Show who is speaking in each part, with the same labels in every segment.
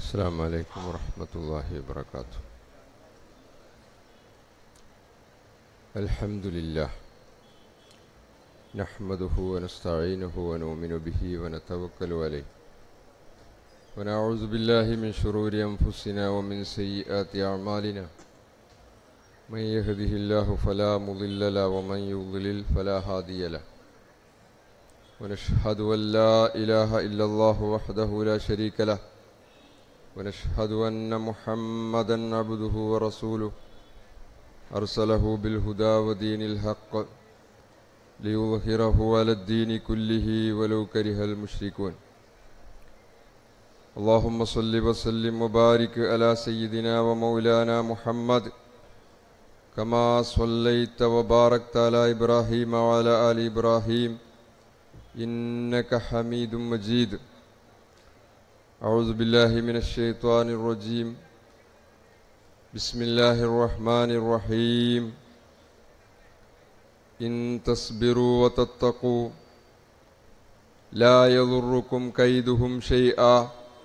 Speaker 1: السلام عليكم ورحمة الله وبركاته الحمد لله نحمده ونستعينه ونؤمن به ونتوكل عليه ونعوذ بالله من شرور أنفسنا ومن سيئات أعمالنا من يهده الله فلا مضل له ومن يضلل فلا هادي له ونشهد أن لا إله إلا الله وحده لا شريك له ونشهد أن محمدا عبده ورسوله أرسله بالهدى ودين الحق ليظهره على الدين كله ولو كره المشركون اللهم صل وسلم وبارك على سيدنا ومولانا محمد كما صليت وباركت على إبراهيم وعلى آل إبراهيم إنك حميد مجيد أعوذ بالله من الشيطان الرجيم بسم الله الرحمن الرحيم إن تصبروا وتتقوا لا يضركم كيدهم شيئا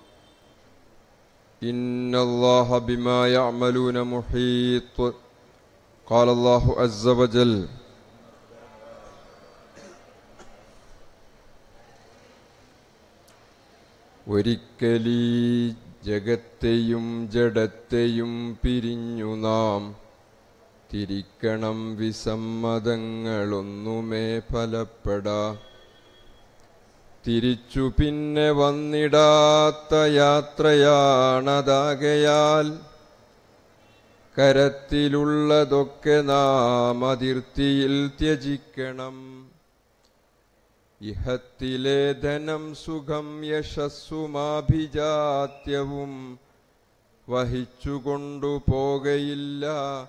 Speaker 1: إن الله بما يعملون محيط قال الله عز وجل ഒരിക്കലീ ജഗത്തെയും ജഡത്തെയും പിരിഞ്ഞു നാം തിരിക്കണം വിസമ്മതങ്ങളൊന്നുമേ ഫലപ്പെടാ തിരിച്ചു പിന്നെ വന്നിടാത്ത യാത്രയാണതാകയാൽ കരത്തിലുള്ളതൊക്കെ നാം അതിർത്തിയിൽ ത്യജിക്കണം ഇഹത്തിലെ ധനം സുഖം യശസ്സുമാഭിജാത്യവും വഹിച്ചുകൊണ്ടു പോകയില്ല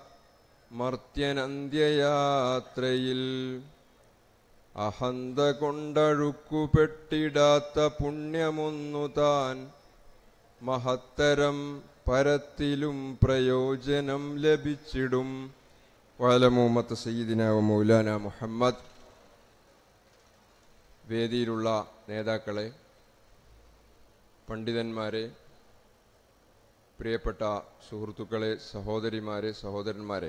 Speaker 1: മർത്യനന്ത്യയാത്രയിൽ അഹന്ത കൊണ്ടഴുക്കുപെട്ടിടാത്ത പുണ്യമൊന്നു താൻ മഹത്തരം പരത്തിലും പ്രയോജനം ലഭിച്ചിടും വാലമൂമത്ത് സയ്യിദിന മൗലാന മുഹമ്മദ് വേദിയിലുള്ള നേതാക്കളെ പണ്ഡിതന്മാരെ പ്രിയപ്പെട്ട സുഹൃത്തുക്കളെ സഹോദരിമാരെ സഹോദരന്മാരെ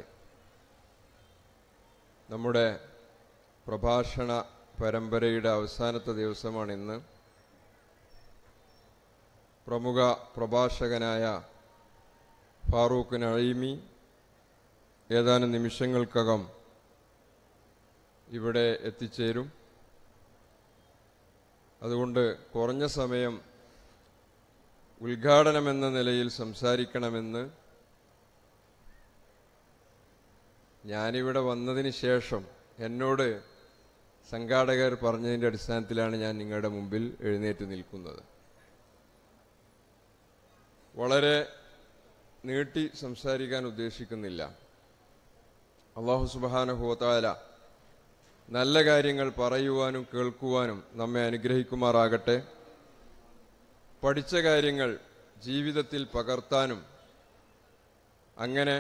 Speaker 1: നമ്മുടെ പ്രഭാഷണ പരമ്പരയുടെ അവസാനത്തെ ദിവസമാണ് ഇന്ന് പ്രമുഖ പ്രഭാഷകനായ ഫാറൂഖ് നഴീമി ഏതാനും നിമിഷങ്ങൾക്കകം ഇവിടെ എത്തിച്ചേരും അതുകൊണ്ട് കുറഞ്ഞ സമയം ഉദ്ഘാടനമെന്ന നിലയിൽ സംസാരിക്കണമെന്ന് ഞാനിവിടെ വന്നതിന് ശേഷം എന്നോട് സംഘാടകർ പറഞ്ഞതിൻ്റെ അടിസ്ഥാനത്തിലാണ് ഞാൻ നിങ്ങളുടെ മുമ്പിൽ എഴുന്നേറ്റ് നിൽക്കുന്നത് വളരെ നീട്ടി സംസാരിക്കാൻ ഉദ്ദേശിക്കുന്നില്ല അള്ളാഹു സുബാനുഹോത്താല നല്ല കാര്യങ്ങൾ പറയുവാനും കേൾക്കുവാനും നമ്മെ അനുഗ്രഹിക്കുമാറാകട്ടെ പഠിച്ച കാര്യങ്ങൾ ജീവിതത്തിൽ പകർത്താനും അങ്ങനെ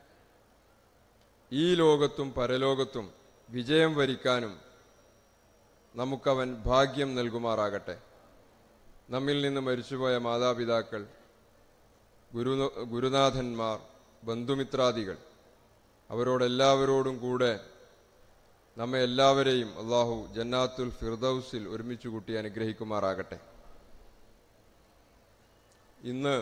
Speaker 1: ഈ ലോകത്തും പരലോകത്തും വിജയം വരിക്കാനും നമുക്കവൻ ഭാഗ്യം നൽകുമാറാകട്ടെ നമ്മിൽ നിന്ന് മരിച്ചുപോയ മാതാപിതാക്കൾ ഗുരു ഗുരുനാഥന്മാർ ബന്ധുമിത്രാദികൾ അവരോടെല്ലാവരോടും കൂടെ നമ്മെ എല്ലാവരെയും അള്ളാഹു ജന്നാത്തുൽ ഫിർദൌസിൽ ഒരുമിച്ച് കൂട്ടി അനുഗ്രഹിക്കുമാറാകട്ടെ ഇന്ന്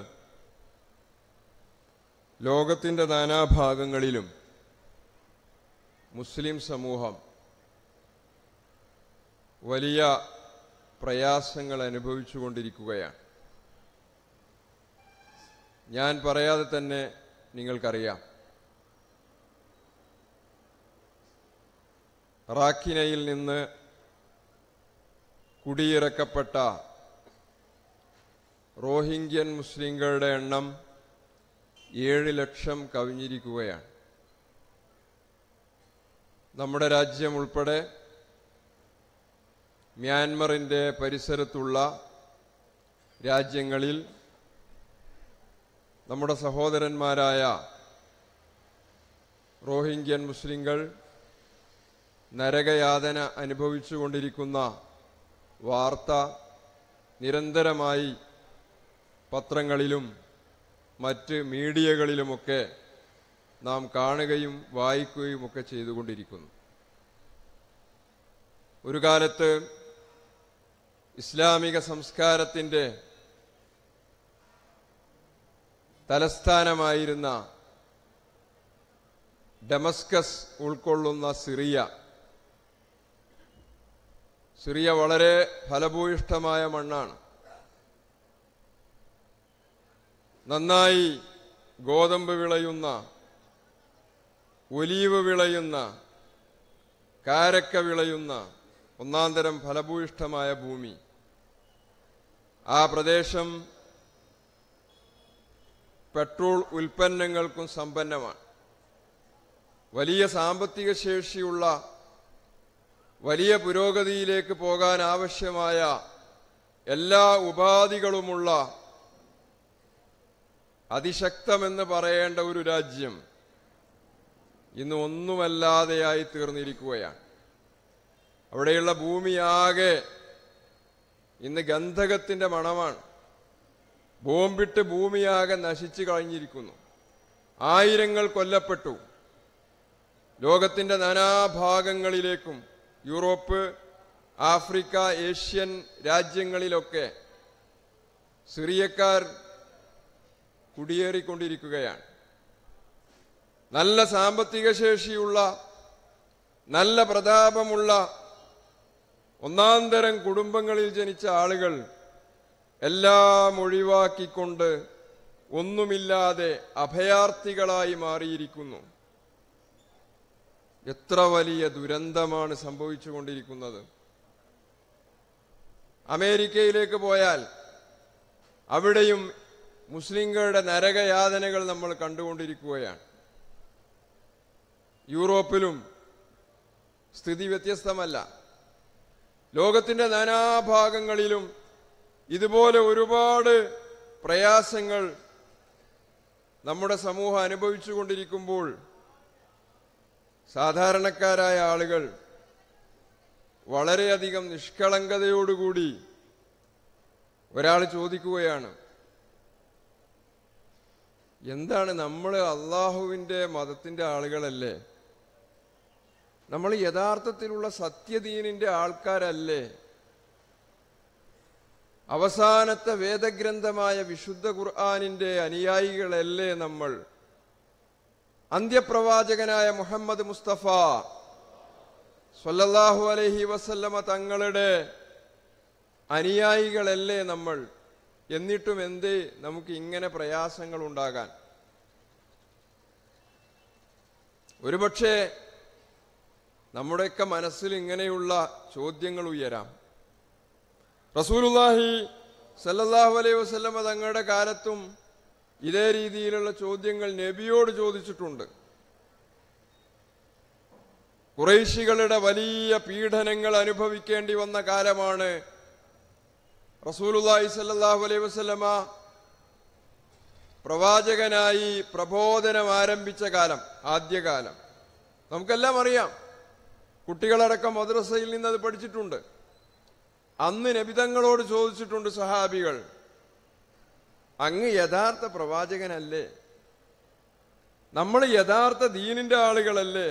Speaker 1: ലോകത്തിൻ്റെ നാനാഭാഗങ്ങളിലും മുസ്ലിം സമൂഹം വലിയ പ്രയാസങ്ങൾ അനുഭവിച്ചുകൊണ്ടിരിക്കുകയാണ് ഞാൻ പറയാതെ തന്നെ നിങ്ങൾക്കറിയാം റാക്കിനയിൽ നിന്ന് കുടിയിറക്കപ്പെട്ട റോഹിംഗ്യൻ മുസ്ലിങ്ങളുടെ എണ്ണം ഏഴ് ലക്ഷം കവിഞ്ഞിരിക്കുകയാണ് നമ്മുടെ രാജ്യം ഉൾപ്പെടെ മ്യാൻമറിൻ്റെ പരിസരത്തുള്ള രാജ്യങ്ങളിൽ നമ്മുടെ സഹോദരന്മാരായ റോഹിംഗ്യൻ മുസ്ലിങ്ങൾ നരകയാതന അനുഭവിച്ചുകൊണ്ടിരിക്കുന്ന വാർത്ത നിരന്തരമായി പത്രങ്ങളിലും മറ്റ് മീഡിയകളിലുമൊക്കെ നാം കാണുകയും വായിക്കുകയും ഒക്കെ ചെയ്തുകൊണ്ടിരിക്കുന്നു ഒരു കാലത്ത് ഇസ്ലാമിക സംസ്കാരത്തിൻ്റെ തലസ്ഥാനമായിരുന്ന ഡമസ്കസ് ഉൾക്കൊള്ളുന്ന സിറിയ സിറിയ വളരെ ഫലഭൂയിഷ്ഠമായ മണ്ണാണ് നന്നായി ഗോതമ്പ് വിളയുന്ന ഒലീവ് വിളയുന്ന കാരക്ക വിളയുന്ന ഒന്നാന്തരം ഫലഭൂയിഷ്ഠമായ ഭൂമി ആ പ്രദേശം പെട്രോൾ ഉൽപ്പന്നങ്ങൾക്കും സമ്പന്നമാണ് വലിയ സാമ്പത്തിക ശേഷിയുള്ള വലിയ പുരോഗതിയിലേക്ക് പോകാൻ ആവശ്യമായ എല്ലാ ഉപാധികളുമുള്ള അതിശക്തമെന്ന് പറയേണ്ട ഒരു രാജ്യം ഇന്ന് ഒന്നുമല്ലാതെയായി തീർന്നിരിക്കുകയാണ് അവിടെയുള്ള ഭൂമിയാകെ ഇന്ന് ഗന്ധകത്തിന്റെ മണമാണ് ബോംബിട്ട് ഭൂമിയാകെ നശിച്ചു കഴിഞ്ഞിരിക്കുന്നു ആയിരങ്ങൾ കൊല്ലപ്പെട്ടു ലോകത്തിന്റെ നാനാഭാഗങ്ങളിലേക്കും യൂറോപ്പ് ആഫ്രിക്ക ഏഷ്യൻ രാജ്യങ്ങളിലൊക്കെ സിറിയക്കാർ കുടിയേറിക്കൊണ്ടിരിക്കുകയാണ് നല്ല സാമ്പത്തിക ശേഷിയുള്ള നല്ല പ്രതാപമുള്ള ഒന്നാന്തരം കുടുംബങ്ങളിൽ ജനിച്ച ആളുകൾ എല്ലാം ഒഴിവാക്കിക്കൊണ്ട് ഒന്നുമില്ലാതെ അഭയാർത്ഥികളായി മാറിയിരിക്കുന്നു എത്ര വലിയ ദുരന്തമാണ് സംഭവിച്ചുകൊണ്ടിരിക്കുന്നത് അമേരിക്കയിലേക്ക് പോയാൽ അവിടെയും മുസ്ലിങ്ങളുടെ നരകയാതനകൾ നമ്മൾ കണ്ടുകൊണ്ടിരിക്കുകയാണ് യൂറോപ്പിലും സ്ഥിതി വ്യത്യസ്തമല്ല ലോകത്തിന്റെ നാനാഭാഗങ്ങളിലും ഇതുപോലെ ഒരുപാട് പ്രയാസങ്ങൾ നമ്മുടെ സമൂഹം അനുഭവിച്ചുകൊണ്ടിരിക്കുമ്പോൾ സാധാരണക്കാരായ ആളുകൾ വളരെയധികം നിഷ്കളങ്കതയോടുകൂടി ഒരാൾ ചോദിക്കുകയാണ് എന്താണ് നമ്മൾ അള്ളാഹുവിൻ്റെ മതത്തിൻ്റെ ആളുകളല്ലേ നമ്മൾ യഥാർത്ഥത്തിലുള്ള സത്യദീനിന്റെ ആൾക്കാരല്ലേ അവസാനത്തെ വേദഗ്രന്ഥമായ വിശുദ്ധ ഖുർആാനിന്റെ അനുയായികളല്ലേ നമ്മൾ അന്ത്യപ്രവാചകനായ മുഹമ്മദ് മുസ്തഫ സ്വല്ലല്ലാഹു അലൈഹി വസല്ലമ തങ്ങളുടെ അനുയായികളല്ലേ നമ്മൾ എന്നിട്ടും എന്തേ നമുക്ക് ഇങ്ങനെ പ്രയാസങ്ങൾ ഉണ്ടാകാൻ ഒരുപക്ഷെ നമ്മുടെയൊക്കെ മനസ്സിൽ ഇങ്ങനെയുള്ള ചോദ്യങ്ങൾ ഉയരാം റസൂലുല്ലാഹി സല്ലല്ലാഹു അലൈഹി വസല്ലമ തങ്ങളുടെ കാലത്തും ഇതേ രീതിയിലുള്ള ചോദ്യങ്ങൾ നബിയോട് ചോദിച്ചിട്ടുണ്ട് കുറേശികളുടെ വലിയ പീഡനങ്ങൾ അനുഭവിക്കേണ്ടി വന്ന കാലമാണ് റസൂലുല്ലാഹി സല്ലല്ലാഹു അലൈഹി വസല്ലമ പ്രവാചകനായി പ്രബോധനം ആരംഭിച്ച കാലം ആദ്യകാലം നമുക്കെല്ലാം അറിയാം കുട്ടികളടക്കം മദ്രസയിൽ നിന്ന് അത് പഠിച്ചിട്ടുണ്ട് അന്ന് നബിതങ്ങളോട് ചോദിച്ചിട്ടുണ്ട് സഹാബികൾ അങ്ങ് യഥാർത്ഥ പ്രവാചകനല്ലേ നമ്മൾ യഥാർത്ഥ ദീനിന്റെ ആളുകളല്ലേ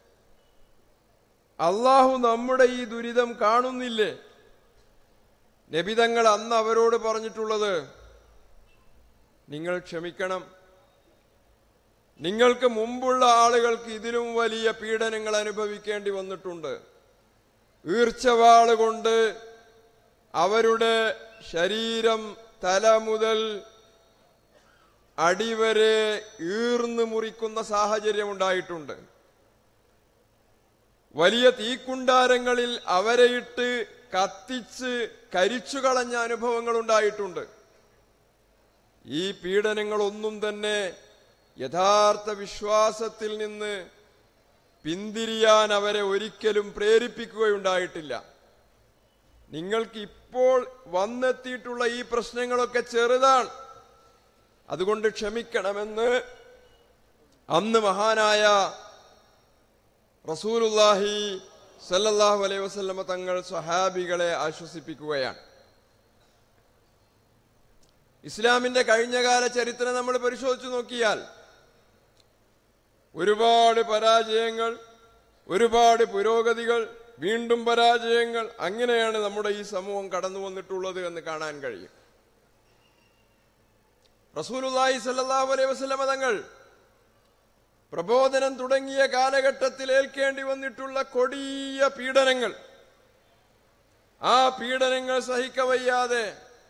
Speaker 1: അള്ളാഹു നമ്മുടെ ഈ ദുരിതം കാണുന്നില്ലേ നബിതങ്ങൾ അന്ന് അവരോട് പറഞ്ഞിട്ടുള്ളത് നിങ്ങൾ ക്ഷമിക്കണം നിങ്ങൾക്ക് മുമ്പുള്ള ആളുകൾക്ക് ഇതിലും വലിയ പീഡനങ്ങൾ അനുഭവിക്കേണ്ടി വന്നിട്ടുണ്ട് ഈർച്ചവാള് കൊണ്ട് അവരുടെ ശരീരം തല മുതൽ അടിവരെ ഈർന്നു മുറിക്കുന്ന സാഹചര്യം ഉണ്ടായിട്ടുണ്ട് വലിയ തീക്കുണ്ടാരങ്ങളിൽ അവരെ ഇട്ട് കത്തിച്ച് കരിച്ചു കളഞ്ഞ അനുഭവങ്ങൾ ഉണ്ടായിട്ടുണ്ട് ഈ പീഡനങ്ങളൊന്നും തന്നെ യഥാർത്ഥ വിശ്വാസത്തിൽ നിന്ന് പിന്തിരിയാൻ അവരെ ഒരിക്കലും പ്രേരിപ്പിക്കുകയുണ്ടായിട്ടില്ല നിങ്ങൾക്ക് ഇപ്പോൾ വന്നെത്തിയിട്ടുള്ള ഈ പ്രശ്നങ്ങളൊക്കെ ചെറുതാണ് അതുകൊണ്ട് ക്ഷമിക്കണമെന്ന് അന്ന് മഹാനായ റസൂലുല്ലാഹി സല്ലല്ലാഹു അലൈഹി വസല്ലമ തങ്ങൾ സ്വഹാബികളെ ആശ്വസിപ്പിക്കുകയാണ് ഇസ്ലാമിന്റെ കഴിഞ്ഞകാല ചരിത്രം നമ്മൾ പരിശോധിച്ചു നോക്കിയാൽ ഒരുപാട് പരാജയങ്ങൾ ഒരുപാട് പുരോഗതികൾ വീണ്ടും പരാജയങ്ങൾ അങ്ങനെയാണ് നമ്മുടെ ഈ സമൂഹം കടന്നു വന്നിട്ടുള്ളത് എന്ന് കാണാൻ കഴിയും റസൂലുള്ളാഹി സല്ലല്ലാഹു അലൈഹി വസല്ലമ തങ്ങൾ പ്രബോധനം തുടങ്ങിയ കാലഘട്ടത്തിൽ ഏൽക്കേണ്ടി വന്നിട്ടുള്ള കൊടിയ പീഡനങ്ങൾ ആ പീഡനങ്ങൾ സഹിക്കവയ്യാതെ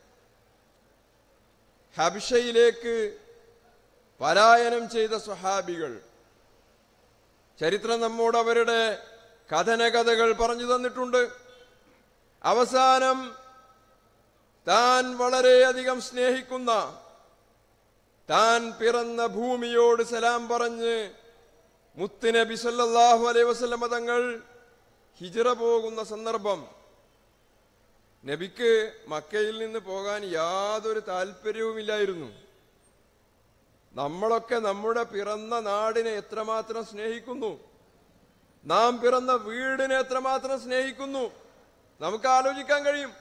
Speaker 1: ഹബിഷയിലേക്ക് പലായനം ചെയ്ത സ്വഹാബികൾ ചരിത്രം നമ്മോട് അവരുടെ കഥനകഥകൾ പറഞ്ഞു തന്നിട്ടുണ്ട് അവസാനം താൻ വളരെയധികം സ്നേഹിക്കുന്ന താൻ പിറന്ന ഭൂമിയോട് സലാം പറഞ്ഞ് മുത്തുനബി സല്ലല്ലാഹു അലൈഹി വസല്ലമ തങ്ങൾ ഹിജറ പോകുന്ന സന്ദർഭം നബിക്ക് മക്കയിൽ നിന്ന് പോകാൻ യാതൊരു താല്പര്യവുമില്ലായിരുന്നു നമ്മളൊക്കെ നമ്മുടെ പിറന്ന നാടിനെ എത്രമാത്രം സ്നേഹിക്കുന്നു നാം പിറന്ന വീടിനെ എത്രമാത്രം സ്നേഹിക്കുന്നു നമുക്ക് ആലോചിക്കാൻ കഴിയും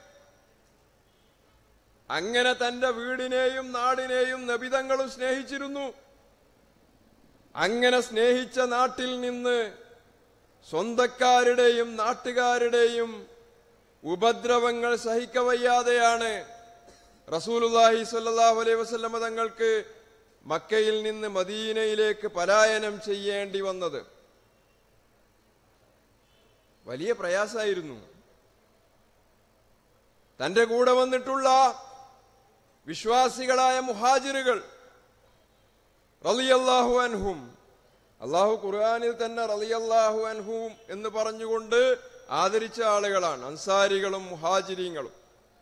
Speaker 1: അങ്ങനെ തന്റെ വീടിനെയും നാടിനെയും നബിതങ്ങളും സ്നേഹിച്ചിരുന്നു അങ്ങനെ സ്നേഹിച്ച നാട്ടിൽ നിന്ന് സ്വന്തക്കാരുടെയും നാട്ടുകാരുടെയും ഉപദ്രവങ്ങൾ സഹിക്കവയ്യാതെയാണ് റസൂലുല്ലാഹി സ്വല്ലല്ലാഹു അലൈഹി വസല്ലമ തങ്ങൾക്ക് മക്കയിൽ നിന്ന് മദീനയിലേക്ക് പലായനം ചെയ്യേണ്ടി വന്നത് വലിയ പ്രയാസായിരുന്നു തന്റെ കൂടെ വന്നിട്ടുള്ള വിശ്വാസികളായ മുഹാജിറുകൾ റളിയല്ലാഹു അൻഹും അള്ളാഹു ഖുർആനിൽ തന്നെ റളിയല്ലാഹു അൻഹും എന്ന് പറഞ്ഞുകൊണ്ട് ആദരിച്ച ആളുകളാണ് അൻസാരികളും മുഹാജിരീങ്ങളും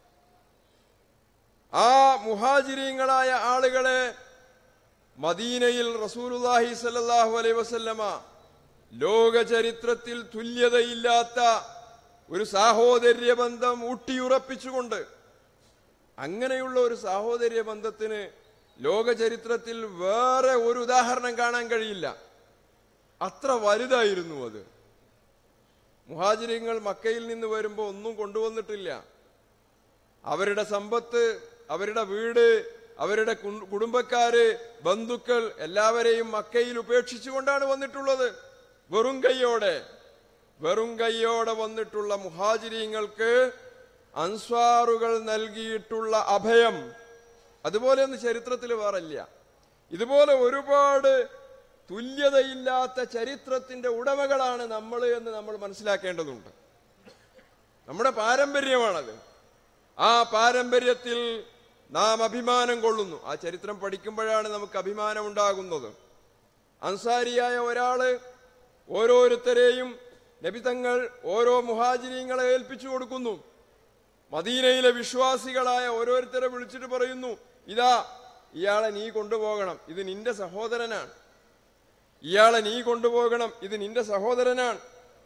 Speaker 1: ആ മുഹാജിരീങ്ങളായ ആളുകളെ മദീനയിൽ റസൂലുല്ലാഹി സല്ലല്ലാഹു അലൈഹി വസല്ലമ ലോക ചരിത്രത്തിൽ തുല്യതയില്ലാത്ത ഒരു സാഹോദര്യ ബന്ധം ഊട്ടിയുറപ്പിച്ചുകൊണ്ട് അങ്ങനെയുള്ള ഒരു സാഹോദര്യ ബന്ധത്തിന് ലോക ചരിത്രത്തിൽ വേറെ ഒരു ഉദാഹരണം കാണാൻ കഴിയില്ല അത്ര വലുതായിരുന്നു അത് മുഹാജിരിങ്ങൾ മക്കയിൽ നിന്ന് വരുമ്പോൾ ഒന്നും കൊണ്ടുവന്നിട്ടില്ല അവരുടെ സമ്പത്ത് അവരുടെ വീട് അവരുടെ കു- കുടുംബക്കാര് ബന്ധുക്കൾ എല്ലാവരെയും മക്കയിൽ ഉപേക്ഷിച്ചുകൊണ്ടാണ് വന്നിട്ടുള്ളത് വെറും കൈയോടെ വെറും കൈയോടെ വന്നിട്ടുള്ള മുഹാജിരിങ്ങൾക്ക് അൻസ്വാറുകൾ നൽകിയിട്ടുള്ള അഭയം അതുപോലെ ഒന്നും ചരിത്രത്തിൽ വേറല്ല ഇതുപോലെ ഒരുപാട് തുല്യതയില്ലാത്ത ചരിത്രത്തിന്റെ ഉടമകളാണ് നമ്മൾ എന്ന് നമ്മൾ മനസ്സിലാക്കേണ്ടതുണ്ട് നമ്മുടെ പാരമ്പര്യമാണത് ആ പാരമ്പര്യത്തിൽ നാം അഭിമാനം കൊള്ളുന്നു ആ ചരിത്രം പഠിക്കുമ്പോഴാണ് നമുക്ക് അഭിമാനം ഉണ്ടാകുന്നത് അൻസാരിയായ ഒരാള് ഓരോരുത്തരെയും നബിതങ്ങൾ ഓരോ മുഹാജിരിങ്ങളെ ഏൽപ്പിച്ചു കൊടുക്കുന്നു മദീനയിലെ വിശ്വാസികളായ ഓരോരുത്തരെ വിളിച്ചിട്ട് പറയുന്നു ഇതാ ഇയാളെ നീ കൊണ്ടുപോകണം ഇത് നിന്റെ സഹോദരനാണ് ഇയാളെ നീ കൊണ്ടുപോകണം ഇത് നിന്റെ സഹോദരനാണ്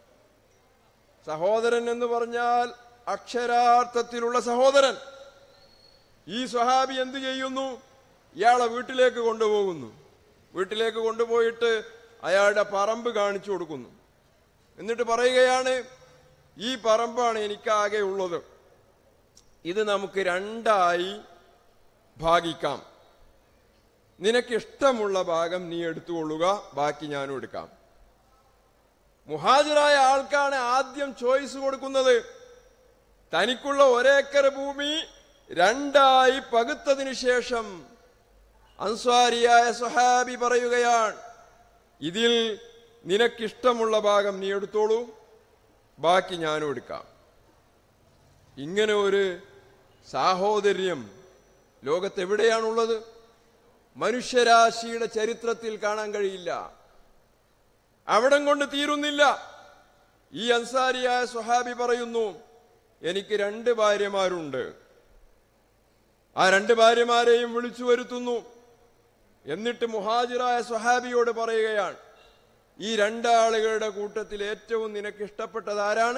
Speaker 1: സഹോദരൻ എന്ന് പറഞ്ഞാൽ അക്ഷരാർത്ഥത്തിലുള്ള സഹോദരൻ ഈ സ്വഹാബി എന്തു ചെയ്യുന്നു ഇയാളെ വീട്ടിലേക്ക് കൊണ്ടുപോകുന്നു വീട്ടിലേക്ക് കൊണ്ടുപോയിട്ട് അയാളുടെ പറമ്പ് കാണിച്ചു കൊടുക്കുന്നു എന്നിട്ട് പറയുകയാണ് ഈ പറമ്പാണ് എനിക്കാകെ ഉള്ളത് ഇത് നമുക്ക് രണ്ടായി ഭാഗിക്കാം നിനക്കിഷ്ടമുള്ള ഭാഗം നീ എടുത്തുകൊള്ളുക ബാക്കി ഞാനും എടുക്കാം മുഹാജിറായ ആൾക്കാണ് ആദ്യം ചോയ്സ് കൊടുക്കുന്നത് തനിക്കുള്ള ഒരേക്കർ ഭൂമി രണ്ടായി പകുത്തതിനു ശേഷം അൻസ്വാരിയായ സ്വഹാബി പറയുകയാണ് ഇതിൽ നിനക്കിഷ്ടമുള്ള ഭാഗം നീ എടുത്തോളൂ ബാക്കി ഞാനും എടുക്കാം ഇങ്ങനെ ഒരു സാഹോദര്യം ലോകത്തെവിടെയാണുള്ളത് മനുഷ്യരാശിയുടെ ചരിത്രത്തിൽ കാണാൻ കഴിയില്ല അവിടം കൊണ്ട് തീരുന്നില്ല ഈ അൻസാരിയായ സ്വഹാബി പറയുന്നു എനിക്ക് രണ്ട് ഭാര്യമാരുണ്ട് ആ രണ്ട് ഭാര്യമാരെയും വിളിച്ചു വരുത്തുന്നു എന്നിട്ട് മുഹാജിറായ സ്വഹാബിയോട് പറയുകയാണ് ഈ രണ്ടാളുകളുടെ കൂട്ടത്തിൽ ഏറ്റവും നിനക്ക് ഇഷ്ടപ്പെട്ടത് ആരാണ്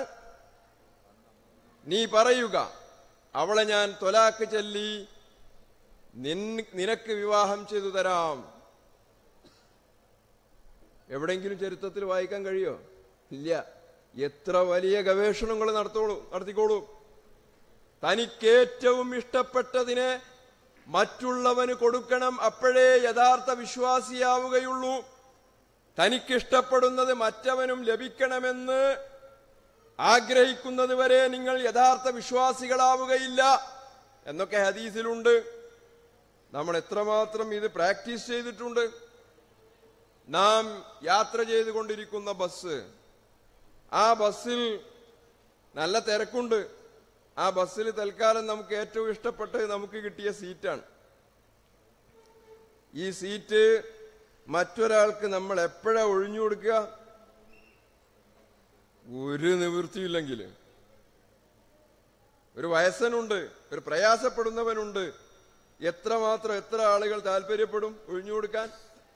Speaker 1: നീ പറയുക അവളെ ഞാൻ തൊലാക്ക് ചൊല്ലി നിൻ- നിനക്ക് വിവാഹം ചെയ്തു തരാം എവിടെങ്കിലും ചരിത്രത്തിൽ വായിക്കാൻ കഴിയോ ഇല്ല എത്ര വലിയ ഗവേഷണങ്ങൾ നടത്തോളൂ നടത്തിക്കോളൂ തനിക്ക് ഏറ്റവും ഇഷ്ടപ്പെട്ടതിനെ
Speaker 2: മറ്റുള്ളവന് കൊടുക്കണം അപ്പോഴേ യഥാർത്ഥ വിശ്വാസിയാവുകയുള്ളൂ തനിക്കിഷ്ടപ്പെടുന്നത് മറ്റവനും ലഭിക്കണമെന്ന് ആഗ്രഹിക്കുന്നത് വരെ നിങ്ങൾ യഥാർത്ഥ വിശ്വാസികളാവുകയില്ല എന്നൊക്കെ ഹദീസിലുണ്ട് നമ്മൾ എത്രമാത്രം ഇത് പ്രാക്ടീസ് ചെയ്തിട്ടുണ്ട് നാം യാത്ര ചെയ്തുകൊണ്ടിരിക്കുന്ന ബസ് ആ ബസ്സിൽ നല്ല തിരക്കുണ്ട് ആ ബസ്സിൽ തൽക്കാലം നമുക്ക് ഏറ്റവും ഇഷ്ടപ്പെട്ടത് നമുക്ക് കിട്ടിയ സീറ്റാണ് ഈ സീറ്റ് മറ്റൊരാൾക്ക് നമ്മൾ എപ്പോഴാ ഒഴിഞ്ഞു കൊടുക്കുക ഒരു നിവൃത്തിയില്ലെങ്കിൽ ഒരു വയസ്സനുണ്ട് ഒരു പ്രയാസപ്പെടുന്നവനുണ്ട് എത്രമാത്രം എത്ര ആളുകൾ താല്പര്യപ്പെടും ഒഴിഞ്ഞു കൊടുക്കാൻ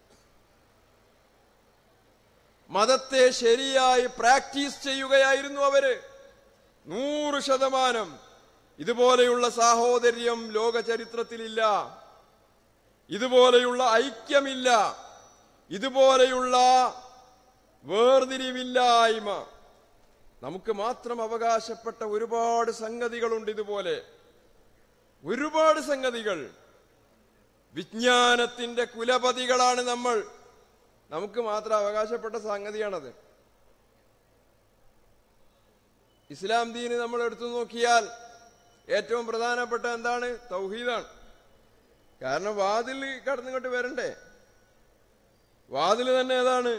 Speaker 2: മതത്തെ ശരിയായി പ്രാക്ടീസ് ചെയ്യുകയായിരുന്നു അവര് നൂറ് ശതമാനം ഇതുപോലെയുള്ള സാഹോദര്യം ലോക ചരിത്രത്തിലില്ല ഇതുപോലെയുള്ള ഐക്യമില്ല ഇതുപോലെയുള്ള വേർതിരിവില്ലായ്മ നമുക്ക് മാത്രം അവകാശപ്പെട്ട ഒരുപാട് സംഗതികളുണ്ട് ഇതുപോലെ ഒരുപാട് സംഗതികൾ വിജ്ഞാനത്തിന്റെ കുലപതികളാണ് നമ്മൾ നമുക്ക് മാത്രം അവകാശപ്പെട്ട സംഗതിയാണത് ഇസ്ലാം ദീന് നമ്മൾ എടുത്തു നോക്കിയാൽ ഏറ്റവും പ്രധാനപ്പെട്ട എന്താണ് തൗഹീദാണ് കാരണം വാതിൽ കടന്നിങ്ങോട്ട് വരണ്ടേ വാതിൽ തന്നെ ഏതാണ്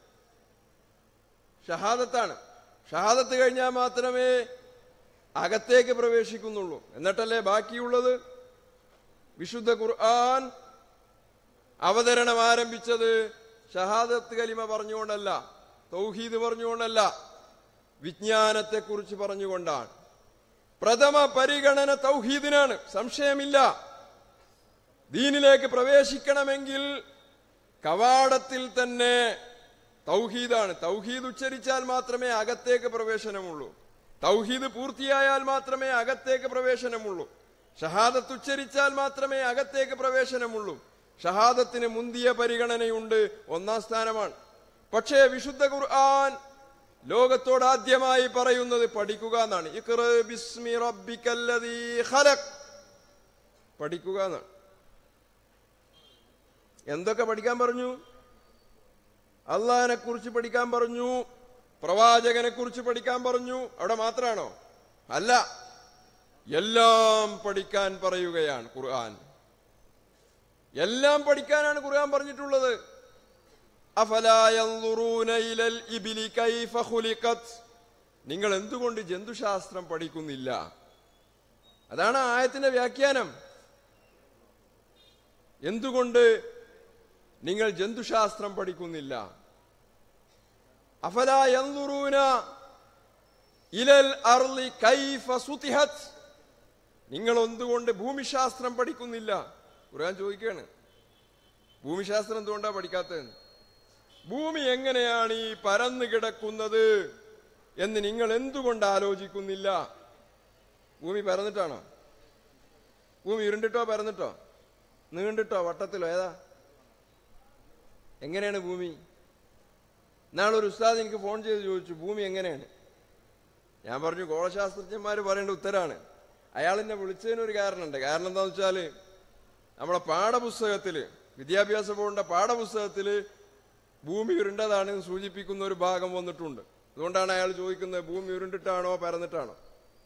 Speaker 2: ഷഹാദത്താണ് ഷഹാദത്ത് കഴിഞ്ഞാൽ മാത്രമേ അകത്തേക്ക് പ്രവേശിക്കുന്നുള്ളൂ എന്നിട്ടല്ലേ ബാക്കിയുള്ളത് വിശുദ്ധ ഖുർആൻ അവതരണം ആരംഭിച്ചത് ഷഹാദത്ത് കലിമ പറഞ്ഞുകൊണ്ടല്ല തൗഹീദ് പറഞ്ഞുകൊണ്ടല്ല വിജ്ഞാനത്തെക്കുറിച്ച് പറഞ്ഞുകൊണ്ടാണ് പ്രഥമ പരിഗണന തൗഹീദിനാണ് സംശയമില്ല ദീനിലേക്ക് പ്രവേശിക്കണമെങ്കിൽ കവാടത്തിൽ തന്നെ തൗഹീദാണ് തൗഹീദ് ഉച്ചരിച്ചാൽ മാത്രമേ അകത്തേക്ക് പ്രവേശനമുള്ളൂ തൗഹീദ് പൂർത്തിയായാൽ മാത്രമേ അകത്തേക്ക് പ്രവേശനമുള്ളൂ ഷഹാദത്ത് ഉച്ചരിച്ചാൽ മാത്രമേ അകത്തേക്ക് പ്രവേശനമുള്ളൂ ഷഹാദത്തിന് മുന്തിയ പരിഗണനയുണ്ട് ഒന്നാം സ്ഥാനമാണ് പക്ഷേ വിശുദ്ധ ഖുർആൻ ലോകത്തോട് ആദ്യമായി പറയുന്നത് പഠിക്കുക എന്നാണ് ഇഖ്റ ബിസ്മി റബ്ബിക്കല്ലദീ ഖലഖ് പഠിക്കുക എന്നാണ് എന്തൊക്കെ പഠിക്കാൻ പറഞ്ഞു അള്ളാഹിനെ കുറിച്ച് പഠിക്കാൻ പറഞ്ഞു പ്രവാചകനെ കുറിച്ച് പഠിക്കാൻ പറഞ്ഞു അവിടെ മാത്രാണോ അല്ല എല്ലാം പഠിക്കാൻ പറയുകയാണ് ഖുർആൻ എല്ലാം പഠിക്കാനാണ് ഖുർആൻ പറഞ്ഞിട്ടുള്ളത് അഫലാ യൻദുറൂന ഇലൽ ഇബ്ലി കൈഫ ഖുലിഖത് നിങ്ങൾ എന്തുകൊണ്ട് ജന്തുശാസ്ത്രം പഠിക്കുന്നില്ല അതാണ് ആ ആയത്തിന്റെ വ്യാഖ്യാനം എന്തുകൊണ്ട് നിങ്ങൾ ജന്തുശാസ്ത്രം പഠിക്കുന്നില്ല അഫലാ യൻദുറൂന ഇലൽ അർളി കൈഫ സുതിഹത് നിങ്ങൾ എന്തുകൊണ്ട് ഭൂമിശാസ്ത്രം പഠിക്കുന്നില്ല ഖുർആൻ ചോദിക്കുകയാണ് ഭൂമിശാസ്ത്രം എന്തുകൊണ്ടാ പഠിക്കാത്തത് ഭൂമി എങ്ങനെയാണ് ഈ പരന്നു കിടക്കുന്നത് എന്ന് നിങ്ങൾ എന്തുകൊണ്ട് ആലോചിക്കുന്നില്ല ഭൂമി പരന്നിട്ടാണോ ഭൂമി ഇരുണ്ടിട്ടോ പരന്നിട്ടോ നീണ്ടിട്ടോ വട്ടത്തിലോ ഏതാ എങ്ങനെയാണ് ഭൂമി നാളെ ഒരു ഉസ്താദ് എനിക്ക് ഫോൺ ചെയ്ത് ചോദിച്ചു ഭൂമി എങ്ങനെയാണ് ഞാൻ പറഞ്ഞു ഗോളശാസ്ത്രജ്ഞന്മാർ പറയേണ്ട ഉത്തരാണ് അയാൾ എന്നെ വിളിച്ചതിന് ഒരു കാരണമുണ്ട് കാരണം എന്താന്ന് വെച്ചാൽ നമ്മളെ പാഠപുസ്തകത്തിൽ വിദ്യാഭ്യാസ ബോർഡിന്റെ പാഠപുസ്തകത്തിൽ ഭൂമി ഉരുണ്ടതാണെന്ന് സൂചിപ്പിക്കുന്ന ഒരു ഭാഗം വന്നിട്ടുണ്ട് അതുകൊണ്ടാണ് അയാൾ ചോദിക്കുന്നത് ഭൂമി ഉരുണ്ടിട്ടാണോ പരന്നിട്ടാണോ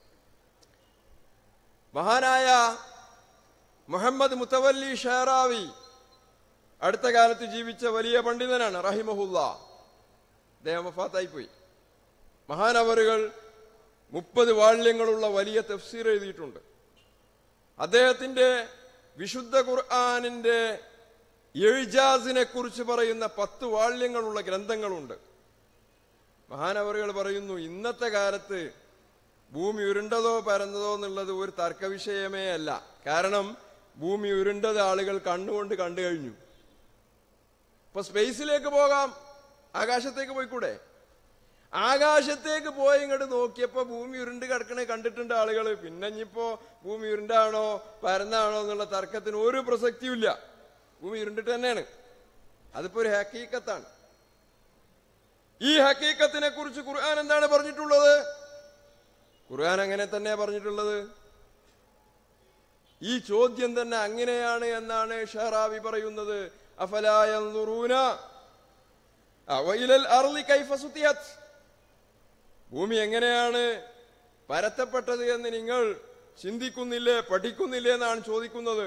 Speaker 2: മഹാനായ മുഹമ്മദ് മുത്തവല്ലി ഷെഹറാവി അടുത്ത കാലത്ത് ജീവിച്ച വലിയ പണ്ഡിതനാണ് റഹിമഹുല്ല അദ്ദേഹം വഫാത്തായിപ്പോയി മഹാനവറുകൾ മുപ്പത് വാള്യങ്ങളുള്ള വലിയ തഫ്സീർ എഴുതിയിട്ടുണ്ട് അദ്ദേഹത്തിന്റെ വിശുദ്ധ ഖുർആാനിന്റെ എഴുജാസിനെ കുറിച്ച് പറയുന്ന പത്ത് വാള്യങ്ങളുള്ള ഗ്രന്ഥങ്ങളുണ്ട് മഹാനവറുകൾ പറയുന്നു ഇന്നത്തെ കാലത്ത് ഭൂമി ഉരുണ്ടതോ പരന്നതോ എന്നുള്ളത് ഒരു തർക്ക വിഷയമേ അല്ല കാരണം ഭൂമി ഉരുണ്ടത് ആളുകൾ കണ്ണുകൊണ്ട് കണ്ടു കഴിഞ്ഞു ഇപ്പൊ സ്പേസിലേക്ക് പോകാം ആകാശത്തേക്ക് പോയിക്കൂടെ ആകാശത്തേക്ക് പോയി ഇങ്ങോട്ട് നോക്കിയപ്പോ ഭൂമി ഉരുണ്ട് കിടക്കണേ കണ്ടിട്ടുണ്ട് ആളുകൾ പിന്നെ ഇനിയിപ്പോ ഭൂമി ഉരുണ്ടാണോ പരന്നാണോ എന്നുള്ള തർക്കത്തിന് ഒരു പ്രസക്തിയുമില്ല ഭൂമി ഉരുണ്ടിട്ട് തന്നെയാണ് അതിപ്പോ ഒരു ഹക്കീക്കത്താണ് ഈ ഹക്കീക്കത്തിനെ കുറിച്ച് ഖുർആൻ എന്താണ് പറഞ്ഞിട്ടുള്ളത് ഖുർആൻ അങ്ങനെ തന്നെ പറഞ്ഞിട്ടുള്ളത് ഈ ചോദ്യം തന്നെ അങ്ങനെയാണ് എന്നാണ് ഷഹറാവി പറയുന്നത് അഫലായൂന ഭൂമി എങ്ങനെയാണ് പരത്തപ്പെട്ടത് എന്ന് നിങ്ങൾ ചിന്തിക്കുന്നില്ലേ പഠിക്കുന്നില്ലേ എന്നാണ് ചോദിക്കുന്നത്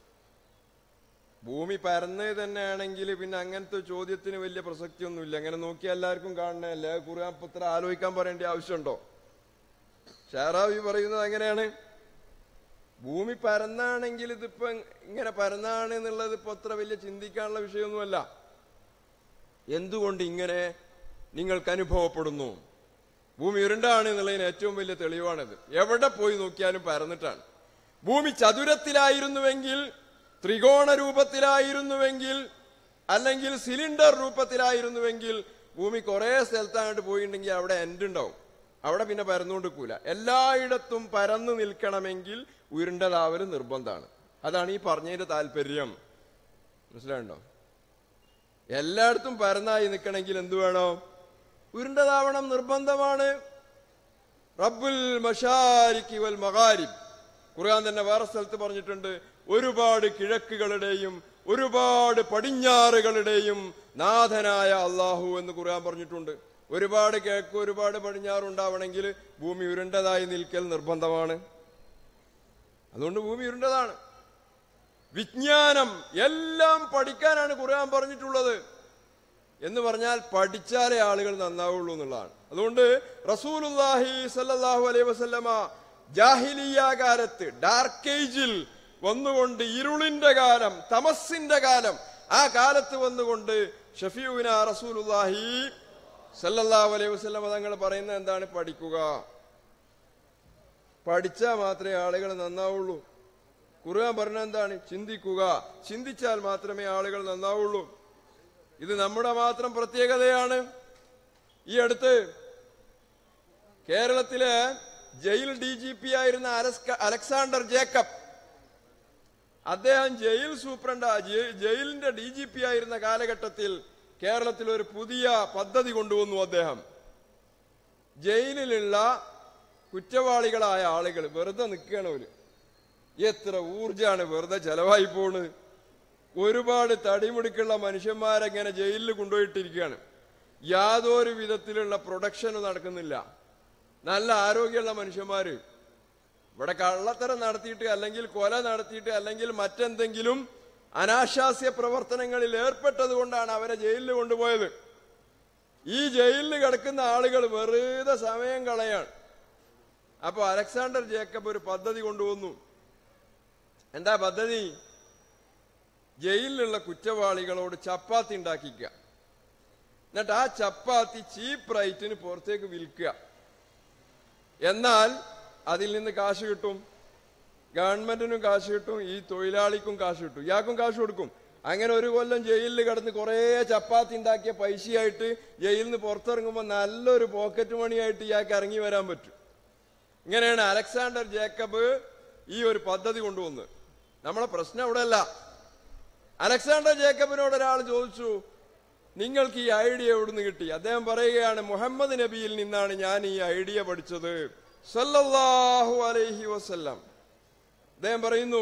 Speaker 2: ഭൂമി പരന്നത് തന്നെയാണെങ്കിൽ പിന്നെ അങ്ങനത്തെ ചോദ്യത്തിന് വലിയ പ്രസക്തിയൊന്നുമില്ല അങ്ങനെ നോക്കിയാൽ എല്ലാവർക്കും കാണണല്ലേ ഖുർആൻ പുത്ര ആലോചിക്കാൻ പറയേണ്ട ആവശ്യമുണ്ടോ ഷാറാവി പറയുന്നത് അങ്ങനെയാണ് ഭൂമി പരന്നാണെങ്കിൽ ഇതിപ്പോ ഇങ്ങനെ പരന്നാണ് എന്നുള്ളത് ഇപ്പൊ അത്ര വലിയ ചിന്തിക്കാനുള്ള വിഷയമൊന്നുമല്ല എന്തുകൊണ്ട് ഇങ്ങനെ നിങ്ങൾക്ക് അനുഭവപ്പെടുന്നു ഭൂമി ഉരുണ്ടാണ് എന്നുള്ളതിന് ഏറ്റവും വലിയ തെളിവാണിത് എവിടെ പോയി നോക്കിയാലും പരന്നിട്ടാണ് ഭൂമി ചതുരത്തിലായിരുന്നുവെങ്കിൽ ത്രികോണ രൂപത്തിലായിരുന്നുവെങ്കിൽ അല്ലെങ്കിൽ സിലിണ്ടർ രൂപത്തിലായിരുന്നുവെങ്കിൽ ഭൂമി കുറെ സ്ഥലത്തായിട്ട് പോയിട്ടുണ്ടെങ്കിൽ അവിടെ എൻഡ് ഉണ്ടാവും അവിടെ പിന്നെ പരന്നുകൊണ്ടിരിക്കൂല എല്ലായിടത്തും പരന്നു നിൽക്കണമെങ്കിൽ ഉരുണ്ടതാവല് നിർബന്ധമാണ് അതാണ് ഈ പറഞ്ഞതിന്റെ താല്പര്യം മനസ്സിലായുണ്ടോ എല്ലായിടത്തും പരന്നായി നിൽക്കണമെങ്കിൽ എന്തു വേണം ഉരുണ്ടതാവണം നിർബന്ധമാണ് റബ്ബുൽ മഷാരിഖി വൽ മഗാരിബ് ഖുർആൻ തന്നെ വേറെ സ്ഥലത്ത് പറഞ്ഞിട്ടുണ്ട് ഒരുപാട് കിഴക്കുകളുടെയും ഒരുപാട് പടിഞ്ഞാറുകളുടെയും നാഥനായ അള്ളാഹു എന്ന് ഖുർആൻ പറഞ്ഞിട്ടുണ്ട് ഒരുപാട് കിഴക്ക് ഒരുപാട് പടിഞ്ഞാറ് ഉണ്ടാവണമെങ്കിൽ ഭൂമി ഉരുണ്ടതായി നിൽക്കൽ നിർബന്ധമാണ് അതുകൊണ്ട് ഭൂമി ഉരുണ്ടതാണ് വിജ്ഞാനം എല്ലാം പഠിക്കാനാണ് ഖുർആൻ പറഞ്ഞിട്ടുള്ളത് എന്ന് പറഞ്ഞാൽ പഠിച്ചാലേ ആളുകൾ നന്നാവുള്ളൂ എന്നുള്ളതാണ് അതുകൊണ്ട് റസൂലുല്ലാഹി സല്ലല്ലാഹു അലൈഹി വസല്ലമ ജാഹിലിയ കാലത്ത് ഡാർക്ക് ഏജിൽ വന്നുകൊണ്ട് ഇരുളിന്റെ കാലം തമസിന്റെ കാലം ആ കാലത്ത് വന്നുകൊണ്ട് ഷഫീഉന റസൂലുല്ലാഹി സല്ലല്ലാഹു അലൈഹി വസല്ലമ തങ്ങൾ പറയുന്നത് എന്താണ് പഠിക്കുക പഠിച്ചാൽ മാത്രമേ ആളുകൾ നന്നാവുള്ളൂ ഖുർആൻ പറഞ്ഞ എന്താണ് ചിന്തിക്കുക ചിന്തിച്ചാൽ മാത്രമേ ആളുകൾ നന്നാവുള്ളൂ ഇത് നമ്മുടെ മാത്രം പ്രത്യേകതയാണ് ഈ അടുത്ത് കേരളത്തിലെ ജയിൽ ഡി ജി പി ആയിരുന്ന അലസ്ക- അലക്സാണ്ടർ ജേക്കബ് അദ്ദേഹം ജയിൽ സൂപ്രണ്ട് ജയി- ജയിലിന്റെ ഡി ജി പി ആയിരുന്ന കാലഘട്ടത്തിൽ കേരളത്തിൽ ഒരു പുതിയ പദ്ധതി കൊണ്ടുവന്നു അദ്ദേഹം ജയിലിലുള്ള കുറ്റവാളികളായ ആളുകൾ വെറുതെ നിൽക്കുകയാണ് അവര് എത്ര ഊർജാണ് വെറുതെ ചെലവായി പോണത് ഒരുപാട് തടിമുടിക്കുള്ള മനുഷ്യന്മാരെങ്ങനെ ജയിലിൽ കൊണ്ടുപോയിട്ടിരിക്കുകയാണ് യാതൊരു വിധത്തിലുള്ള പ്രൊഡക്ഷനും നടക്കുന്നില്ല നല്ല ആരോഗ്യമുള്ള മനുഷ്യന്മാര് ഇവിടെ കള്ളത്തരം നടത്തിയിട്ട് അല്ലെങ്കിൽ കൊല നടത്തിയിട്ട് അല്ലെങ്കിൽ മറ്റെന്തെങ്കിലും അനാശാസ്യ പ്രവർത്തനങ്ങളിൽ ഏർപ്പെട്ടത് കൊണ്ടാണ് അവരെ ജയിലിൽ കൊണ്ടുപോയത് ഈ ജയിലിൽ കിടക്കുന്ന ആളുകൾ വെറുതെ സമയം കളയാണ് അപ്പൊ അലക്സാണ്ടർ ജേക്കബ് ഒരു പദ്ധതി കൊണ്ടുവന്നു എന്താ പദ്ധതി ജയിലിലുള്ള കുറ്റവാളികളോട് ചപ്പാത്തി ഉണ്ടാക്കിക്കുക എന്നിട്ട് ആ ചപ്പാത്തി ചീപ്പ് റൈറ്റിന് പുറത്തേക്ക് വിൽക്കുക എന്നാൽ അതിൽ നിന്ന് കാശ് കിട്ടും ഗവൺമെന്റിനും കാശ് കിട്ടും ഈ തൊഴിലാളിക്കും കാശ് കിട്ടും ഇയാൾക്കും കാശ് കൊടുക്കും അങ്ങനെ ഒരു കൊല്ലം ജയിലിൽ കിടന്ന് കുറേ ചപ്പാത്തി ഉണ്ടാക്കിയ പൈസയായിട്ട് ജയിലിൽ നിന്ന് പുറത്തിറങ്ങുമ്പോൾ നല്ലൊരു പോക്കറ്റ് മണിയായിട്ട് ഇയാൾക്ക് ഇറങ്ങി വരാൻ പറ്റും ഇങ്ങനെയാണ് അലക്സാണ്ടർ ജേക്കബ് ഈ ഒരു പദ്ധതി കൊണ്ടുവന്നത് നമ്മളെ പ്രശ്നം അവിടെ അല്ല അലക്സാണ്ടർ ജേക്കബിനോട് ഒരാൾ ചോദിച്ചു നിങ്ങൾക്ക് ഈ ഐഡിയ എവിടുന്ന് കിട്ടി അദ്ദേഹം പറയുകയാണ് മുഹമ്മദ് നബിയിൽ നിന്നാണ് ഞാൻ ഈ ഐഡിയ പഠിച്ചത് സല്ലല്ലാഹു അലൈഹി വസല്ലം അദ്ദേഹം പറയുന്നു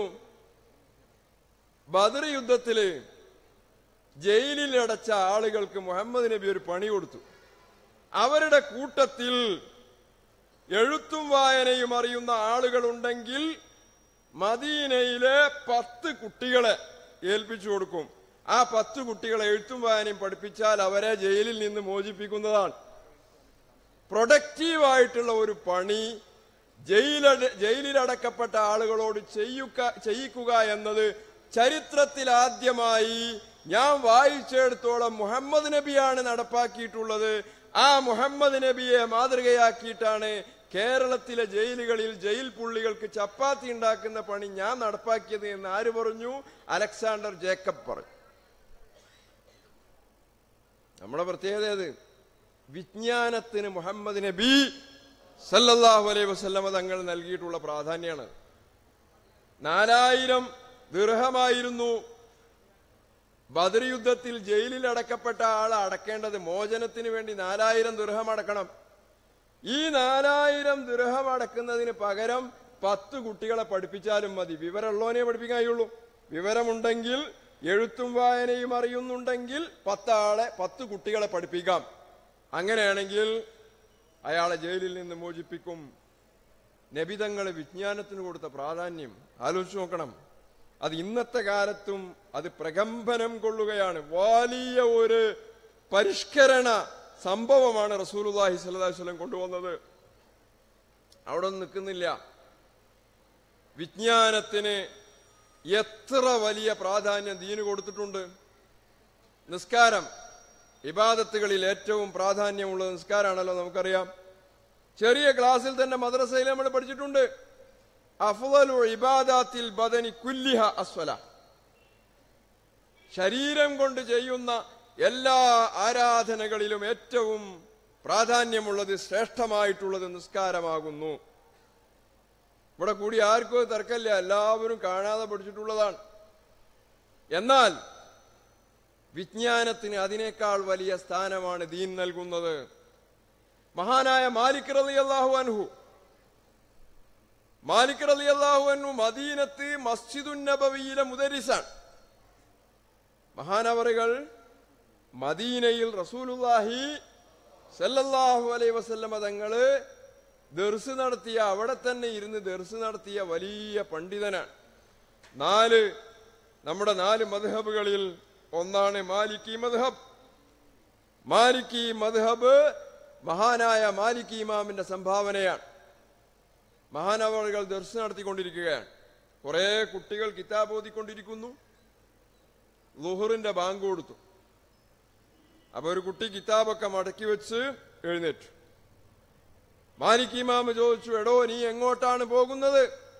Speaker 2: ബദർ യുദ്ധത്തില് ജയിലിൽ അടച്ച ആളുകൾക്ക് മുഹമ്മദ് നബി ഒരു പണി കൊടുത്തു അവരുടെ കൂട്ടത്തിൽ എഴുത്തും വായനയും അറിയുന്ന ആളുകളുണ്ടെങ്കിൽ മദീനയിലെ പത്ത് കുട്ടികളെ ഏൽപ്പിച്ചു കൊടുക്കും ആ പത്ത് കുട്ടികളെ എഴുത്തും വായനയും പഠിപ്പിച്ചാൽ അവരെ ജയിലിൽ നിന്ന് മോചിപ്പിക്കുന്നതാണ് പ്രൊഡക്റ്റീവായിട്ടുള്ള ഒരു പണി ജയിലട ജയിലിലടക്കപ്പെട്ട ആളുകളോട് ചെയ്യുക ചെയ്യിക്കുക എന്നത് ചരിത്രത്തിൽ ആദ്യമായി ഞാൻ വായിച്ചെടുത്തോളം മുഹമ്മദ് നബിയാണ് നടപ്പാക്കിയിട്ടുള്ളത് ആ മുഹമ്മദ് നബിയെ മാതൃകയാക്കിയിട്ടാണ് കേരളത്തിലെ ജയിലുകളിൽ ജയിൽ പുള്ളികൾക്ക് ചപ്പാത്തി ഉണ്ടാക്കുന്ന പണി ഞാൻ നടപ്പാക്കിയത് എന്ന് ആര് പറഞ്ഞു അലക്സാണ്ടർ ജേക്കബ് പറഞ്ഞു നമ്മുടെ പ്രത്യേകത ഏത് വിജ്ഞാനത്തിന് മുഹമ്മദ് നബി സല്ലല്ലാഹു അലൈഹി വസല്ലമ തങ്ങൾ നൽകിയിട്ടുള്ള പ്രാധാന്യമാണ് നാലായിരം ദീർഘമായിരുന്നു ബദർ യുദ്ധത്തിൽ ജയിലിൽ അടക്കപ്പെട്ട ആൾ അടക്കേണ്ടത് മോചനത്തിന് വേണ്ടി നാലായിരം ദീർഘം അടക്കണം ഈ നാലായിരം ദീർഘം അടക്കുന്നതിന് പകരം പത്ത് കുട്ടികളെ പഠിപ്പിച്ചാലും മതി വിവരമുള്ളവനെ പഠിപ്പിക്കാൻ കഴിയുള്ളൂ വിവരമുണ്ടെങ്കിൽ എഴുത്തും വായനയും അറിയുന്നുണ്ടെങ്കിൽ പത്താളെ പത്ത് കുട്ടികളെ പഠിപ്പിക്കാം അങ്ങനെയാണെങ്കിൽ അയാളെ ജയിലിൽ നിന്ന് മോചിപ്പിക്കും നബിതങ്ങൾ വിജ്ഞാനത്തിന് കൊടുത്ത പ്രാധാന്യം ആലോചിച്ച് നോക്കണം അത് ഇന്നത്തെ കാലത്തും അത് പ്രകമ്പനം കൊള്ളുകയാണ് വലിയ ഒരു പരിഷ്കരണ സംഭവമാണ് റസൂലുള്ളാഹി സ്വല്ലല്ലാഹു അലൈഹി വസല്ലം കൊണ്ടുവന്നത് അവിടെ ഒന്നും നിൽക്കുന്നില്ല വിജ്ഞാനത്തിന് എത്ര വലിയ പ്രാധാന്യം ദീന് കൊടുത്തിട്ടുണ്ട് നിസ്കാരം ഇബാദത്തുകളിൽ ഏറ്റവും പ്രാധാന്യമുള്ളത് നിസ്കാരമാണല്ലോ നമുക്കറിയാം ചെറിയ ക്ലാസ്സിൽ തന്നെ മദ്രസയിൽ നമ്മൾ പഠിച്ചിട്ടുണ്ട് അഫ്ളലു ഇബാദാത്തിൽ ബദനി കുല്ലിഹ അസ്വല ശരീരം കൊണ്ട് ചെയ്യുന്ന എല്ലാ ആരാധനകളിലും ഏറ്റവും പ്രാധാന്യമുള്ളത് ശ്രേഷ്ഠമായിട്ടുള്ളത് നിസ്കാരമാകുന്നു ഇവിടെ കൂടി ആർക്കും അത് തർക്കമില്ല എല്ലാവരും കാണാതെ പഠിച്ചിട്ടുള്ളതാണ് എന്നാൽ വിജ്ഞാനത്തിന് അതിനേക്കാൾ വലിയ സ്ഥാനമാണ് ദീൻ നൽകുന്നത് മഹാനായ മാലിക് റളിയല്ലാഹു അൻഹു മാലിക് റളിയല്ലാഹു അൻഹു മദീനത്ത് മസ്ജിദുൻ നബവിയിലെ മുദരിസാണ് മഹാനവറുകൾ മദീനയിൽ റസൂലുള്ളാഹി സല്ലല്ലാഹു അലൈഹി വസല്ലമ തങ്ങള് ദർസ് നടത്തിയ അവിടെ തന്നെ ഇരുന്ന് ദർസ് നടത്തിയ വലിയ പണ്ഡിതനാണ് നാല് നമ്മുടെ നാല് മദ്ഹബുകളിൽ ഒന്നാണ് മാലിക്കി മദ്ഹബ് മാലിക്കി മദ്ഹബ് മഹാനായ മാലിക്കി ഇമാമിന്റെ സംഭാവനയാണ് മഹാനവറുകൾ ദർസ് നടത്തിക്കൊണ്ടിരിക്കുകയാണ് കുറെ കുട്ടികൾ കിതാബ് ഓതിക്കൊണ്ടിരിക്കുന്നു ലുഹറിന്റെ ബാങ്ക് കൊടുത്തു അപ്പൊ ഒരു കുട്ടി കിതാബൊക്കെ മടക്കി വെച്ച് എഴുന്നേറ്റു മാലിക് ഇമാമ് ചോദിച്ചു എടോ നീ എങ്ങോട്ടാണ് പോകുന്നത്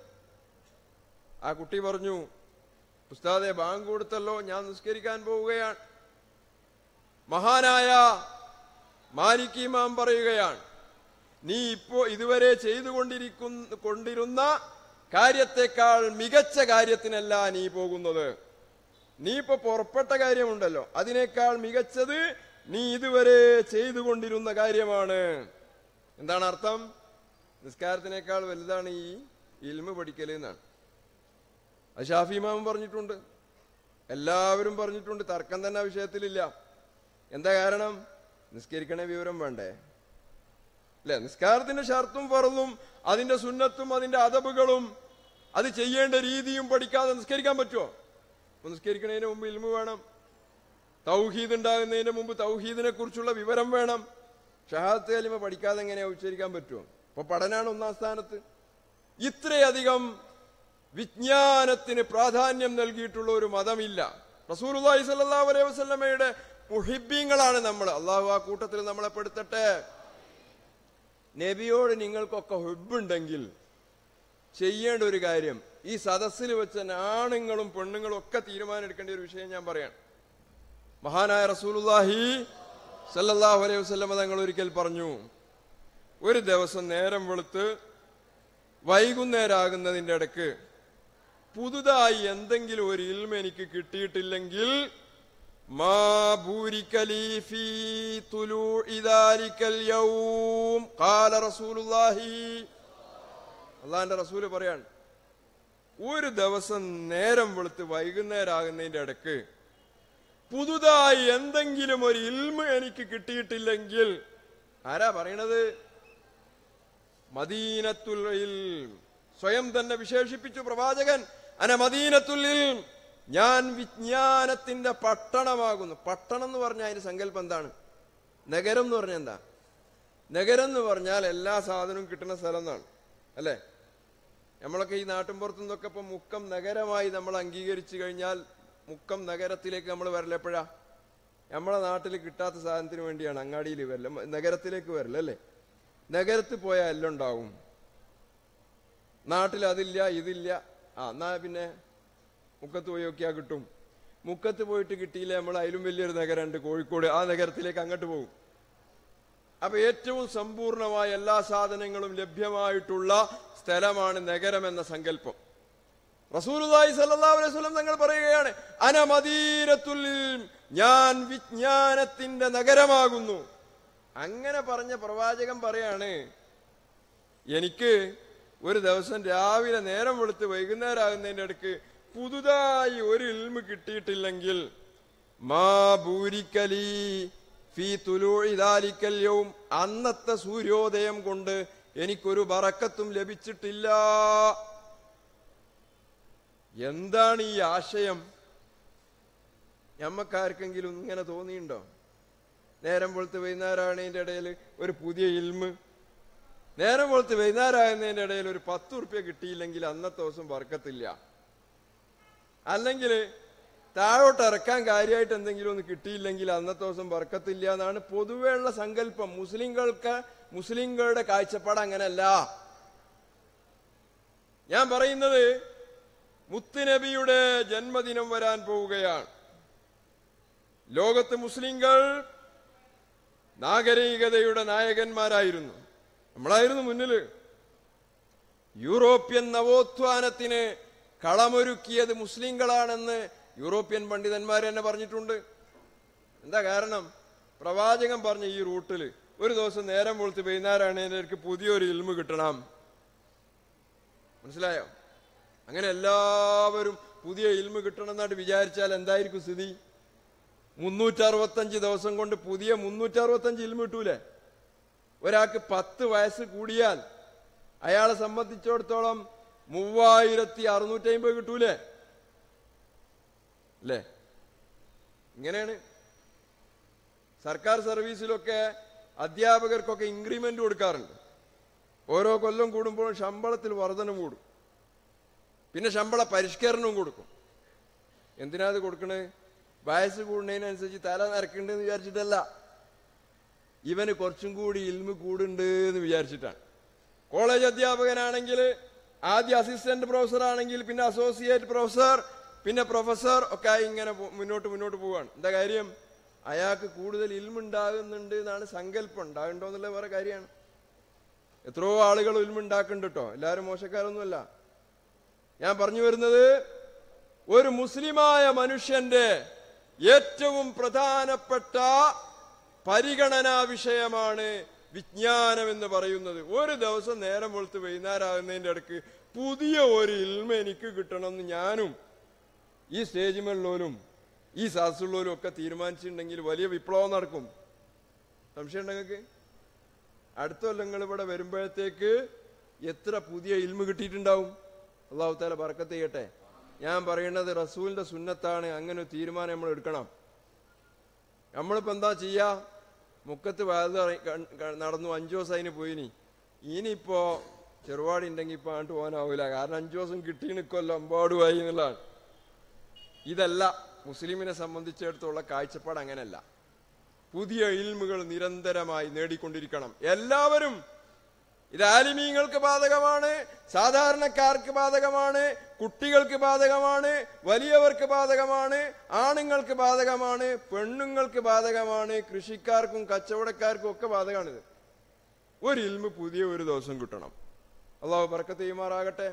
Speaker 2: ആ കുട്ടി പറഞ്ഞു ഉസ്താദെ ബാങ്ക് കൊടുത്തല്ലോ ഞാൻ നിസ്കരിക്കാൻ പോവുകയാണ് മഹാനായ മാലിക് ഇമാം പറയുകയാണ് നീ ഇപ്പോ ഇതുവരെ ചെയ്തുകൊണ്ടിരിക്കുന്ന കൊണ്ടിരുന്ന കാര്യത്തെക്കാൾ മികച്ച കാര്യത്തിനല്ല നീ പോകുന്നത് നീ ഇപ്പൊ പുറപ്പെട്ട കാര്യമുണ്ടല്ലോ അതിനേക്കാൾ മികച്ചത് നീ ഇതുവരെ ചെയ്തുകൊണ്ടിരുന്ന കാര്യമാണ് എന്താണ് അർത്ഥം നിസ്കാരത്തിനേക്കാൾ വലുതാണ് ഈ ഇൽമ പഠിക്കൽ എന്നാണ് അത് ഷാഫി ഇമാമും പറഞ്ഞിട്ടുണ്ട് എല്ലാവരും പറഞ്ഞിട്ടുണ്ട് തർക്കം തന്നെ ആ വിഷയത്തിലില്ല എന്താ കാരണം നിസ്കരിക്കണ വിവരം വേണ്ടേ അല്ലെ നിസ്കാരത്തിന്റെ ഷർത്തും ഫറലും അതിന്റെ സുന്നത്തും അതിന്റെ അതബുകളും അത് ചെയ്യേണ്ട രീതിയും പഠിക്കാതെ നിസ്കരിക്കാൻ പറ്റുമോ അപ്പൊ നിസ്കരിക്കുന്നതിന് മുമ്പ് ഇൽമു വേണം തൗഹീദ് ഉണ്ടാകുന്നതിന് മുമ്പ് തൗഹീദിനെ കുറിച്ചുള്ള വിവരം വേണം ഷഹാദത്ത് കലിമ പഠിക്കാതെ എങ്ങനെയാ ഉച്ചരിക്കാൻ പറ്റുമോ അപ്പൊ പഠനാണ് ഒന്നാം സ്ഥാനത്ത് ഇത്രയധികം വിജ്ഞാനത്തിന് പ്രാധാന്യം നൽകിയിട്ടുള്ള ഒരു മതമില്ല റസൂലുള്ളാഹി സ്വല്ലല്ലാഹു അലൈഹി വസല്ലമയുടെ മുഹിബ്ബീങ്ങളാണ് നമ്മൾ അള്ളാഹു ആ കൂട്ടത്തിൽ നമ്മളെ പെടുത്തട്ടെ നബിയോട് നിങ്ങൾക്കൊക്കെ ഹുബുണ്ടെങ്കിൽ ചെയ്യേണ്ട ഒരു കാര്യം ഈ സദസ്സിൽ വെച്ച ആണുങ്ങളും പെണ്ണുങ്ങളും ഒക്കെ തീരുമാനം എടുക്കേണ്ട ഒരു വിഷയം ഞാൻ പറയാം മഹാനായ റസൂലുള്ളാഹി സല്ലല്ലാഹു അലൈഹി വസല്ലമ തങ്ങൾ ഒരിക്കൽ പറഞ്ഞു ഒരു ദിവസം നേരം വെളുത്ത് വൈകുന്നേരാകുന്നതിന്റെ ഇടക്ക് പുതുതായി എന്തെങ്കിലും ഒരു ഇൽമ എനിക്ക് കിട്ടിയിട്ടില്ലെങ്കിൽ മാ ബൂരിക ലീ ഫീ തുലൂഇ ദാലിക്കൽ യൗം ഖാല റസൂലുള്ളാഹി അള്ളാഹിന്റെ റസൂല് പറയാണ് ഒരു ദിവസം നേരം വെളുത്ത് വൈകുന്നേരാകുന്നതിന്റെ ഇടക്ക് പുതുതായി എന്തെങ്കിലും ഒരു ഇൽമ എനിക്ക് കിട്ടിയിട്ടില്ലെങ്കിൽ ആരാ പറയണത് മദീനത്തുൽ ഇൽം. സ്വയം തന്നെ വിശേഷിപ്പിച്ചു പ്രവാചകൻ അന മദീനത്തുൽ ഇൽം. ഞാൻ വിജ്ഞാനത്തിന്റെ പട്ടണമാകുന്നു പട്ടണം എന്ന് പറഞ്ഞാൽ അതിന് സങ്കല്പം എന്താണ് നഗരം എന്ന് പറഞ്ഞാൽ എന്താ നഗരം എന്ന് പറഞ്ഞാൽ എല്ലാ സാധനവും കിട്ടുന്ന സ്ഥലം എന്നാണ് അല്ലേ നമ്മളൊക്കെ ഈ നാട്ടിൻപുറത്തു നിന്നൊക്കെ ഇപ്പൊ മുക്കം നഗരമായി നമ്മൾ അംഗീകരിച്ചു കഴിഞ്ഞാൽ മുക്കം നഗരത്തിലേക്ക് നമ്മൾ വരല എപ്പോഴാ നമ്മളെ നാട്ടിൽ കിട്ടാത്ത സാധനത്തിന് വേണ്ടിയാണ് അങ്ങാടിയിൽ വരല മ- നഗരത്തിലേക്ക് വരല അല്ലേ നഗരത്തിൽ പോയാൽ എല്ലാം ഉണ്ടാവും നാട്ടിൽ അതില്ല ഇതില്ല ആ എന്നാ പിന്നെ മുക്കത്ത് പോയി നോക്കിയാൽ കിട്ടും മുക്കത്ത് പോയിട്ട് കിട്ടിയില്ല നമ്മൾ അതിലും വലിയൊരു നഗരമുണ്ട് കോഴിക്കോട് ആ നഗരത്തിലേക്ക് അങ്ങോട്ട് പോകും അപ്പൊ ഏറ്റവും സമ്പൂർണമായ എല്ലാ സാധനങ്ങളും ലഭ്യമായിട്ടുള്ള സ്ഥലമാണ് നഗരം എന്ന സങ്കല്പം റസൂലുള്ളാഹി സ്വല്ലല്ലാഹു അലൈഹി വസല്ലം തങ്ങൾ പറയുകയാണ് അന മദീനത്തുൽ ഇൽം. ഞാൻ വിജ്ഞാനത്തിന്റെ നഗരമാകുന്നു അങ്ങനെ പറഞ്ഞ പ്രവാചകൻ പറയാണ് എനിക്ക് ഒരു ദിവസം രാവിലെ നേരം വെളുത്ത് വൈകുന്നേരം ആകുന്നതിന്റെ അടുക്ക് പുതുതായി ഒരു ഇൽമ് കിട്ടിയിട്ടില്ലെങ്കിൽ മാ ഭൂരിക്കലി ഫീ തുലൂഴിതാലിക്കല്യവും അന്നത്തെ സൂര്യോദയം കൊണ്ട് എനിക്കൊരു ബറക്കത്തും ലഭിച്ചിട്ടില്ല എന്താണ് ഈ ആശയം ഞമ്മക്കാർക്കെങ്കിലും ഇങ്ങനെ തോന്നിയിട്ടുണ്ടോ നേരം വെളുത്ത് വൈകുന്നേരമാണതിൻ്റെ ഇടയിൽ ഒരു പുതിയ ഇൽമ് നേരം വെളുത്ത് വൈകുന്നേരമാകുന്നതിൻ്റെ ഇടയിൽ ഒരു പത്ത് ഉറുപ്പ്യ കിട്ടിയില്ലെങ്കിൽ അന്നത്തെ ദിവസം വർക്കത്തില്ല അല്ലെങ്കിൽ താഴോട്ട് ഇറക്കാൻ കാര്യമായിട്ട് എന്തെങ്കിലും ഒന്ന് കിട്ടിയില്ലെങ്കിൽ അന്നത്തെ ദിവസം വർക്കത്തില്ല എന്നാണ് പൊതുവെയുള്ള സങ്കല്പം മുസ്ലിങ്ങൾക്ക് മുസ്ലിങ്ങളുടെ കാഴ്ചപ്പാട് അങ്ങനല്ല ഞാൻ പറയുന്നത് മുത്തുനബിയുടെ ജന്മദിനം വരാൻ പോവുകയാണ് ലോകത്ത് മുസ്ലിങ്ങൾ നാഗരികതയുടെ നായകന്മാരായിരുന്നു നമ്മളായിരുന്നു മുന്നില് യൂറോപ്യൻ നവോത്ഥാനത്തിന് കളമൊരുക്കിയത് മുസ്ലിങ്ങളാണെന്ന് യൂറോപ്യൻ പണ്ഡിതന്മാർ തന്നെ പറഞ്ഞിട്ടുണ്ട് എന്താ കാരണം പ്രവാചകൻ പറഞ്ഞ ഈ റൂട്ടിൽ ഒരു ദിവസം നേരം വെളുത്ത് വൈകുന്നേരമാണ് എനിക്ക് പുതിയൊരു ഇൽമ് കിട്ടണം മനസ്സിലായോ അങ്ങനെ എല്ലാവരും പുതിയ ഇൽമ് കിട്ടണം എന്നായിട്ട് വിചാരിച്ചാൽ എന്തായിരിക്കും സ്ഥിതി മുന്നൂറ്ററുപത്തഞ്ച് ദിവസം കൊണ്ട് പുതിയ മുന്നൂറ്ററുപത്തഞ്ച് ഇൽമ കിട്ടൂലേ ഒരാൾക്ക് പത്ത് വയസ്സ് കൂടിയാൽ അയാളെ സംബന്ധിച്ചിടത്തോളം മൂവായിരത്തി അറുന്നൂറ്റി അമ്പത് കിട്ടൂലേ അല്ലേ ഇങ്ങനെയാണ് സർക്കാർ സർവീസിലൊക്കെ അധ്യാപകർക്കൊക്കെ ഇൻക്രിമെന്റ് കൊടുക്കാറുണ്ട് ഓരോ കൊല്ലം കൂടുമ്പോഴും ശമ്പളത്തിൽ വർധന കൂടും പിന്നെ ശമ്പള പരിഷ്കരണവും കൊടുക്കും എന്തിനാ അത് കൊടുക്കണേ വയസ്സ് കൂടുന്നതിനനുസരിച്ച് തല നരക്കുന്നുണ്ടെന്ന് വിചാരിച്ചിട്ടല്ല ഇവന് കുറച്ചും കൂടി ഇൽമ് കൂടുണ്ട് എന്ന് വിചാരിച്ചിട്ടാണ് കോളേജ് അധ്യാപകനാണെങ്കിൽ ആദ്യ അസിസ്റ്റന്റ് പ്രൊഫസർ ആണെങ്കിൽ പിന്നെ അസോസിയേറ്റ് പ്രൊഫസർ പിന്നെ പ്രൊഫസർ ഒക്കെ ആയി ഇങ്ങനെ പോ- മുന്നോട്ട് മുന്നോട്ട് പോവാണ് എന്താ കാര്യം അയാൾക്ക് കൂടുതൽ ഇൽമുണ്ടാകുന്നുണ്ട് എന്നാണ് സങ്കല്പം ഉണ്ടാകുന്നുണ്ടോ എന്നുള്ള വേറെ കാര്യമാണ് എത്രയോ ആളുകൾ ഇൽമുണ്ടാക്കുന്നുണ്ട് കേട്ടോ എല്ലാവരും മോശക്കാരൊന്നുമല്ല ഞാൻ പറഞ്ഞു വരുന്നത് ഒരു മുസ്ലിമായ മനുഷ്യന്റെ ഏറ്റവും പ്രധാനപ്പെട്ട പരിഗണനാ വിഷയമാണ് വിജ്ഞാനം എന്ന് പറയുന്നത് ഒരു ദിവസം നേരം വെളുത്ത് വൈകുന്നേരമാകുന്നതിന്റെ അടുക്ക് പുതിയ ഒരു ഇൽമ എനിക്ക് കിട്ടണമെന്ന് ഞാനും ഈ സ്റ്റേജിലുള്ളവരും ഈ സദസ്സുള്ളവരും ഒക്കെ തീരുമാനിച്ചിട്ടുണ്ടെങ്കിൽ വലിയ വിപ്ലവം നടക്കും സംശയം ഉണ്ടോ നിങ്ങൾക്ക് അടുത്ത കൊല്ലങ്ങൾ ഇവിടെ വരുമ്പോഴത്തേക്ക് എത്ര പുതിയ ഇൽമ കിട്ടിയിട്ടുണ്ടാവും അള്ളാഹു താല ബർക്കത്ത് ചെയ്യട്ടെ ഞാൻ പറയുന്നത് റസൂലിന്റെ സുന്നത്താണ് അങ്ങനെ ഒരു തീരുമാനം നമ്മൾ എടുക്കണം നമ്മളിപ്പോ എന്താ ചെയ്യാ മുക്കത്ത് വയത് നടന്നു അഞ്ചു ദിവസം അതിന് പോയിനി ഇനിയിപ്പോ ചെറുപാടി ഉണ്ടെങ്കിൽ ഇപ്പൊ അങ്ങോട്ട് പോകാനാവില്ല കാരണം അഞ്ചു ദിവസം കിട്ടി നിൽക്കുമല്ലോ അമ്പാടുമായി എന്നുള്ളതാണ് ഇതല്ല മുസ്ലിമിനെ സംബന്ധിച്ചിടത്തോളം കാഴ്ചപ്പാട് അങ്ങനെയല്ല പുതിയ ഇൽമുകൾ നിരന്തരമായി നേടിക്കൊണ്ടിരിക്കണം എല്ലാവരും ഇത് ആലിമീങ്ങൾക്ക് ബാധകമാണ് സാധാരണക്കാർക്ക് ബാധകമാണ് കുട്ടികൾക്ക് ബാധകമാണ് വലിയവർക്ക് ബാധകമാണ് ആണുങ്ങൾക്ക് ബാധകമാണ് പെണ്ണുങ്ങൾക്ക് ബാധകമാണ് കൃഷിക്കാർക്കും കച്ചവടക്കാർക്കും ഒക്കെ ബാധകമാണിത് ഒരു ഇൽമ് പുതിയ ഒരു ദിവസം കിട്ടണം അള്ളാഹു ബർക്കത്ത് ചെയ്യുമാറാകട്ടെ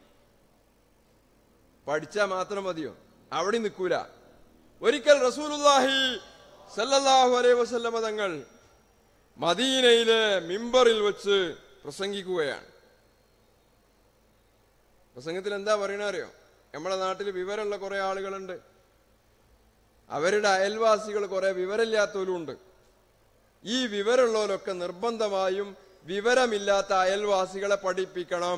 Speaker 2: പഠിച്ചാൽ മാത്രം മതിയോ അവിടെ നിൽക്കൂല ഒരിക്കൽ റസൂലുല്ലാഹി സല്ലല്ലാഹു അലൈഹി വസല്ലമ തങ്ങൾ മദീനയിലെ മിമ്പറിൽ വെച്ച് പ്രസംഗിക്കുകയാണ് പ്രസംഗത്തിൽ എന്താ പറയണ അറിയോ നമ്മുടെ നാട്ടിൽ വിവരമുള്ള കുറെ ആളുകളുണ്ട് അവരുടെ അയൽവാസികൾ കുറെ വിവരമില്ലാത്തവരും ഉണ്ട് ഈ വിവരമുള്ളവരൊക്കെ നിർബന്ധമായും വിവരമില്ലാത്ത അയൽവാസികളെ പഠിപ്പിക്കണം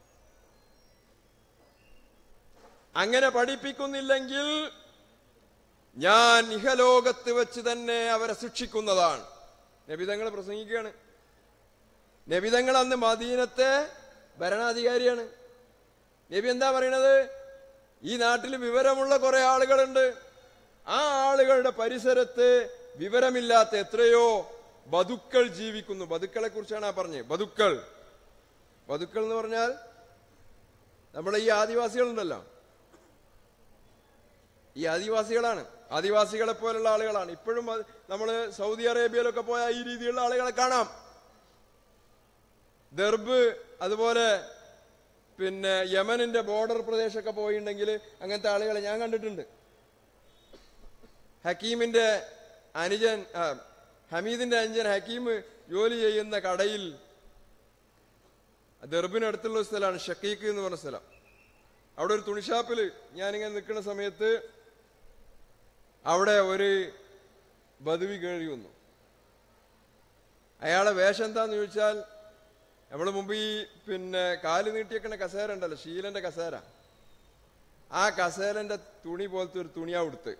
Speaker 2: അങ്ങനെ പഠിപ്പിക്കുന്നില്ലെങ്കിൽ ഞാൻ ഇഹലോകത്ത് വെച്ച് തന്നെ അവരെ ശിക്ഷിക്കുന്നതാണ് നബിതങ്ങൾ പ്രസംഗിക്കുകയാണ് നബിതങ്ങൾ അന്ന് മദീനത്തെ ഭരണാധികാരിയാണ് നബി എന്താ പറയണത് ഈ നാട്ടിൽ വിവരമുള്ള കുറെ ആളുകളുണ്ട് ആ ആളുകളുടെ പരിസരത്ത് വിവരമില്ലാത്ത എത്രയോ ബതുക്കൾ ജീവിക്കുന്നു ബതുക്കളെ കുറിച്ചാണ് ആ പറഞ്ഞത് ബതുക്കൾ ബതുക്കൾ എന്ന് പറഞ്ഞാൽ നമ്മുടെ ഈ ആദിവാസികളുണ്ടല്ലോ ഈ ആദിവാസികളാണ് ആദിവാസികളെ പോലുള്ള ആളുകളാണ് ഇപ്പോഴും നമ്മൾ സൗദി അറേബ്യയിലൊക്കെ പോയ ഈ രീതിയിലുള്ള ആളുകളെ കാണാം ദർബ് അതുപോലെ പിന്നെ യമനിന്റെ ബോർഡർ പ്രദേശമൊക്കെ പോയിട്ടുണ്ടെങ്കിൽ അങ്ങനത്തെ ആളുകളെ ഞാൻ കണ്ടിട്ടുണ്ട് ഹക്കീമിന്റെ അനുജൻ ആ, ഹമീദിന്റെ അനുജൻ ഹക്കീം ജോലി ചെയ്യുന്ന കടയിൽ ദർബിനടുത്തുള്ള ഒരു സ്ഥലമാണ് ഷക്കീക്ക് എന്ന് പറഞ്ഞ സ്ഥലം അവിടെ ഒരു തുണിഷാപ്പിൽ ഞാനിങ്ങനെ നിൽക്കുന്ന സമയത്ത് അവിടെ ഒരു ബദവി കേറി വന്നു അയാളെ വേഷം എന്താന്ന് ചോദിച്ചാൽ നമ്മൾ മുമ്പ് ഈ പിന്നെ കാല് നീട്ടിയേക്കണ കസേര ഉണ്ടല്ലോ ശീലന്റെ കസേര ആ കസേരന്റെ തുണി പോലത്തെ ഒരു തുണിയാ ഉടുത്ത്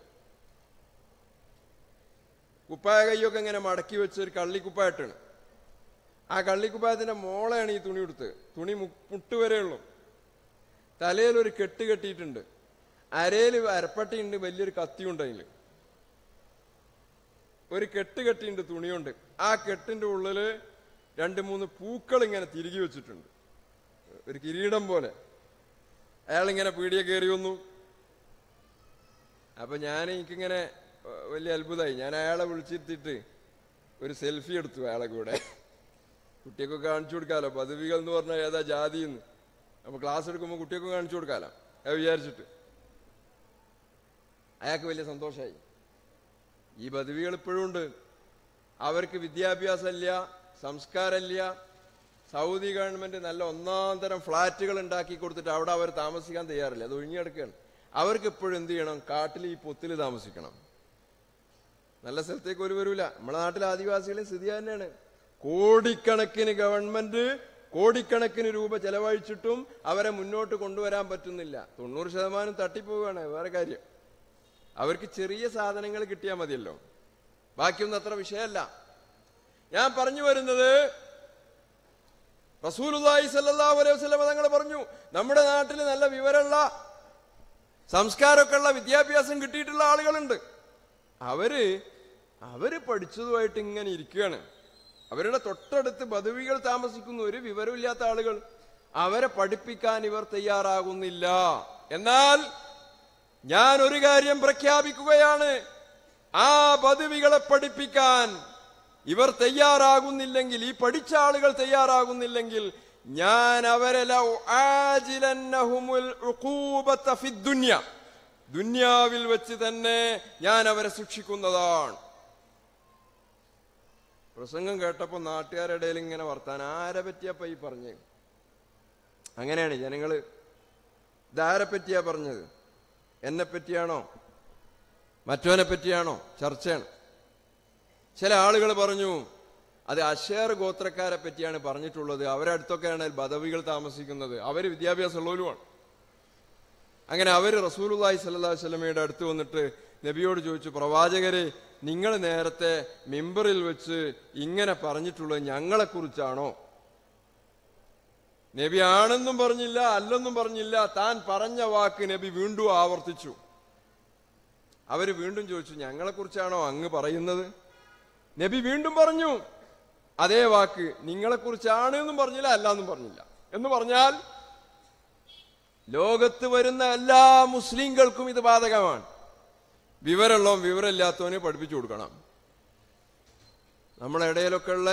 Speaker 2: കുപ്പായ കൈയൊക്കെ ഇങ്ങനെ മടക്കി വെച്ച ഒരു കള്ളിക്കുപ്പായിട്ടാണ് ആ കള്ളിക്കുപ്പായത്തിന്റെ മോളെയാണ് ഈ തുണി ഉടുത്ത് തുണി മു- മുട്ട് വരെ ഉള്ളൂ തലയിൽ ഒരു കെട്ട് കെട്ടിയിട്ടുണ്ട് അരയിൽ അരപ്പട്ടിയുണ്ട് വലിയൊരു കത്തിയുണ്ട് അതിൽ ഒരു കെട്ട് കെട്ടിയുണ്ട് തുണിയുണ്ട് ആ കെട്ടിന്റെ ഉള്ളില് രണ്ട് മൂന്ന് പൂക്കൾ ഇങ്ങനെ തിരികെ വെച്ചിട്ടുണ്ട് ഒരു കിരീടം പോലെ അയാൾ ഇങ്ങനെ പീടിയെ കയറി വന്നു അപ്പൊ ഞാൻ എനിക്കിങ്ങനെ ഏഹ്, വലിയ അത്ഭുതമായി ഞാൻ അയാളെ വിളിച്ചിരുത്തിയിട്ട് ഒരു സെൽഫി എടുത്തു അയാളെ കൂടെ കുട്ടിയൊക്കെ കാണിച്ചു കൊടുക്കാലോ പദവികൾ എന്ന് പറഞ്ഞാൽ ഏതാ ജാതി എന്ന് അപ്പൊ ക്ലാസ് എടുക്കുമ്പോൾ കുട്ടിയൊക്കെ കാണിച്ചു കൊടുക്കാലോ അത് വിചാരിച്ചിട്ട് അയാൾക്ക് വലിയ സന്തോഷമായി ഈ പദവികൾ ഇപ്പോഴും ഉണ്ട് അവർക്ക് വിദ്യാഭ്യാസമില്ല സംസ്കാരമില്ല സൗദി ഗവൺമെന്റ് നല്ല ഒന്നാം തരം ഫ്ളാറ്റുകൾ ഉണ്ടാക്കി കൊടുത്തിട്ട് അവിടെ അവർ താമസിക്കാൻ തയ്യാറില്ല അത് ഒഴിഞ്ഞെടുക്കുകയാണ് അവർക്ക് ഇപ്പോഴും എന്ത് ചെയ്യണം കാട്ടിൽ ഈ പൊത്തിൽ താമസിക്കണം നല്ല സ്ഥലത്തേക്ക് ഒരു വരൂല നമ്മുടെ നാട്ടിലെ ആദിവാസികളെ സ്ഥിതി തന്നെയാണ് കോടിക്കണക്കിന് ഗവൺമെന്റ് കോടിക്കണക്കിന് രൂപ ചെലവഴിച്ചിട്ടും അവരെ മുന്നോട്ട് കൊണ്ടുവരാൻ പറ്റുന്നില്ല തൊണ്ണൂറ് ശതമാനം തട്ടിപ്പോവുകയാണ് വേറെ കാര്യം അവർക്ക് ചെറിയ സാധനങ്ങൾ കിട്ടിയാൽ മതിയല്ലോ ബാക്കിയൊന്നും അത്ര വിഷയമല്ല ഞാൻ പറഞ്ഞു വരുന്നത് റസൂലുള്ളാഹി സല്ലല്ലാഹു അലൈഹി വസല്ലം തങ്ങൾ പറഞ്ഞു നമ്മുടെ നാട്ടിൽ നല്ല വിവരമുള്ള സംസ്കാരമൊക്കെ ഉള്ള വിദ്യാഭ്യാസം കിട്ടിയിട്ടുള്ള ആളുകളുണ്ട് അവര് അവര് പഠിച്ചതുമായിട്ട് ഇങ്ങനെ ഇരിക്കുകയാണ് അവരുടെ തൊട്ടടുത്ത് ബദവികൾ താമസിക്കുന്ന ഒരു വിവരമില്ലാത്ത ആളുകൾ അവരെ പഠിപ്പിക്കാൻ ഇവർ തയ്യാറാകുന്നില്ല എന്നാൽ ഞാൻ ഒരു കാര്യം പ്രഖ്യാപിക്കുകയാണ് ആ പദവികളെ പഠിപ്പിക്കാൻ ഇവർ തയ്യാറാകുന്നില്ലെങ്കിൽ ഈ പഠിച്ച ആളുകൾ തയ്യാറാകുന്നില്ലെങ്കിൽ ഞാൻ അവരെ ലൗ ആജിലന്നഹുമുൽ ഉഖൂബത ഫിദ്ദുന്യ. ദുന്യാവിൽ വെച്ച് തന്നെ ഞാൻ അവരെ ശിക്ഷിക്കുന്നതാണ് പ്രസംഗം കേട്ടപ്പോ നാട്ടുകാരുടെ ഇടയിൽ ഇങ്ങനെ വർത്താൻ ആരെ പറ്റിയപ്പ ഈ പറഞ്ഞ് അങ്ങനെയാണ് ജനങ്ങള് ഇതാരെ പറ്റിയാ പറഞ്ഞത് എന്നെ പറ്റിയാണോ മറ്റവനെ പറ്റിയാണോ ചർച്ചയാണ് ചില ആളുകൾ പറഞ്ഞു അത് അഷേർ ഗോത്രക്കാരെ പറ്റിയാണ് പറഞ്ഞിട്ടുള്ളത് അവരുടെ അടുത്തൊക്കെയാണ് ബദവികൾ താമസിക്കുന്നത് അവര് വിദ്യാഭ്യാസമുള്ളവരുമാണ് അങ്ങനെ അവര് റസൂലുള്ളാഹി സ്വല്ലല്ലാഹു അലൈഹി വസല്ലമയുടെ അടുത്ത് വന്നിട്ട് നബിയോട് ചോദിച്ചു പ്രവാചകരെ നിങ്ങൾ നേരത്തെ മിമ്പറിൽ വെച്ച് ഇങ്ങനെ പറഞ്ഞിട്ടുള്ളത് ഞങ്ങളെ കുറിച്ചാണോ നബി ആണെന്നും പറഞ്ഞില്ല അല്ലെന്നും പറഞ്ഞില്ല താൻ പറഞ്ഞ വാക്ക് നബി വീണ്ടും ആവർത്തിച്ചു അവര് വീണ്ടും ചോദിച്ചു ഞങ്ങളെ കുറിച്ചാണോ അങ്ങ് പറയുന്നത് നബി വീണ്ടും പറഞ്ഞു അതേ വാക്ക് നിങ്ങളെ കുറിച്ചാണ് എന്നും പറഞ്ഞില്ല അല്ല എന്നും പറഞ്ഞില്ല എന്ന് പറഞ്ഞാൽ ലോകത്ത് വരുന്ന എല്ലാ മുസ്ലിങ്ങൾക്കും ഇത് ബാധകമാണ് വിവരമുള്ളവൻ വിവരമില്ലാത്തവനെ പഠിപ്പിച്ചു കൊടുക്കണം നമ്മളെ ഇടയിലൊക്കെ ഉള്ള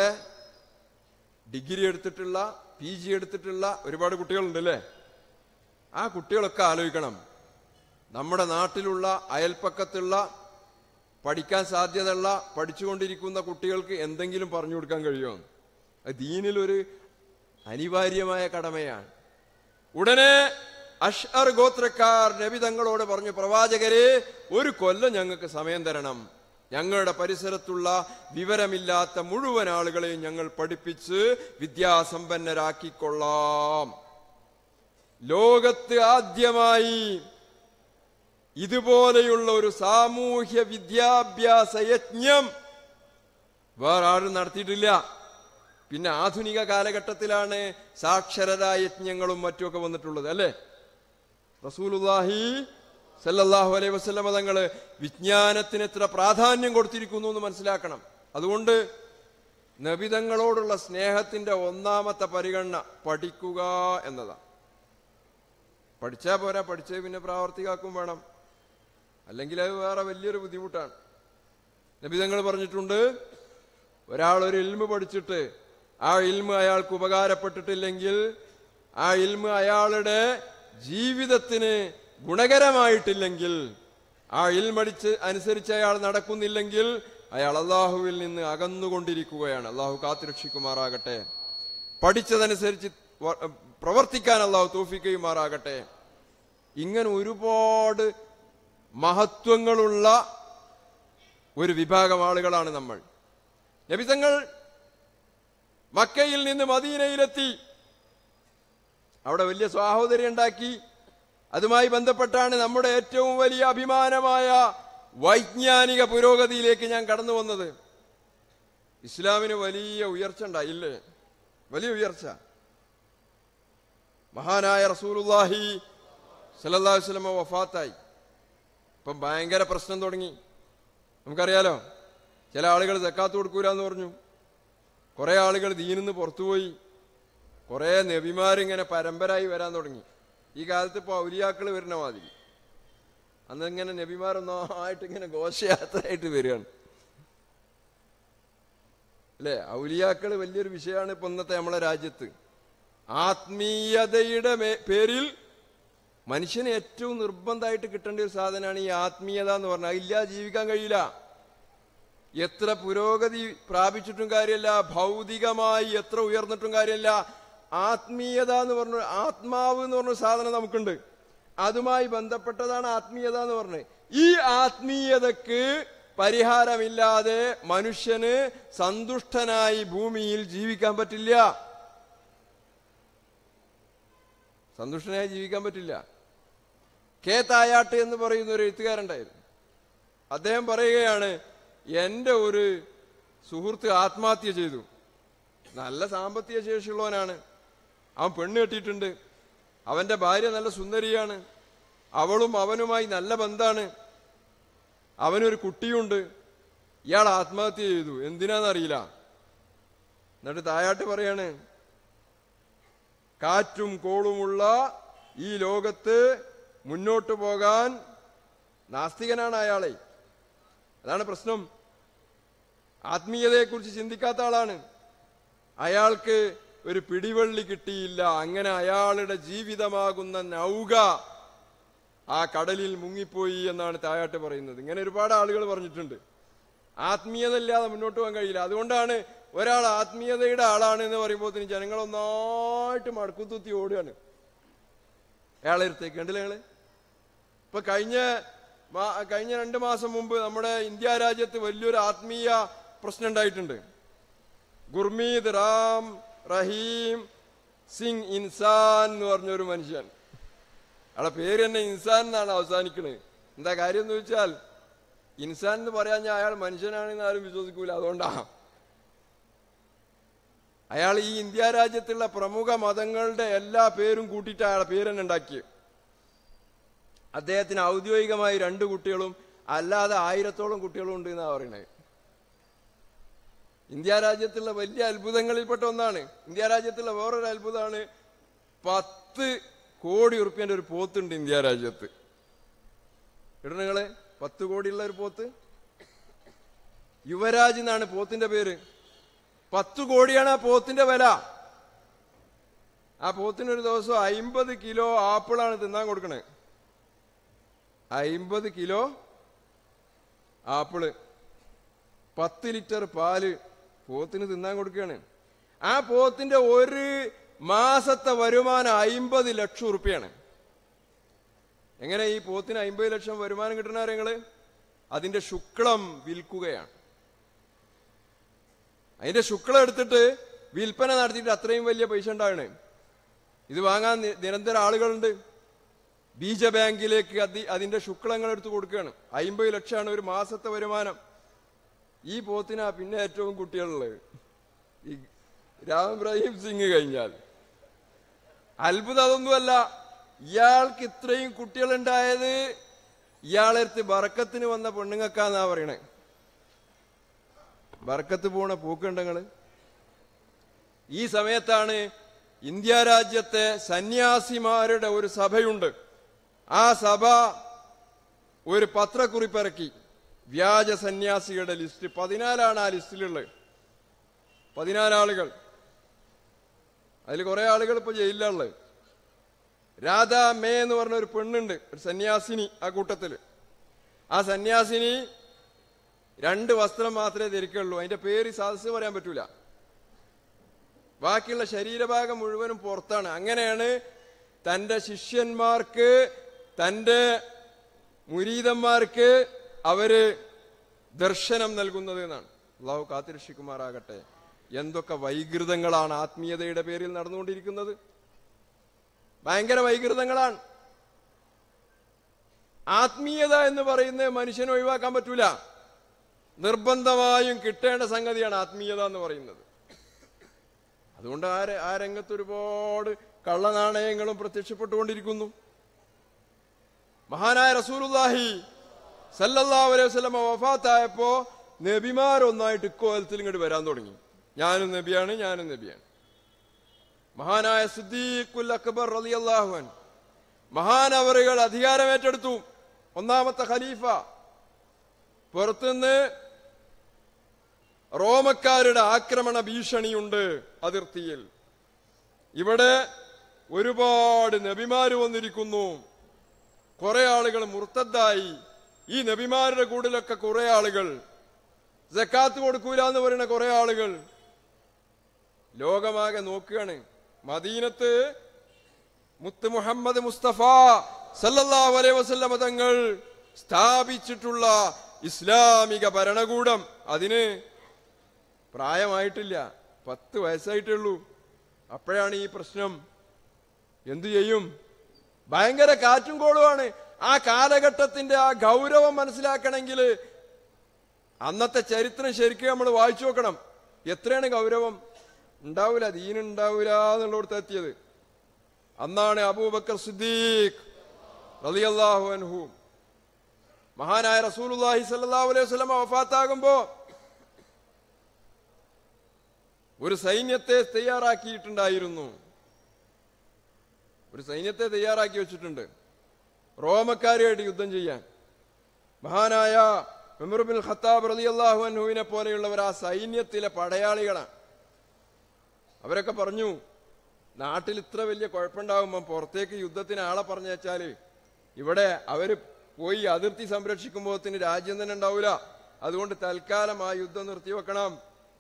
Speaker 2: ഡിഗ്രി എടുത്തിട്ടുള്ള പി ജി എടുത്തിട്ടുള്ള ഒരുപാട് കുട്ടികളുണ്ടല്ലേ ആ കുട്ടികളൊക്കെ ആലോചിക്കണം നമ്മുടെ നാട്ടിലുള്ള അയൽപ്പക്കത്തുള്ള പഠിക്കാൻ സാധ്യതയുള്ള പഠിച്ചുകൊണ്ടിരിക്കുന്ന കുട്ടികൾക്ക് എന്തെങ്കിലും പറഞ്ഞു കൊടുക്കാൻ കഴിയുമോ അത് ദീനിലൊരു അനിവാര്യമായ കടമയാണ് ഉടനെ അഷ്അർ ഗോത്രക്കാർ നബി തങ്ങളോട് പറഞ്ഞു പ്രവാചകരെ ഒരു കൊല്ലം ഞങ്ങൾക്ക് സമയം തരണം ഞങ്ങളുടെ പരിസരത്തുള്ള വിവരമില്ലാത്ത മുഴുവൻ ആളുകളെയും ഞങ്ങൾ പഠിപ്പിച്ച് വിദ്യാസമ്പന്നരാക്കിക്കൊള്ളാം ലോകത്ത് ആദ്യമായി ഇതുപോലെയുള്ള ഒരു സാമൂഹ്യ വിദ്യാഭ്യാസ യജ്ഞം വേറെ ആരും നടത്തിയിട്ടില്ല പിന്നെ ആധുനിക കാലഘട്ടത്തിലാണ് സാക്ഷരതാ യജ്ഞങ്ങളും മറ്റുമൊക്കെ വന്നിട്ടുള്ളത് അല്ലേ റസൂലുല്ലാഹി സല്ലല്ലാഹു അലൈഹി വസല്ലമ തങ്ങള് വിജ്ഞാനത്തിന് എത്ര പ്രാധാന്യം കൊടുത്തിരിക്കുന്നു എന്ന് മനസ്സിലാക്കണം അതുകൊണ്ട് നബിതങ്ങളോടുള്ള സ്നേഹത്തിന്റെ ഒന്നാമത്തെ പരിഗണന പഠിക്കുക എന്നതാണ് പഠിച്ചാ പോരാ പഠിച്ചേ പിന്നെ പ്രാവർത്തികാക്കും വേണം അല്ലെങ്കിൽ അത് വേറെ വലിയൊരു ബുദ്ധിമുട്ടാണ് നബിതങ്ങൾ പറഞ്ഞിട്ടുണ്ട് ഒരാൾ ഒരു ഇൽമ പഠിച്ചിട്ട് ആ ഇൽമ അയാൾക്ക് ഉപകാരപ്പെട്ടിട്ടില്ലെങ്കിൽ ആ ഇൽമ അയാളുടെ ജീവിതത്തിന് ഗുണകരമായിട്ടില്ലെങ്കിൽ ആ ഇൽമടിച്ച് അനുസരിച്ച് അയാൾ നടക്കുന്നില്ലെങ്കിൽ അയാൾ അള്ളാഹുവിൽ നിന്ന് അകന്നുകൊണ്ടിരിക്കുകയാണ് അള്ളാഹു കാത്തുരക്ഷിക്കുമാറാകട്ടെ പഠിച്ചതനുസരിച്ച് വ- പ്രവർത്തിക്കാൻ അള്ളാഹു തോഫിക്കുകയുമാറാകട്ടെ ഇങ്ങനെ ഒരുപാട് മഹത്വങ്ങളുള്ള ഒരു വിഭാഗം ആളുകളാണ് നമ്മൾ നബിതങ്ങൾ മക്കയിൽ നിന്ന് മദീനയിലെത്തി അവിടെ വലിയ സ്വാഹോദര്യം ഉണ്ടാക്കി അതുമായി ബന്ധപ്പെട്ടാണ് നമ്മുടെ ഏറ്റവും വലിയ അഭിമാനമായ വൈജ്ഞാനിക പുരോഗതിയിലേക്ക് ഞാൻ കടന്നു വന്നത് ഇസ്ലാമിന് വലിയ ഉയർച്ച ഉണ്ടായില്ലേ വലിയ ഉയർച്ച മഹാനായ റസൂലുല്ലാഹി സല്ലല്ലാഹു അലൈഹി വസല്ലമ വഫാത്തായി ഇപ്പം ഭയങ്കര പ്രശ്നം തുടങ്ങി നമുക്കറിയാലോ ചില ആളുകൾ സക്കാത്ത് കൊടുക്കൂല എന്ന് പറഞ്ഞു കുറെ ആളുകൾ ദീനിന്ന് പുറത്തുപോയി കുറെ നബിമാരിങ്ങനെ പരമ്പരായി വരാൻ തുടങ്ങി ഈ കാലത്ത് ഇപ്പോൾ ഔലിയാക്കൾ വരുന്ന മാതിരി അന്ന് ഇങ്ങനെ നബിമാരൊന്നായിട്ട് ഇങ്ങനെ ഘോഷയാത്രയായിട്ട് വരികയാണ് അല്ലേ ഔലിയാക്കൾ വലിയൊരു വിഷയമാണ് ഇപ്പൊ ഇന്നത്തെ നമ്മളെ രാജ്യത്ത് ആത്മീയതയുടെ മേ- പേരിൽ മനുഷ്യന് ഏറ്റവും നിർബന്ധമായിട്ട് കിട്ടേണ്ട ഒരു സാധനമാണ് ഈ ആത്മീയത എന്ന് പറഞ്ഞാൽ ഇല്ല ജീവിക്കാൻ കഴിയില്ല എത്ര പുരോഗതി പ്രാപിച്ചിട്ടും കാര്യമല്ല ഭൗതികമായി എത്ര ഉയർന്നിട്ടും കാര്യമല്ല ആത്മീയത എന്ന് പറഞ്ഞ ആത്മാവ് എന്ന് പറഞ്ഞ സാധനം നമുക്കുണ്ട് അതുമായി ബന്ധപ്പെട്ടതാണ് ആത്മീയത എന്ന് പറഞ്ഞത് ഈ ആത്മീയതക്ക് പരിഹാരമില്ലാതെ മനുഷ്യന് സന്തുഷ്ടനായി ഭൂമിയിൽ ജീവിക്കാൻ പറ്റില്ല സന്തുഷ്ടനായി ജീവിക്കാൻ പറ്റില്ല കെ തായാട്ട് എന്ന് പറയുന്ന ഒരു എഴുത്തുകാരുണ്ടായിരുന്നു അദ്ദേഹം പറയുകയാണ് എൻ്റെ ഒരു സുഹൃത്ത് ആത്മഹത്യ ചെയ്തു നല്ല സാമ്പത്തിക ശേഷിയുള്ളവനാണ് അവൻ പെണ്ണ് കെട്ടിയിട്ടുണ്ട് അവൻ്റെ ഭാര്യ നല്ല സുന്ദരിയാണ് അവളും അവനുമായി നല്ല ബന്ധാണ് അവനൊരു കുട്ടിയുണ്ട് ഇയാൾ ആത്മഹത്യ ചെയ്തു എന്തിനാന്നറിയില്ല എന്നിട്ട് തായാട്ട് പറയാണ് കാറ്റും കോളുമുള്ള ഈ ലോകത്ത് മുന്നോട്ട് പോകാൻ നാസ്തികനാണ് അയാളെ അതാണ് പ്രശ്നം ആത്മീയതയെക്കുറിച്ച് ചിന്തിക്കാത്ത ആളാണ് അയാൾക്ക് ഒരു പിടിവള്ളി കിട്ടിയില്ല അങ്ങനെ അയാളുടെ ജീവിതമാകുന്ന നൗക ആ കടലിൽ മുങ്ങിപ്പോയി എന്നാണ് തായാട്ട് പറയുന്നത് ഇങ്ങനെ ഒരുപാട് ആളുകൾ പറഞ്ഞിട്ടുണ്ട് ആത്മീയത ഇല്ലാതെ മുന്നോട്ട് പോകാൻ കഴിയില്ല അതുകൊണ്ടാണ് ഒരാൾ ആത്മീയതയുടെ ആളാണ് എന്ന് പറയുമ്പോൾ ജനങ്ങൾ ഒന്നായിട്ട് മടക്കുത്തുത്തി ഓടുകയാണ് അയാളെ അടുത്തേക്ക് കണ്ടില്ല ഞങ്ങള് ഇപ്പൊ കഴിഞ്ഞ മാ- കഴിഞ്ഞ രണ്ട് മാസം മുമ്പ് നമ്മുടെ ഇന്ത്യ രാജ്യത്ത് വലിയൊരു ആത്മീയ പ്രശ്നം ഉണ്ടായിട്ടുണ്ട് ഗുർമീത് റാം റഹീം സിംഗ് ഇൻസാൻ എന്ന് പറഞ്ഞൊരു മനുഷ്യൻ അയാളെ പേര് തന്നെ ഇൻസാൻ എന്നാണ് അവസാനിക്കുന്നത് എന്താ കാര്യം എന്ന് വെച്ചാൽ ഇൻസാൻ എന്ന് പറയാൻ ഞാൻ അയാൾ മനുഷ്യനാണെന്ന് ആരും വിശ്വസിക്കൂല അതുകൊണ്ടാ അയാൾ ഈ ഇന്ത്യ രാജ്യത്തുള്ള പ്രമുഖ മതങ്ങളുടെ എല്ലാ പേരും കൂട്ടിയിട്ട് അയാളെ പേര് തന്നെ ഉണ്ടാക്കി അദ്ദേഹത്തിന് ഔദ്യോഗികമായി രണ്ട് കുട്ടികളും അല്ലാതെ ആയിരത്തോളം കുട്ടികളും ഉണ്ട് എന്നാണ് പറയുന്നത് ഇന്ത്യ രാജ്യത്തുള്ള വലിയ അത്ഭുതങ്ങളിൽപ്പെട്ട ഒന്നാണ് ഇന്ത്യ രാജ്യത്തുള്ള വേറൊരു അത്ഭുതമാണ് പത്ത് കോടി ഉറുപ്പ്യന്റെ ഒരു പോത്തുണ്ട് ഇന്ത്യ രാജ്യത്ത് ഇട നിങ്ങളെ പത്ത് കോടിയുള്ള ഒരു പോത്ത് യുവരാജ് എന്നാണ് പോത്തിന്റെ പേര് പത്ത് കോടിയാണ് ആ പോത്തിന്റെ വില ആ പോത്തിന് ഒരു ദിവസം അയിമ്പത് കിലോ ആപ്പിളാണ് തിന്നാൻ കൊടുക്കണേ അയിമ്പത് കിലോ ആപ്പിള് പത്ത് ലിറ്റർ പാല് പോത്തിന് തിന്നാൻ കൊടുക്കുകയാണ് ആ പോത്തിന്റെ ഒരു മാസത്തെ വരുമാനം അയിമ്പത് ലക്ഷം ഉറുപ്പ്യാണ് എങ്ങനെ ഈ പോത്തിന് അയിമ്പത് ലക്ഷം വരുമാനം കിട്ടണ നിങ്ങള് അതിന്റെ ശുക്ലം വിൽക്കുകയാണ് അതിന്റെ ശുക്ലം എടുത്തിട്ട് വിൽപ്പന നടത്തിയിട്ട് അത്രയും വലിയ പൈസ ഉണ്ടാകണേ ഇത് വാങ്ങാൻ നി- നിരന്തരം ആളുകളുണ്ട് ബീജ ബാങ്കിലേക്ക് അതി അതിന്റെ ശുക്ലങ്ങൾ എടുത്ത് കൊടുക്കുകയാണ് അയിമ്പത് ലക്ഷമാണ് ഒരു മാസത്തെ വരുമാനം ഈ പോത്തിനാ പിന്നെ ഏറ്റവും കുട്ടികളുള്ളത് ഈ രാം ഇബ്രാഹിം സിംഗ് കഴിഞ്ഞാൽ അത്ഭുതം അതൊന്നുമല്ല ഇയാൾക്ക് ഇത്രയും കുട്ടികളുണ്ടായത് ഇയാളെടുത്ത് ബറക്കത്തിന് വന്ന പെണ്ണുങ്ങൾക്കാന്നാ പറയണേ ബർക്കത്ത് പോണ പൂക്കുണ്ടങ്ങള് ഈ സമയത്താണ് ഇന്ത്യ രാജ്യത്തെ സന്യാസിമാരുടെ ഒരു സഭയുണ്ട് ആ സഭ ഒരു പത്രക്കുറിപ്പിറക്കി വ്യാജ സന്യാസികളുടെ ലിസ്റ്റ് പതിനാലാണ് ആ ലിസ്റ്റിലുള്ളത് പതിനാല് ആളുകൾ അതിൽ കുറെ ആളുകൾ ഇപ്പൊ ജയിലിലുള്ളത് രാധാ മേ എന്ന് പറഞ്ഞ ഒരു പെണ്ണുണ്ട് ഒരു സന്യാസിനി ആ കൂട്ടത്തില് ആ സന്യാസിനി രണ്ട് വസ്ത്രം മാത്രമേ ധരിക്കുള്ളൂ അതിന്റെ പേര് സദസ് പറയാൻ പറ്റൂല ബാക്കിയുള്ള ശരീരഭാഗം മുഴുവനും പുറത്താണ് അങ്ങനെയാണ് തന്റെ ശിഷ്യന്മാർക്ക് തന്റെ മുരീതന്മാർക്ക് അവര് ദർശനം നൽകുന്നത് എന്നാണ് അള്ളാഹു കാത്തിരക്ഷിക്കുമാറാകട്ടെ എന്തൊക്കെ വൈകൃതങ്ങളാണ് ആത്മീയതയുടെ പേരിൽ നടന്നുകൊണ്ടിരിക്കുന്നത് ഭയങ്കര വൈകൃതങ്ങളാണ് ആത്മീയത എന്ന് പറയുന്നത് മനുഷ്യനെ ഒഴിവാക്കാൻ പറ്റൂല നിർബന്ധമായും കിട്ടേണ്ട സംഗതിയാണ് ആത്മീയത എന്ന് പറയുന്നത് അതുകൊണ്ട് ആ ര- ആ രംഗത്ത് ഒരുപാട് കള്ളനാണയങ്ങളും പ്രത്യക്ഷപ്പെട്ടുകൊണ്ടിരിക്കുന്നു മഹാനായ റസൂലുല്ലാഹി സല്ലല്ലാഹു അലൈഹി വസല്ലമ വഫാത്തായപ്പോ നബിമാരൊന്നായിട്ട് ഇക്കോലത്തിൽ ഇങ്ങോട്ട് വരാൻ തുടങ്ങി ഞാനും നബിയാണ് ഞാനും നബിയാണ് മഹാനായ സിദ്ദീഖുൽ അക്ബർ റളിയല്ലാഹു അൻഹു മഹാനവറുകൾ അധികാരമേറ്റെടുത്തു ഒന്നാമത്തെ ഖലീഫ പുറത്തുനിന്ന് റോമക്കാരുടെ ആക്രമണ ഭീഷണിയുണ്ട് അതിർത്തിയിൽ ഇവിടെ ഒരുപാട് നബിമാര് വന്നിരിക്കുന്നു കുറെ ആളുകൾ മുർത്തദ്ദായി ഈ നബിമാരുടെ കൂടിലൊക്കെ കുറെ ആളുകൾ ജക്കാത്ത് കൊടുക്കൂല എന്ന് പറയുന്ന കുറെ ആളുകൾ ലോകമാകെ നോക്കുകയാണ് മദീനത്ത് മുത്ത് മുഹമ്മദ് മുസ്തഫ സല്ലല്ലാഹു അലൈഹി വസല്ലമ തങ്ങൾ സ്ഥാപിച്ചിട്ടുള്ള ഇസ്ലാമിക ഭരണകൂടം അതിന് പ്രായമായിട്ടില്ല പത്ത് വയസ്സായിട്ടേ ഉള്ളൂ അപ്പോഴാണ് ഈ പ്രശ്നം എന്തു ചെയ്യും ഭയങ്കര കാറ്റും കോളുമാണ് ആ കാലഘട്ടത്തിന്റെ ആ ഗൗരവം മനസ്സിലാക്കണമെങ്കിൽ അന്നത്തെ ചരിത്രം ശരിക്കും നമ്മൾ വായിച്ചു നോക്കണം എത്രയാണ് ഗൗരവം ഉണ്ടാവില്ല ദീനുണ്ടാവില്ല എന്നുള്ളടത്ത് എത്തിയത് അന്നാണ് അബൂബക്കർ സിദ്ദീഖ് റളിയല്ലാഹു അൻഹു മഹാനായ റസൂലുള്ളാഹി സ്വല്ലല്ലാഹു അലൈഹി വസല്ലം വഫാത്താകുമ്പോ ഒരു സൈന്യത്തെ തയ്യാറാക്കിയിട്ടുണ്ടായിരുന്നു ഒരു സൈന്യത്തെ തയ്യാറാക്കി വെച്ചിട്ടുണ്ട് റോമക്കാരുമായിട്ട് യുദ്ധം ചെയ്യാൻ മഹാനായ ഉമർ ബിൻ ഖത്താബ് റളിയല്ലാഹു അൻഹുവിനെ പോലെയുള്ളവർ ആ സൈന്യത്തിലെ പടയാളികളാണ് അവരൊക്കെ പറഞ്ഞു നാട്ടിൽ ഇത്ര വലിയ കുഴപ്പമുണ്ടാകുമ്പോൾ പുറത്തേക്ക് യുദ്ധത്തിന് ആളെ പറഞ്ഞു വെച്ചാല് ഇവിടെ അവര് പോയി അതിർത്തി സംരക്ഷിക്കുമ്പോഴത്തിന് രാജ്യം തന്നെ ഉണ്ടാവില്ല അതുകൊണ്ട് തൽക്കാലം ആ യുദ്ധം നിർത്തിവെക്കണം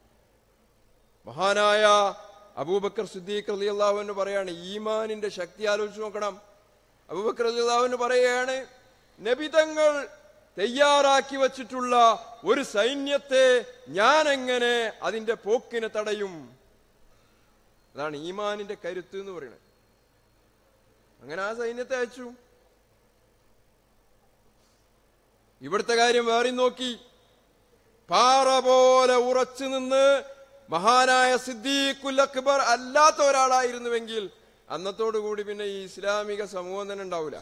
Speaker 2: മഹാനായ അബൂബക്കർ സിദ്ദീഖ് റളിയല്ലാഹു അൻഹു പറയാണ് ഈമാനിന്റെ ശക്തി ആലോചിച്ച് നോക്കണം അബൂബക്കർ റളിയല്ലാഹു അൻഹു പറയുകയാണ് നബിതങ്ങൾ തയ്യാറാക്കി വച്ചിട്ടുള്ള ഒരു സൈന്യത്തെ ഞാൻ എങ്ങനെ അതിന്റെ പോക്കിനെ തടയും അതാണ് ഈമാനിന്റെ കരുത്ത് എന്ന് പറയുന്നത് അങ്ങനെ ആ സൈന്യത്തെ അയച്ചു ഇവിടുത്തെ കാര്യം വേറെ നോക്കി പാറ പോലെ ഉറച്ചു നിന്ന് മഹാനായ സിദ്ദീഖുൽ അക്ബർ അല്ലാത്ത ഒരാളായിരുന്നുവെങ്കിൽ അന്നത്തോടു കൂടി പിന്നെ ഈ ഇസ്ലാമിക സമൂഹം തന്നെ ഉണ്ടാവില്ല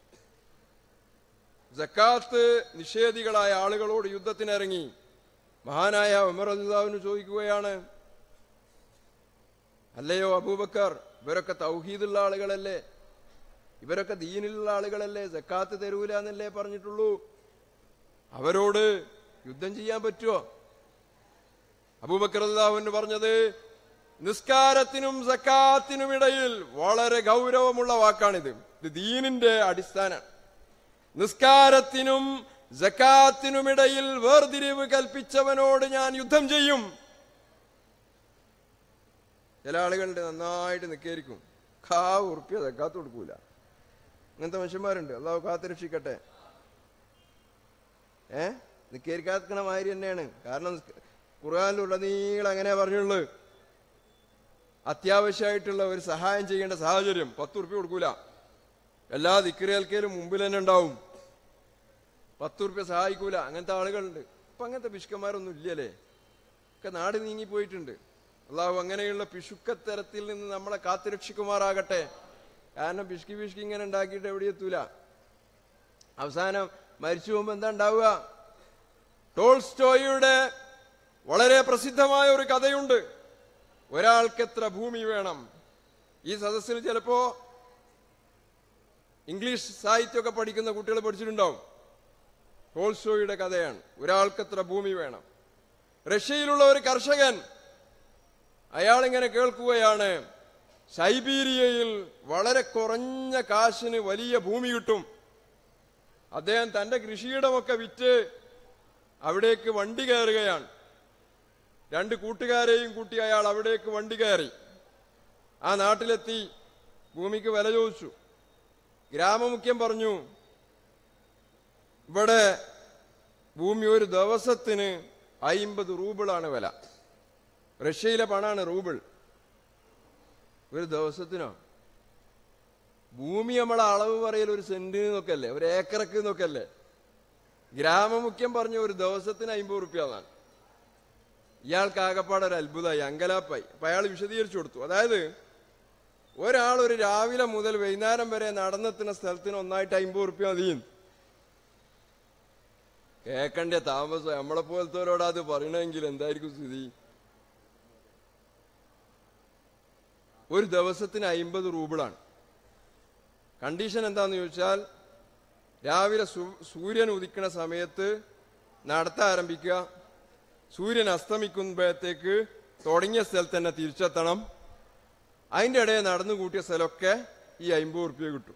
Speaker 2: ജക്കാത്ത് നിഷേധികളായ ആളുകളോട് യുദ്ധത്തിനിറങ്ങി മഹാനായ ഉമർ അള്ളാഹുവിന് ചോദിക്കുകയാണ് അല്ലയോ അബൂബക്കർ ഇവരൊക്കെ തൗഹീദുള്ള ആളുകളല്ലേ ഇവരൊക്കെ ദീനിലുള്ള ആളുകളല്ലേ ജക്കാത്ത് തരൂല എന്നല്ലേ പറഞ്ഞിട്ടുള്ളൂ അവരോട് യുദ്ധം ചെയ്യാൻ പറ്റുമോ അബൂബക്കർ അള്ളാഹുവിന് പറഞ്ഞത് നിസ്കാരത്തിനും സക്കാത്തിനും ഇടയിൽ വളരെ ഗൗരവമുള്ള വാക്കാണിത് ഇത് ദീനിന്റെ അടിസ്ഥാന നിസ്കാരത്തിനും ജക്കാത്തിനുമിടയിൽ വേർതിരിവ് കൽപ്പിച്ചവനോട് ഞാൻ യുദ്ധം ചെയ്യും ചില ആളുകളുണ്ട് നന്നായിട്ട് നിൽക്കായിരിക്കും കാ ഉറുപ്പിയ ജക്കാത്ത് കൊടുക്കൂല അങ്ങനത്തെ മനുഷ്യന്മാരുണ്ട് അള്ളാഹു കാത്തുരക്ഷിക്കട്ടെ ഏ നിക്കേരിക്കാത്തണ മാതിരി തന്നെയാണ് കാരണം ഖുർആാനിലുടനീളം അങ്ങനെ പറഞ്ഞുള്ളൂ അത്യാവശ്യമായിട്ടുള്ള ഒരു സഹായം ചെയ്യേണ്ട സാഹചര്യം പത്ത് ഉറുപ്പ്യ കൊടുക്കൂല എല്ലാ ദിക്കറിയൽക്കലും മുമ്പിൽ തന്നെ ഉണ്ടാവും പത്ത് ഉറുപ്പ്യ സഹായിക്കൂല അങ്ങനത്തെ ആളുകളുണ്ട് ഇപ്പൊ അങ്ങനത്തെ പിശുക്കന്മാരൊന്നും ഇല്ലല്ലേ ഒക്കെ നാട് നീങ്ങി പോയിട്ടുണ്ട് അള്ളാഹു അങ്ങനെയുള്ള പിശുക്കത്തരത്തിൽ നിന്ന് നമ്മളെ കാത്തുരക്ഷിക്കുമാറാകട്ടെ കാരണം പിശുക്കി പിശുക്കി ഇങ്ങനെ ഉണ്ടാക്കിയിട്ട് എവിടെ എത്തൂല അവസാനം മരിച്ചു പോകുമ്പോ എന്താ ഉണ്ടാവുക ടോൾസ്റ്റോയുടെ വളരെ പ്രസിദ്ധമായ ഒരു കഥയുണ്ട് ഒരാൾക്ക് എത്ര ഭൂമി വേണം ഈ സദസ്സിൽ ചിലപ്പോ ഇംഗ്ലീഷ് സാഹിത്യമൊക്കെ പഠിക്കുന്ന കുട്ടികൾ പഠിച്ചിട്ടുണ്ടാവും ടോൾസ്റ്റോയുടെ കഥയാണ് ഒരാൾക്ക് എത്ര ഭൂമി വേണം റഷ്യയിലുള്ള ഒരു കർഷകൻ അയാൾ ഇങ്ങനെ കേൾക്കുകയാണ് സൈബീരിയയിൽ വളരെ കുറഞ്ഞ കാശിന് വലിയ ഭൂമി കിട്ടും അദ്ദേഹം തന്റെ കൃഷിയിടമൊക്കെ വിറ്റ് അവിടേക്ക് വണ്ടി കയറുകയാണ് രണ്ട് കൂട്ടുകാരെയും കൂട്ടി അയാൾ അവിടേക്ക് വണ്ടി കയറി ആ നാട്ടിലെത്തി ഭൂമിക്ക് വില ചോദിച്ചു ഗ്രാമമുഖ്യം പറഞ്ഞു ഇവിടെ ഭൂമി ഒരു ദിവസത്തിന് അയിമ്പത് റൂബിളാണ് വില റഷ്യയിലെ പണാണ് റൂബിൾ ഒരു ദിവസത്തിനോ ഭൂമി നമ്മളെ അളവ് പറയൽ ഒരു സെന്റിന് നോക്കല്ലേ ഒരു ഏക്കറക്ക് നോക്കല്ലേ ഗ്രാമമുഖ്യം പറഞ്ഞു ഒരു ദിവസത്തിന് അമ്പത് റുപ്യ എന്നാണ് ഇയാൾക്ക് ആകപ്പാടെ ഒരു അത്ഭുതമായി അങ്കലാപ്പായി അപ്പൊ അയാൾ വിശദീകരിച്ചു കൊടുത്തു അതായത് ഒരാൾ ഒരു രാവിലെ മുതൽ വൈകുന്നേരം വരെ നടന്നെത്തുന്ന സ്ഥലത്തിന് ഒന്നായിട്ട് അമ്പത് റുപ്യ മതിയും കേക്കണ്ട താമസം നമ്മളെ പോലത്തോരോട് അത് പറയണമെങ്കിൽ എന്തായിരിക്കും സ്ഥിതി ഒരു ദിവസത്തിന് അയിമ്പത് റൂബിളാണ് കണ്ടീഷൻ എന്താന്ന് ചോദിച്ചാൽ രാവിലെ സൂ- സൂര്യൻ ഉദിക്കുന്ന സമയത്ത് നടത്താൻ ആരംഭിക്കുക സൂര്യൻ അസ്തമിക്കുമ്പോഴത്തേക്ക് തുടങ്ങിയ സ്ഥലത്ത് തന്നെ തിരിച്ചെത്തണം അതിൻ്റെ ഇടയിൽ നടന്നു കൂട്ടിയ സ്ഥലമൊക്കെ ഈ അമ്പത് റുപ്യ കിട്ടും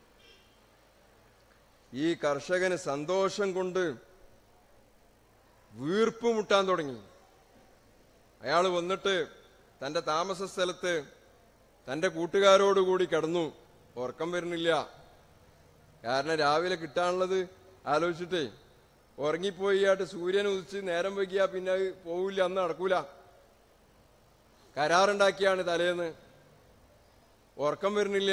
Speaker 2: ഈ കർഷകന് സന്തോഷം കൊണ്ട് വീർപ്പ് മുട്ടാൻ തുടങ്ങി അയാൾ വന്നിട്ട് തന്റെ താമസ സ്ഥലത്ത് തന്റെ കൂട്ടുകാരോടുകൂടി കിടന്നു ഉറക്കം വരുന്നില്ല കാരണം രാവിലെ കിട്ടാനുള്ളത് ആലോചിച്ചിട്ടേ ഉറങ്ങിപ്പോയിട്ട് സൂര്യൻ ഉദിച്ച് നേരം വൈകിയാ പിന്നെ അത് പോവില്ല അന്ന് നടക്കൂല കരാറുണ്ടാക്കിയാണ് തലേന്ന് ഉറക്കം വരുന്നില്ല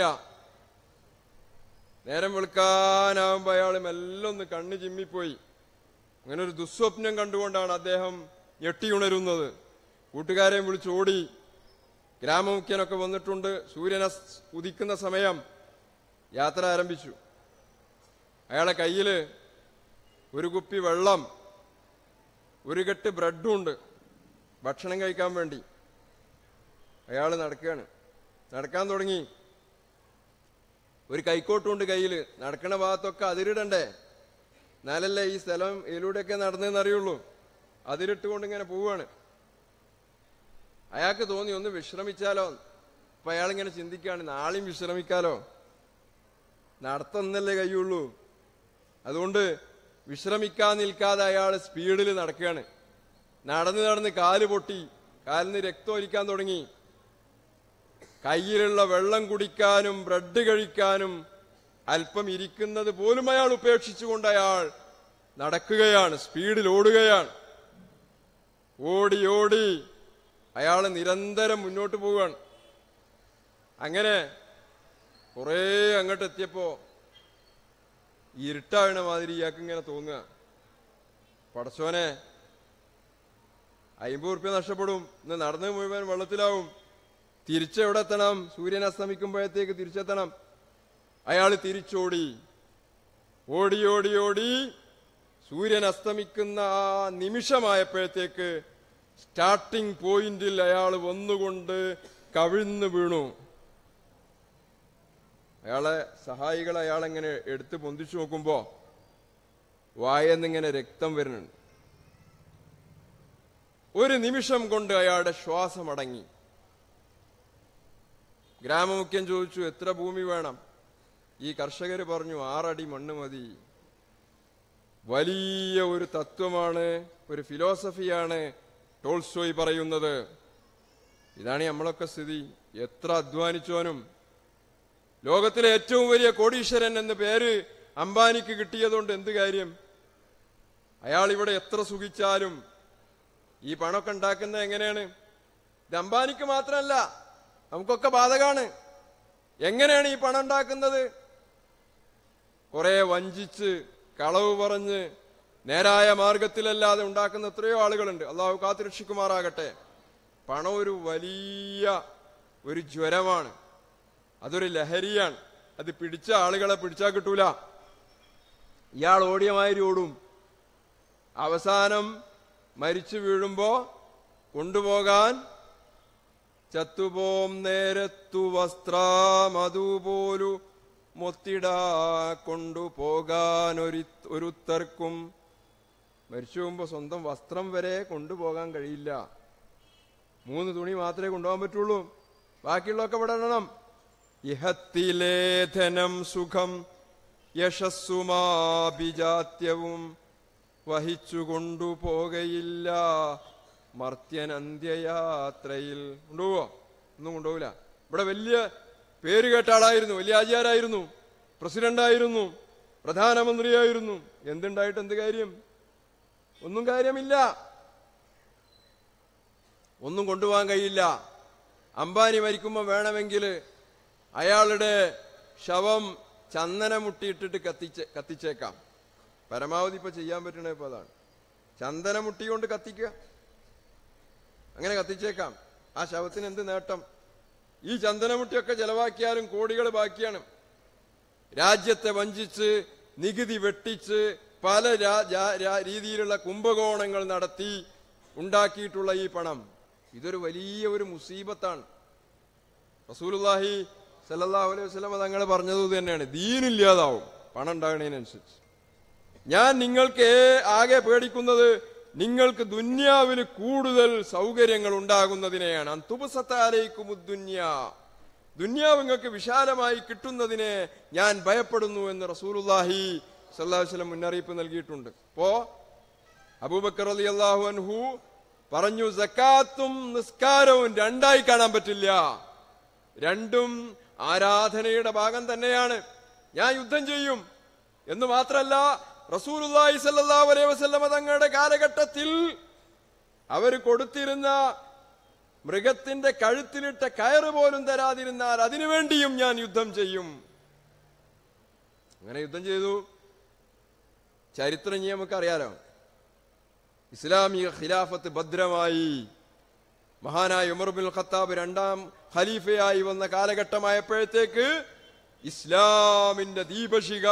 Speaker 2: നേരം വെളുക്കാനാവുമ്പോ അയാൾ മെല്ലെ ഒന്ന് കണ്ണ് ചിമ്മിപ്പോയി അങ്ങനെ ഒരു ദുസ്വപ്നം കണ്ടുകൊണ്ടാണ് അദ്ദേഹം ഞെട്ടിയുണരുന്നത് കൂട്ടുകാരെയും വിളിച്ചോടി ഗ്രാമമുഖ്യനൊക്കെ വന്നിട്ടുണ്ട് സൂര്യൻ അസ്- ഉദിക്കുന്ന സമയം യാത്ര ആരംഭിച്ചു അയാളെ കയ്യില് ഒരു കുപ്പി വെള്ളം ഒരു കെട്ട് ബ്രെഡും ഉണ്ട് ഭക്ഷണം കഴിക്കാൻ വേണ്ടി അയാൾ നടക്കുകയാണ് നടക്കാൻ തുടങ്ങി ഒരു കൈക്കോട്ടുണ്ട് കയ്യില് നടക്കണ ഭാഗത്തൊക്കെ അതിരിടണ്ടേ എന്നാലല്ലേ ഈ സ്ഥലം ഇതിലൂടെയൊക്കെ നടന്നതെന്ന് അറിയുള്ളൂ അതിരിട്ടുകൊണ്ട് ഇങ്ങനെ പോവാണ് അയാൾക്ക് തോന്നി ഒന്ന് വിശ്രമിച്ചാലോ അപ്പൊ അയാളിങ്ങനെ ചിന്തിക്കുകയാണ് നാളെയും വിശ്രമിക്കാലോ നടത്തുന്നല്ലേ കഴിയുള്ളൂ അതുകൊണ്ട് വിശ്രമിക്കാൻ നിൽക്കാതെ അയാൾ സ്പീഡിൽ നടക്കുകയാണ് നടന്ന് നടന്ന് കാല് പൊട്ടി കാലിന് രക്തം ഒലിക്കാൻ തുടങ്ങി കയ്യിലുള്ള വെള്ളം കുടിക്കാനും ബ്രെഡ് കഴിക്കാനും അല്പം ഇരിക്കുന്നത് പോലും അയാൾ ഉപേക്ഷിച്ചുകൊണ്ട് അയാൾ നടക്കുകയാണ് സ്പീഡിൽ ഓടുകയാണ് ഓടി ഓടി അയാൾ നിരന്തരം മുന്നോട്ട് പോവുകയാണ് അങ്ങനെ കുറേ അങ്ങോട്ട് എത്തിയപ്പോ ഇരുട്ടാവണ മാതിരി ഇയാൾക്ക് ഇങ്ങനെ തോന്നുക പടച്ചോനെ അയിമ്പത് ഉറുപ്പ്യ നഷ്ടപ്പെടും ഇന്ന് നടന്ന് മുഴുവൻ വെള്ളത്തിലാവും തിരിച്ചെവിടെ എത്തണം സൂര്യൻ അസ്തമിക്കുമ്പോഴത്തേക്ക് തിരിച്ചെത്തണം അയാൾ തിരിച്ചോടി ഓടി ഓടി ഓടി സൂര്യൻ അസ്തമിക്കുന്ന ആ നിമിഷമായപ്പോഴത്തേക്ക് സ്റ്റാർട്ടിംഗ് പോയിന്റിൽ അയാൾ വന്നുകൊണ്ട് കവിഴ്ന്നു വീണു അയാളെ സഹായികൾ അയാളെങ്ങനെ എടുത്ത് പൊന്തിച്ചു നോക്കുമ്പോ വായെന്നിങ്ങനെ രക്തം വരുന്നുണ്ട് ഒരു നിമിഷം കൊണ്ട് അയാളുടെ ശ്വാസം അടങ്ങി ഗ്രാമമുഖ്യൻ ചോദിച്ചു എത്ര ഭൂമി വേണം ഈ കർഷകർ പറഞ്ഞു ആറടി മണ്ണ് മതി വലിയ ഒരു തത്വമാണ് ഒരു ഫിലോസഫിയാണ് ടോൾസ്റ്റോയ് പറയുന്നത് ഇതാണ് നമ്മളൊക്കെ സ്ഥിതി എത്ര അധ്വാനിച്ചോനും ലോകത്തിലെ ഏറ്റവും വലിയ കോടീശ്വരൻ എന്ന പേര് അംബാനിക്ക് കിട്ടിയതുകൊണ്ട് എന്ത് കാര്യം അയാൾ ഇവിടെ എത്ര സുഖിച്ചാലും ഈ പണമൊക്കെ ഉണ്ടാക്കുന്നത് എങ്ങനെയാണ് ഇത് അംബാനിക്ക് മാത്രമല്ല നമുക്കൊക്കെ ബാധകാണ് എങ്ങനെയാണ് ഈ പണം ഉണ്ടാക്കുന്നത് കുറെ വഞ്ചിച്ച് കളവ് പറഞ്ഞ് നേരായ മാർഗത്തിലല്ലാതെ ഉണ്ടാക്കുന്ന എത്രയോ ആളുകളുണ്ട് അള്ളാഹു കാത്തുരക്ഷിക്കുമാറാകട്ടെ പണം ഒരു വലിയ ഒരു ജ്വരമാണ് അതൊരു ലഹരിയാണ് അത് പിടിച്ച ആളുകളെ പിടിച്ചാൽ കിട്ടൂല ഇയാൾ ഓടിയ മാതിരി ഓടും അവസാനം മരിച്ചു വീഴുമ്പോ കൊണ്ടുപോകാൻ ചത്തുപോം നേരത്തു വസ്ത്രമതുപോലു മൊത്തിടാ കൊണ്ടുപോകാൻ ഒരു ഒരുത്തർക്കും മരിച്ചു പോകുമ്പോ സ്വന്തം വസ്ത്രം വരെ കൊണ്ടുപോകാൻ കഴിയില്ല മൂന്ന് തുണി മാത്രമേ കൊണ്ടുപോകാൻ പറ്റുള്ളൂ ബാക്കിയുള്ളതൊക്കെ ഇവിടെ ഇടണം ഇഹത്തിലെ ധനം സുഖം യശസ്സുമാഭിജാത്യവും വഹിച്ചു കൊണ്ടുപോകയില്ല മർത്യൻ അന്ത്യയാത്രയിൽ കൊണ്ടുപോവോ ഒന്നും കൊണ്ടുപോകില്ല ഇവിടെ വലിയ പേര് കേട്ട ആളായിരുന്നു വലിയ ആചാരായിരുന്നു പ്രസിഡന്റായിരുന്നു പ്രധാനമന്ത്രിയായിരുന്നു എന്തുണ്ടായിട്ട് എന്ത് കാര്യം ഒന്നും കാര്യമില്ല ഒന്നും കൊണ്ടുപോകാൻ കഴിയില്ല അംബാനി മരിക്കുമ്പോൾ വേണമെങ്കിൽ അയാളുടെ ശവം ചന്ദനമുട്ടിയിട്ടിട്ട് കത്തിച്ച് കത്തിച്ചേക്കാം പരമാവധി ഇപ്പൊ ചെയ്യാൻ പറ്റണ ഇപ്പൊ അതാണ് ചന്ദനമുട്ടി കൊണ്ട് കത്തിക്കുക അങ്ങനെ കത്തിച്ചേക്കാം ആ ശവത്തിന് എന്ത് നേട്ടം ഈ ചന്ദനമുട്ടിയൊക്കെ ചെലവാക്കിയാലും കോടികൾ ബാക്കിയാണ് രാജ്യത്തെ വഞ്ചിച്ച് നികുതി വെട്ടിച്ച് പല രാ- ജാ- രാ- രീതിയിലുള്ള കുംഭകോണങ്ങൾ നടത്തി ഉണ്ടാക്കിയിട്ടുള്ള ഈ പണം ഇതൊരു വലിയ ഒരു മുസീബത്താണ് റസൂലുള്ളാഹി സല്ലല്ലാഹു അലൈഹി വസല്ലം തങ്ങൾ പറഞ്ഞത് ഇത് തന്നെയാണ് ദീനില്ലാതാവും പണം ഉണ്ടാകുന്നതിനനുസരിച്ച് ഞാൻ നിങ്ങൾക്ക് ഏ- ആകെ പേടിക്കുന്നത് നിങ്ങൾക്ക് ദുന്യാവിൽ കൂടുതൽ സൗകര്യങ്ങൾ ഉണ്ടാകുന്നതിനെയാണ് അന്തുപസത്താലേക്കുമുദ്ദുന്യ ദുന്യാവ് നിങ്ങൾക്ക് വിശാലമായി കിട്ടുന്നതിനെ ഞാൻ ഭയപ്പെടുന്നു എന്ന് റസൂലുള്ളാഹി സല്ലല്ലാഹു അലൈഹി വസല്ലം മുന്നറിയിപ്പ് നൽകിയിട്ടുണ്ട് അപ്പോ അബൂബക്കർ അലി അള്ളാഹു അൻഹു പറഞ്ഞു സക്കാത്തും നിസ്കാരവും രണ്ടായി കാണാൻ പറ്റില്ല രണ്ടും ആരാധനയുടെ ഭാഗം തന്നെയാണ് ഞാൻ യുദ്ധം ചെയ്യും എന്ന് മാത്രല്ല റസൂലുള്ളാഹി സല്ലല്ലാഹു അലൈഹി വസല്ലമ തങ്ങളുടെ കാലഘട്ടത്തിൽ അവർ കൊടുത്തിരുന്ന മൃഗത്തിന്റെ കഴുത്തിലിട്ട കയറ് പോലും തരാതിരുന്നാൽ അതിനുവേണ്ടിയും ഞാൻ യുദ്ധം ചെയ്യും അങ്ങനെ യുദ്ധം ചെയ്തു ചരിത്രം ഇനി നമുക്കറിയാലോ ഇസ്ലാമിക ഖിലാഫത്ത് ഭദ്രമായി മഹാനായ ഉമർ ബിൻ ഖത്താബ് രണ്ടാം ഖലീഫയായി വന്ന കാലഘട്ടമായപ്പോഴത്തേക്ക് ഇസ്ലാമിന്റെ ദീപശിക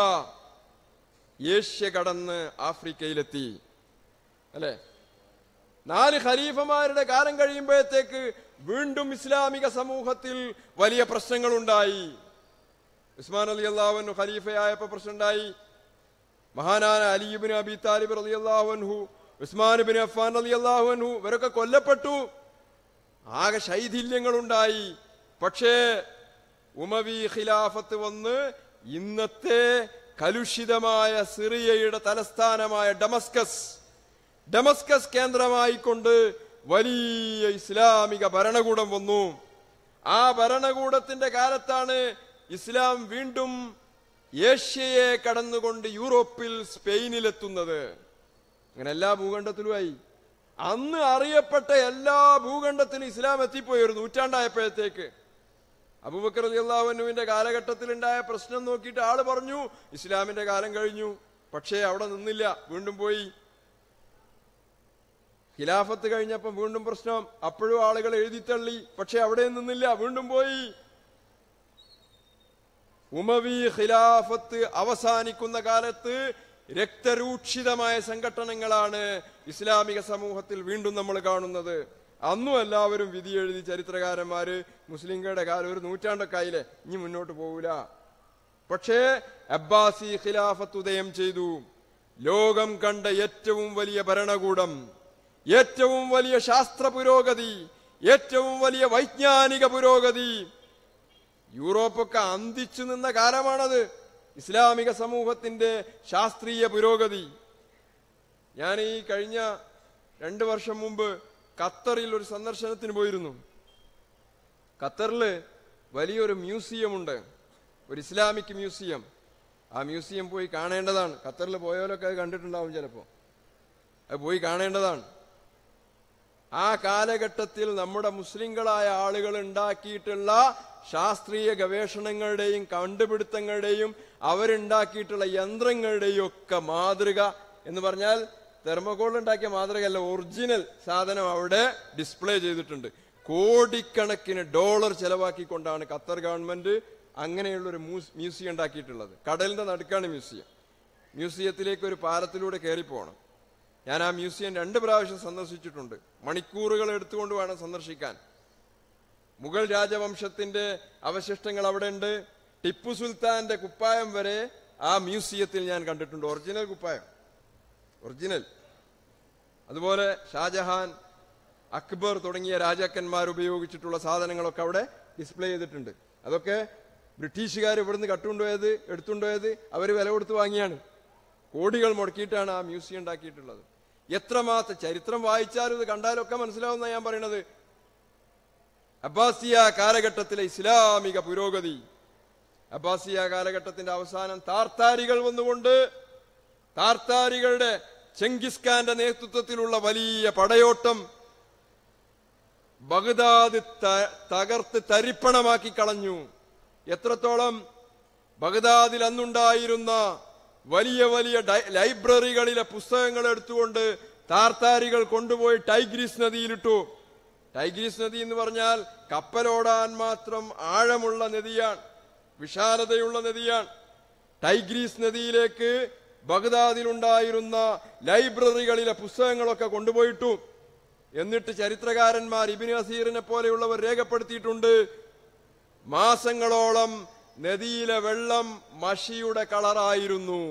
Speaker 2: ഏഷ്യ കടന്ന് ആഫ്രിക്കയിലെത്തി അല്ലെ നാല് ഖലീഫമാരുടെ കാലം കഴിയുമ്പോഴത്തേക്ക് വീണ്ടും ഇസ്ലാമിക സമൂഹത്തിൽ വലിയ പ്രശ്നങ്ങളുണ്ടായി ഉസ്മാൻ അലി അള്ളാഹുനു ഖലീഫയായപ്പോ പ്രശ്നമുണ്ടായി മഹാനായ അലിബിൻ അബി താലിബ് റലി അള്ളാഹുൻഹു ഉസ്മാൻ ബിൻ അഫ്ഫാൻ റലി അള്ളാഹുൻഹു ഇവരൊക്കെ കൊല്ലപ്പെട്ടു ആകെ ശൈഥില്യങ്ങളുണ്ടായി പക്ഷേ ഉമവി ഖിലാഫത്ത് വന്ന് ഇന്നത്തെ കലുഷിതമായ സിറിയയുടെ തലസ്ഥാനമായ ഡമസ്കസ് ഡമസ്കസ് കേന്ദ്രമായിക്കൊണ്ട് വലിയ ഇസ്ലാമിക ഭരണകൂടം വന്നു ആ ഭരണകൂടത്തിന്റെ കാലത്താണ് ഇസ്ലാം വീണ്ടും ഏഷ്യയെ കടന്നുകൊണ്ട് യൂറോപ്പിൽ സ്പെയിനിലെത്തുന്നത് അങ്ങനെ എല്ലാ ഭൂഖണ്ഡത്തിലുമായി അന്ന് അറിയപ്പെട്ട എല്ലാ ഭൂഖണ്ഡത്തിലും ഇസ്ലാം എത്തിപ്പോയി ഒരു നൂറ്റാണ്ടായപ്പോഴത്തേക്ക് അബൂബക്കർ അലി അള്ളാഹുവിന്റെ കാലഘട്ടത്തിൽ ഉണ്ടായ പ്രശ്നം നോക്കിയിട്ട് ആള് പറഞ്ഞു ഇസ്ലാമിന്റെ കാലം കഴിഞ്ഞു പക്ഷേ അവിടെ നിന്നില്ല വീണ്ടും പോയി ഖിലാഫത്ത് കഴിഞ്ഞപ്പം വീണ്ടും പ്രശ്നം അപ്പോഴും ആളുകൾ എഴുതിത്തള്ളി പക്ഷെ അവിടെ നിന്നില്ല വീണ്ടും പോയി ഉമവി ഖിലാഫത്ത് അവസാനിക്കുന്ന കാലത്ത് രക്തരൂക്ഷിതമായ സംഘടനകളാണ് ഇസ്ലാമിക സമൂഹത്തിൽ വീണ്ടും നമ്മൾ കാണുന്നത് അന്നും എല്ലാവരും വിധി എഴുതി ചരിത്രകാരന്മാര് മുസ്ലിങ്ങളുടെ കാലം ഒരു നൂറ്റാണ്ടൊക്കെ ആയില്ലേ ഇനി മുന്നോട്ട് പോകൂല പക്ഷേ അബ്ബാസി ഖിലാഫത്ത് ഉദയം ചെയ്തു ലോകം കണ്ട ഏറ്റവും വലിയ ഭരണകൂടം ഏറ്റവും വലിയ ശാസ്ത്ര പുരോഗതി ഏറ്റവും വലിയ വൈജ്ഞാനിക പുരോഗതി യൂറോപ്പൊക്കെ അന്തിച്ചു നിന്ന കാലമാണത് ഇസ്ലാമിക സമൂഹത്തിന്റെ ശാസ്ത്രീയ പുരോഗതി ഞാൻ ഈ കഴിഞ്ഞ രണ്ടു വർഷം മുമ്പ് ഖത്തറിൽ ഒരു സന്ദർശനത്തിന് പോയിരുന്നു ഖത്തറിൽ വലിയൊരു മ്യൂസിയം ഉണ്ട് ഒരു ഇസ്ലാമിക് മ്യൂസിയം ആ മ്യൂസിയം പോയി കാണേണ്ടതാണ് ഖത്തറിൽ പോയവരൊക്കെ അത് കണ്ടിട്ടുണ്ടാവും ചിലപ്പോൾ അത് പോയി കാണേണ്ടതാണ് ആ കാലഘട്ടത്തിൽ നമ്മുടെ മുസ്ലിങ്ങളായ ആളുകൾ ഉണ്ടാക്കിയിട്ടുള്ള ശാസ്ത്രീയ ഗവേഷണങ്ങളുടെയും കണ്ടുപിടുത്തങ്ങളുടെയും അവരുണ്ടാക്കിയിട്ടുള്ള യന്ത്രങ്ങളുടെയും ഒക്കെ മാതൃക എന്ന് പറഞ്ഞാൽ തെർമോകോൾ ഉണ്ടാക്കിയ മാതൃകയല്ല ഒറിജിനൽ സാധനം അവിടെ ഡിസ്പ്ലേ ചെയ്തിട്ടുണ്ട് കോടിക്കണക്കിന് ഡോളർ ചെലവാക്കിക്കൊണ്ടാണ് ഖത്തർ ഗവൺമെന്റ് അങ്ങനെയുള്ള ഒരു മ്യൂസിയം ഉണ്ടാക്കിയിട്ടുള്ളത് കടലിന്റെ നടുക്കാണ് മ്യൂസിയം മ്യൂസിയത്തിലേക്ക് ഒരു പാലത്തിലൂടെ കയറി പോകണം ഞാൻ ആ മ്യൂസിയം രണ്ട് പ്രാവശ്യം സന്ദർശിച്ചിട്ടുണ്ട് മണിക്കൂറുകൾ എടുത്തുകൊണ്ട് വേണം സന്ദർശിക്കാൻ മുഗൾ രാജവംശത്തിന്റെ അവശിഷ്ടങ്ങൾ അവിടെ ഉണ്ട് ടിപ്പു സുൽത്താന്റെ കുപ്പായം വരെ ആ മ്യൂസിയത്തിൽ ഞാൻ കണ്ടിട്ടുണ്ട് ഒറിജിനൽ കുപ്പായം ഒറിജിനൽ അതുപോലെ ഷാജഹാൻ അക്ബർ തുടങ്ങിയ രാജാക്കന്മാർ ഉപയോഗിച്ചിട്ടുള്ള സാധനങ്ങളൊക്കെ അവിടെ ഡിസ്പ്ലേ ചെയ്തിട്ടുണ്ട് അതൊക്കെ ബ്രിട്ടീഷുകാർ ഇവിടുന്ന് കട്ടുകൊണ്ടുപോയത് എടുത്തുകൊണ്ടുപോയത് അവർ വില കൊടുത്ത് വാങ്ങിയാണ് കോടികൾ മുടക്കിയിട്ടാണ് ആ മ്യൂസിയം ഉണ്ടാക്കിയിട്ടുള്ളത് എത്രമാത്രം ചരിത്രം വായിച്ചാലും ഇത് കണ്ടാലൊക്കെ മനസ്സിലാവുന്ന ഞാൻ പറയണത് അബ്ബാസിയ കാലഘട്ടത്തിലെ ഇസ്ലാമിക പുരോഗതി അബ്ബാസിയ കാലഘട്ടത്തിന്റെ അവസാനം താർത്താരികൾ വന്നുകൊണ്ട് താർത്താരികളുടെ ചെങ്കിസ് ഖാന്റെ നേതൃത്വത്തിലുള്ള വലിയ പടയോട്ടം ബഗ്ദാദ് ത- തകർത്ത് തരിപ്പണമാക്കി കളഞ്ഞു എത്രത്തോളം ബഗ്ദാദിൽ അന്നുണ്ടായിരുന്ന വലിയ വലിയ ഡൈ- ലൈബ്രറികളിലെ പുസ്തകങ്ങൾ എടുത്തുകൊണ്ട് താർത്താരികൾ കൊണ്ടുപോയി ടൈഗ്രീസ് നദിയിലിട്ടു ടൈഗ്രീസ് നദി എന്ന് പറഞ്ഞാൽ കപ്പലോടാൻ മാത്രം ആഴമുള്ള നദിയാണ് വിശാലതയുള്ള നദിയാണ് ടൈഗ്രീസ് നദിയിലേക്ക് ബഗ്ദാദിലുണ്ടായിരുന്ന ലൈബ്രറികളിലെ പുസ്തകങ്ങളൊക്കെ കൊണ്ടുപോയിട്ടു എന്നിട്ട് ചരിത്രകാരന്മാർ ഇബിന് അസീറിനെ പോലെയുള്ളവർ രേഖപ്പെടുത്തിയിട്ടുണ്ട് മാസങ്ങളോളം നദിയിലെ വെള്ളം മഷിയുടെ കളറായിരുന്നു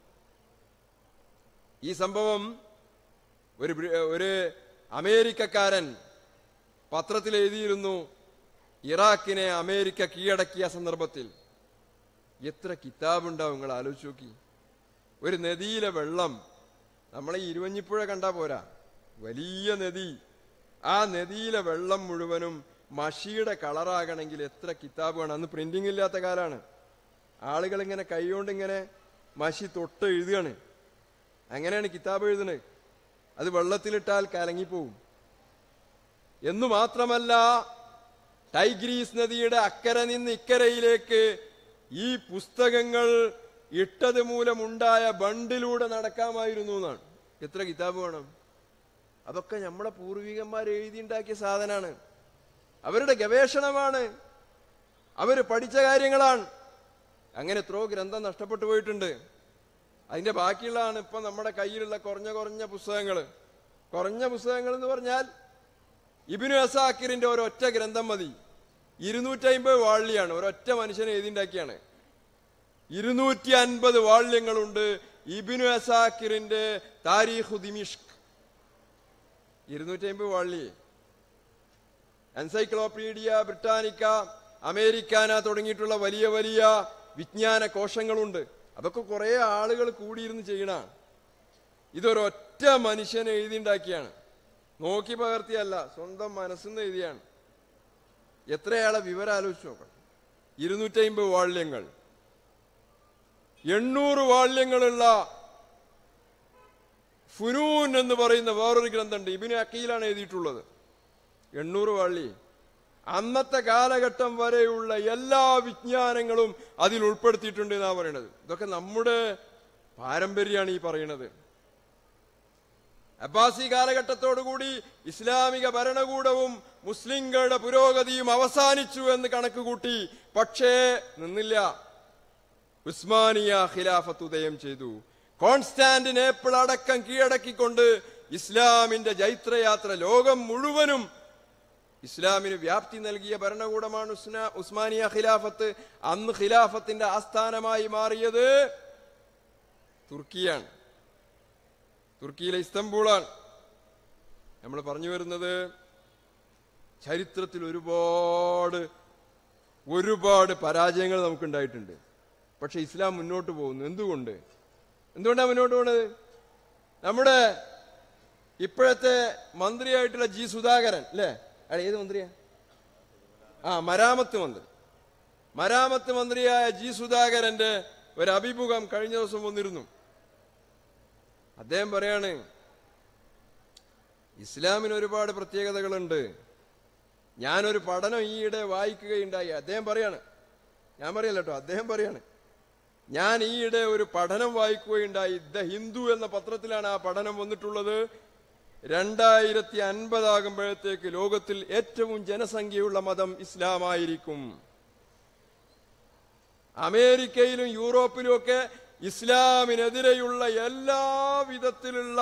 Speaker 2: ഈ സംഭവം ഒരു ബ്രി- ഒരു അമേരിക്കക്കാരൻ പത്രത്തിൽ എഴുതിയിരുന്നു ഇറാഖിനെ അമേരിക്ക കീഴടക്കിയ സന്ദർഭത്തിൽ എത്ര കിതാബുണ്ടാവും നിങ്ങൾ ആലോചിച്ച് നോക്കി ഒരു നദിയിലെ വെള്ളം നമ്മളെ ഈ ഇരുവഞ്ഞിപ്പുഴ കണ്ടാ പോരാ വലിയ നദി ആ നദിയിലെ വെള്ളം മുഴുവനും മഷിയുടെ കളറാകണമെങ്കിൽ എത്ര കിതാബ് വേണം അന്ന് പ്രിന്റിംഗ് ഇല്ലാത്ത കാലാണ് ആളുകൾ ഇങ്ങനെ കൈകൊണ്ട് ഇങ്ങനെ മഷി തൊട്ട് എഴുതുകയാണ് അങ്ങനെയാണ് കിതാബ് എഴുതുന്നത് അത് വെള്ളത്തിലിട്ടാൽ കലങ്ങിപ്പോവും എന്നു മാത്രമല്ല ടൈഗ്രീസ് നദിയുടെ അക്കരെ നിന്ന് ഇക്കരയിലേക്ക് ഈ പുസ്തകങ്ങൾ ഇട്ടത് മൂലമുണ്ടായ ബണ്ടിലൂടെ നടക്കാമായിരുന്നു എന്നാണ് എത്ര കിതാബ് വേണം അതൊക്കെ നമ്മളെ പൂർവികന്മാർ എഴുതിയുണ്ടാക്കിയ സാധനമാണ് അവരുടെ ഗവേഷണമാണ് അവര് പഠിച്ച കാര്യങ്ങളാണ് അങ്ങനെ എത്രയോ ഗ്രന്ഥം നഷ്ടപ്പെട്ടു പോയിട്ടുണ്ട് അതിന്റെ ബാക്കിയുള്ളതാണ് ഇപ്പൊ നമ്മുടെ കയ്യിലുള്ള കുറഞ്ഞ കുറഞ്ഞ പുസ്തകങ്ങൾ കുറഞ്ഞ പുസ്തകങ്ങൾ എന്ന് പറഞ്ഞാൽ ഇബിനു അസാക്കിറിന്റെ ഒരൊറ്റ ഗ്രന്ഥം മതി ഇരുന്നൂറ്റി അമ്പത് വാള്യാണ് ഒരൊറ്റ മനുഷ്യനെ എഴുതിണ്ടാക്കിയാണ് ഇരുന്നൂറ്റി അൻപത് വാള്യങ്ങളുണ്ട് ഇബിനു അസാക്കിറിന്റെ താരീഖു ദിമിഷ്ക് ഇരുന്നൂറ്റി അമ്പത് വാള്ളി എൻസൈക്ലോപീഡിയ ബ്രിട്ടാനിക്ക അമേരിക്കാന തുടങ്ങിയിട്ടുള്ള വലിയ വലിയ വിജ്ഞാന കോശങ്ങളുണ്ട് അതൊക്കെ കുറെ ആളുകൾ കൂടിയിരുന്ന് ചെയ്യണാണ് ഇതൊരൊറ്റ മനുഷ്യൻ എഴുതിണ്ടാക്കിയാണ് നോക്കി പകർത്തിയല്ല സ്വന്തം മനസ്സിന്ന് എഴുതിയാണ് എത്രയാളെ വിവരം ആലോചിച്ച് നോക്കണം ഇരുന്നൂറ്റി അമ്പത് വാള്യങ്ങൾ എണ്ണൂറ് വാള്യങ്ങളുള്ള ഫുനൂൻ എന്ന് പറയുന്ന വേറൊരു ഗ്രന്ഥമുണ്ട് ഇബിന് അക്കീലാണ് എഴുതിയിട്ടുള്ളത് എണ്ണൂറ് വാള്ളി അന്നത്തെ കാലഘട്ടം വരെയുള്ള എല്ലാ വിജ്ഞാനങ്ങളും അതിൽ ഉൾപ്പെടുത്തിയിട്ടുണ്ട് എന്നാ പറയുന്നത് ഇതൊക്കെ നമ്മുടെ പാരമ്പര്യമാണ് ഈ പറയുന്നത് അബ്ബാസി കാലഘട്ടത്തോടുകൂടി ഇസ്ലാമിക ഭരണകൂടവും മുസ്ലിങ്ങളുടെ പുരോഗതിയും അവസാനിച്ചു എന്ന് കണക്ക് കൂട്ടി പക്ഷേ നിന്നില്ല ഉസ്മാനിയ ഖിലാഫത്ത് ഉദയം ചെയ്തു കോൺസ്റ്റാന്റിനേപ്പിൾ അടക്കം കീഴടക്കിക്കൊണ്ട് ഇസ്ലാമിന്റെ ജൈത്രയാത്ര ലോകം മുഴുവനും ഇസ്ലാമിന് വ്യാപ്തി നൽകിയ ഭരണകൂടമാണ് ഉസ്ന- ഉസ്മാനിയ ഖിലാഫത്ത് അന്ന് ഖിലാഫത്തിന്റെ ആസ്ഥാനമായി മാറിയത് തുർക്കിയാണ് തുർക്കിയിലെ ഇസ്തംബൂളാണ് നമ്മൾ പറഞ്ഞു വരുന്നത് ചരിത്രത്തിൽ ഒരുപാട് ഒരുപാട് പരാജയങ്ങൾ നമുക്കുണ്ടായിട്ടുണ്ട് പക്ഷെ ഇസ്ലാം മുന്നോട്ട് പോകുന്നു എന്തുകൊണ്ട് എന്തുകൊണ്ടാണ് മുന്നോട്ട് പോകുന്നത് നമ്മുടെ ഇപ്പോഴത്തെ മന്ത്രിയായിട്ടുള്ള ജി സുധാകരൻ അല്ലേ അയാൾ ഏത് മന്ത്രിയാ ആ മരാമത്ത് മന്ത്രി മരാമത്ത് മന്ത്രിയായ ജി സുധാകരന്റെ ഒരു അഭിമുഖം കഴിഞ്ഞ ദിവസം വന്നിരുന്നു അദ്ദേഹം പറയാണ് ഇസ്ലാമിന് ഒരുപാട് പ്രത്യേകതകളുണ്ട് ഞാനൊരു പഠനം ഈയിടെ വായിക്കുകയുണ്ടായി അദ്ദേഹം പറയാണ് ഞാൻ പറയല്ല കേട്ടോ അദ്ദേഹം പറയാണ് ഞാൻ ഈയിടെ ഒരു പഠനം വായിക്കുകയുണ്ടായി ദ ഹിന്ദു എന്ന പത്രത്തിലാണ് ആ പഠനം വന്നിട്ടുള്ളത് രണ്ടായിരത്തി അൻപതാകുമ്പോഴത്തേക്ക് ലോകത്തിൽ ഏറ്റവും ജനസംഖ്യയുള്ള മതം ഇസ്ലാമായിരിക്കും അമേരിക്കയിലും യൂറോപ്പിലും ഒക്കെ ഇസ്ലാമിനെതിരെയുള്ള എല്ലാ വിധത്തിലുള്ള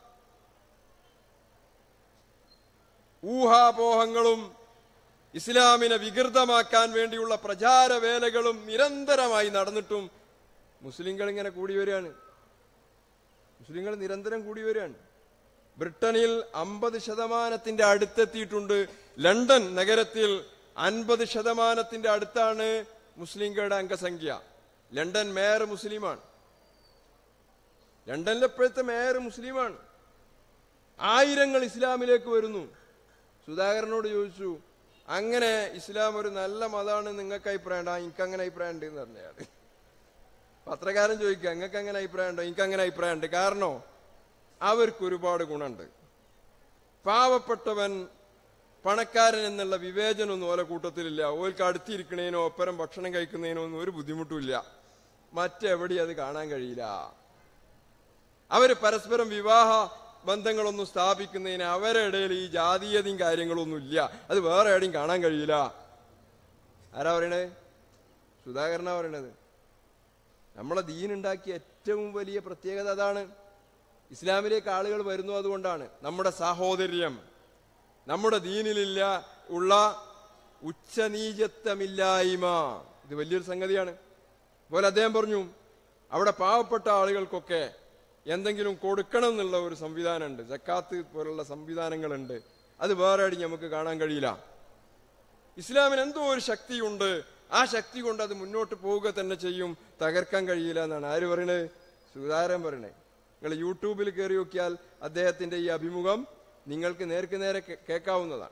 Speaker 2: ഊഹാപോഹങ്ങളും ഇസ്ലാമിനെ വികൃതമാക്കാൻ വേണ്ടിയുള്ള പ്രചാരവേലകളും നിരന്തരമായി നടന്നിട്ടും മുസ്ലിങ്ങൾ ഇങ്ങനെ കൂടി വരികയാണ് മുസ്ലിങ്ങൾ നിരന്തരം കൂടി വരികയാണ് ബ്രിട്ടനിൽ അമ്പത് ശതമാനത്തിന്റെ അടുത്തെത്തിയിട്ടുണ്ട് ലണ്ടൻ നഗരത്തിൽ അൻപത് ശതമാനത്തിന്റെ അടുത്താണ് മുസ്ലിങ്ങളുടെ അംഗസംഖ്യ ലണ്ടൻ മേയർ മുസ്ലിമാണ് ലണ്ടനിലെ ഇപ്പോഴത്തെ മേയർ മുസ്ലിമാണ് ആയിരങ്ങൾ ഇസ്ലാമിലേക്ക് വരുന്നു സുധാകരനോട് ചോദിച്ചു അങ്ങനെ ഇസ്ലാം ഒരു നല്ല മതമാണ് നിങ്ങൾക്ക് അഭിപ്രായം ഉണ്ടോ എനിക്ക് അങ്ങനെ അഭിപ്രായം ഉണ്ട് എന്ന് പറഞ്ഞയാള് പത്രക്കാരൻ ചോദിക്കുക നിങ്ങൾക്ക് അങ്ങനെ അഭിപ്രായം ഉണ്ടോ എനിക്ക് അങ്ങനെ അഭിപ്രായം ഉണ്ട് കാരണം അവർക്ക് ഒരുപാട് ഗുണമുണ്ട് പാവപ്പെട്ടവൻ പണക്കാരൻ എന്നുള്ള വിവേചനമൊന്നും ഓല കൂട്ടത്തിലില്ല ഓൽക്ക് അടുത്തിരിക്കണേനോ ഒപ്പരം ഭക്ഷണം കഴിക്കുന്നതിനോ ഒന്നും ഒരു ബുദ്ധിമുട്ടുമില്ല മറ്റെവിടെ അത് കാണാൻ കഴിയില്ല അവര് പരസ്പരം വിവാഹ ബന്ധങ്ങളൊന്നും സ്ഥാപിക്കുന്നതിന് അവരുടെ ഇടയിൽ ഈ ജാതീയതയും കാര്യങ്ങളൊന്നും ഇല്ല അത് വേറെ എവിടെയും കാണാൻ കഴിയില്ല ആരാ പറയണേ സുധാകരനാ പറയണത് നമ്മളെ ദീനുണ്ടാക്കിയ ഏറ്റവും വലിയ പ്രത്യേകത അതാണ് ഇസ്ലാമിലേക്ക് ആളുകൾ വരുന്നു അതുകൊണ്ടാണ് നമ്മുടെ സാഹോദര്യം നമ്മുടെ ദീനിലില്ല ഉള്ള ഉച്ചനീചത്വമില്ലായ്മ ഇത് വലിയൊരു സംഗതിയാണ് അതുപോലെ അദ്ദേഹം പറഞ്ഞു അവിടെ പാവപ്പെട്ട ആളുകൾക്കൊക്കെ എന്തെങ്കിലും കൊടുക്കണം എന്നുള്ള ഒരു സംവിധാനമുണ്ട് ജക്കാത്ത് പോലുള്ള സംവിധാനങ്ങളുണ്ട് അത് വേറെ എവിടെയും നമുക്ക് കാണാൻ കഴിയില്ല ഇസ്ലാമിന് എന്തോ ഒരു ശക്തിയുണ്ട് ആ ശക്തി കൊണ്ട് അത് മുന്നോട്ട് പോവുക തന്നെ ചെയ്യും തകർക്കാൻ കഴിയില്ല എന്നാണ് ആര് പറയണേ സുധാരൻ പറയണേ നിങ്ങൾ യൂട്യൂബിൽ കയറി നോക്കിയാൽ അദ്ദേഹത്തിന്റെ ഈ അഭിമുഖം നിങ്ങൾക്ക് നേർക്ക് നേരെ കേ- കേൾക്കാവുന്നതാണ്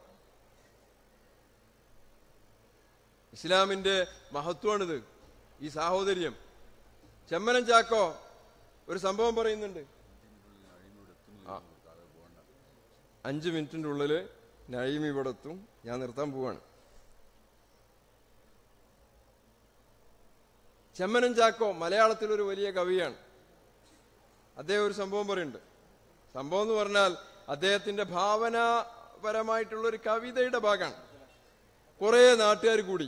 Speaker 2: ഇസ്ലാമിന്റെ മഹത്വമാണിത് ഈ സാഹോദര്യം ചെമ്മനം ചാക്കോ ഒരു സംഭവം പറയുന്നുണ്ട് ആ. അഞ്ച് മിനിറ്റിന്റെ ഉള്ളില് നഴീം ഇവിടെ എത്തും ഞാൻ നിർത്താൻ പോവാണ് ചെമ്മനം ചാക്കോ മലയാളത്തിൽ ഒരു വലിയ കവിയാണ് അദ്ദേഹം ഒരു സംഭവം പറയുന്നുണ്ട് സംഭവം എന്ന് പറഞ്ഞാൽ അദ്ദേഹത്തിന്റെ ഭാവനാപരമായിട്ടുള്ള ഒരു കവിതയുടെ ഭാഗമാണ് കുറെ നാട്ടുകാർ കൂടി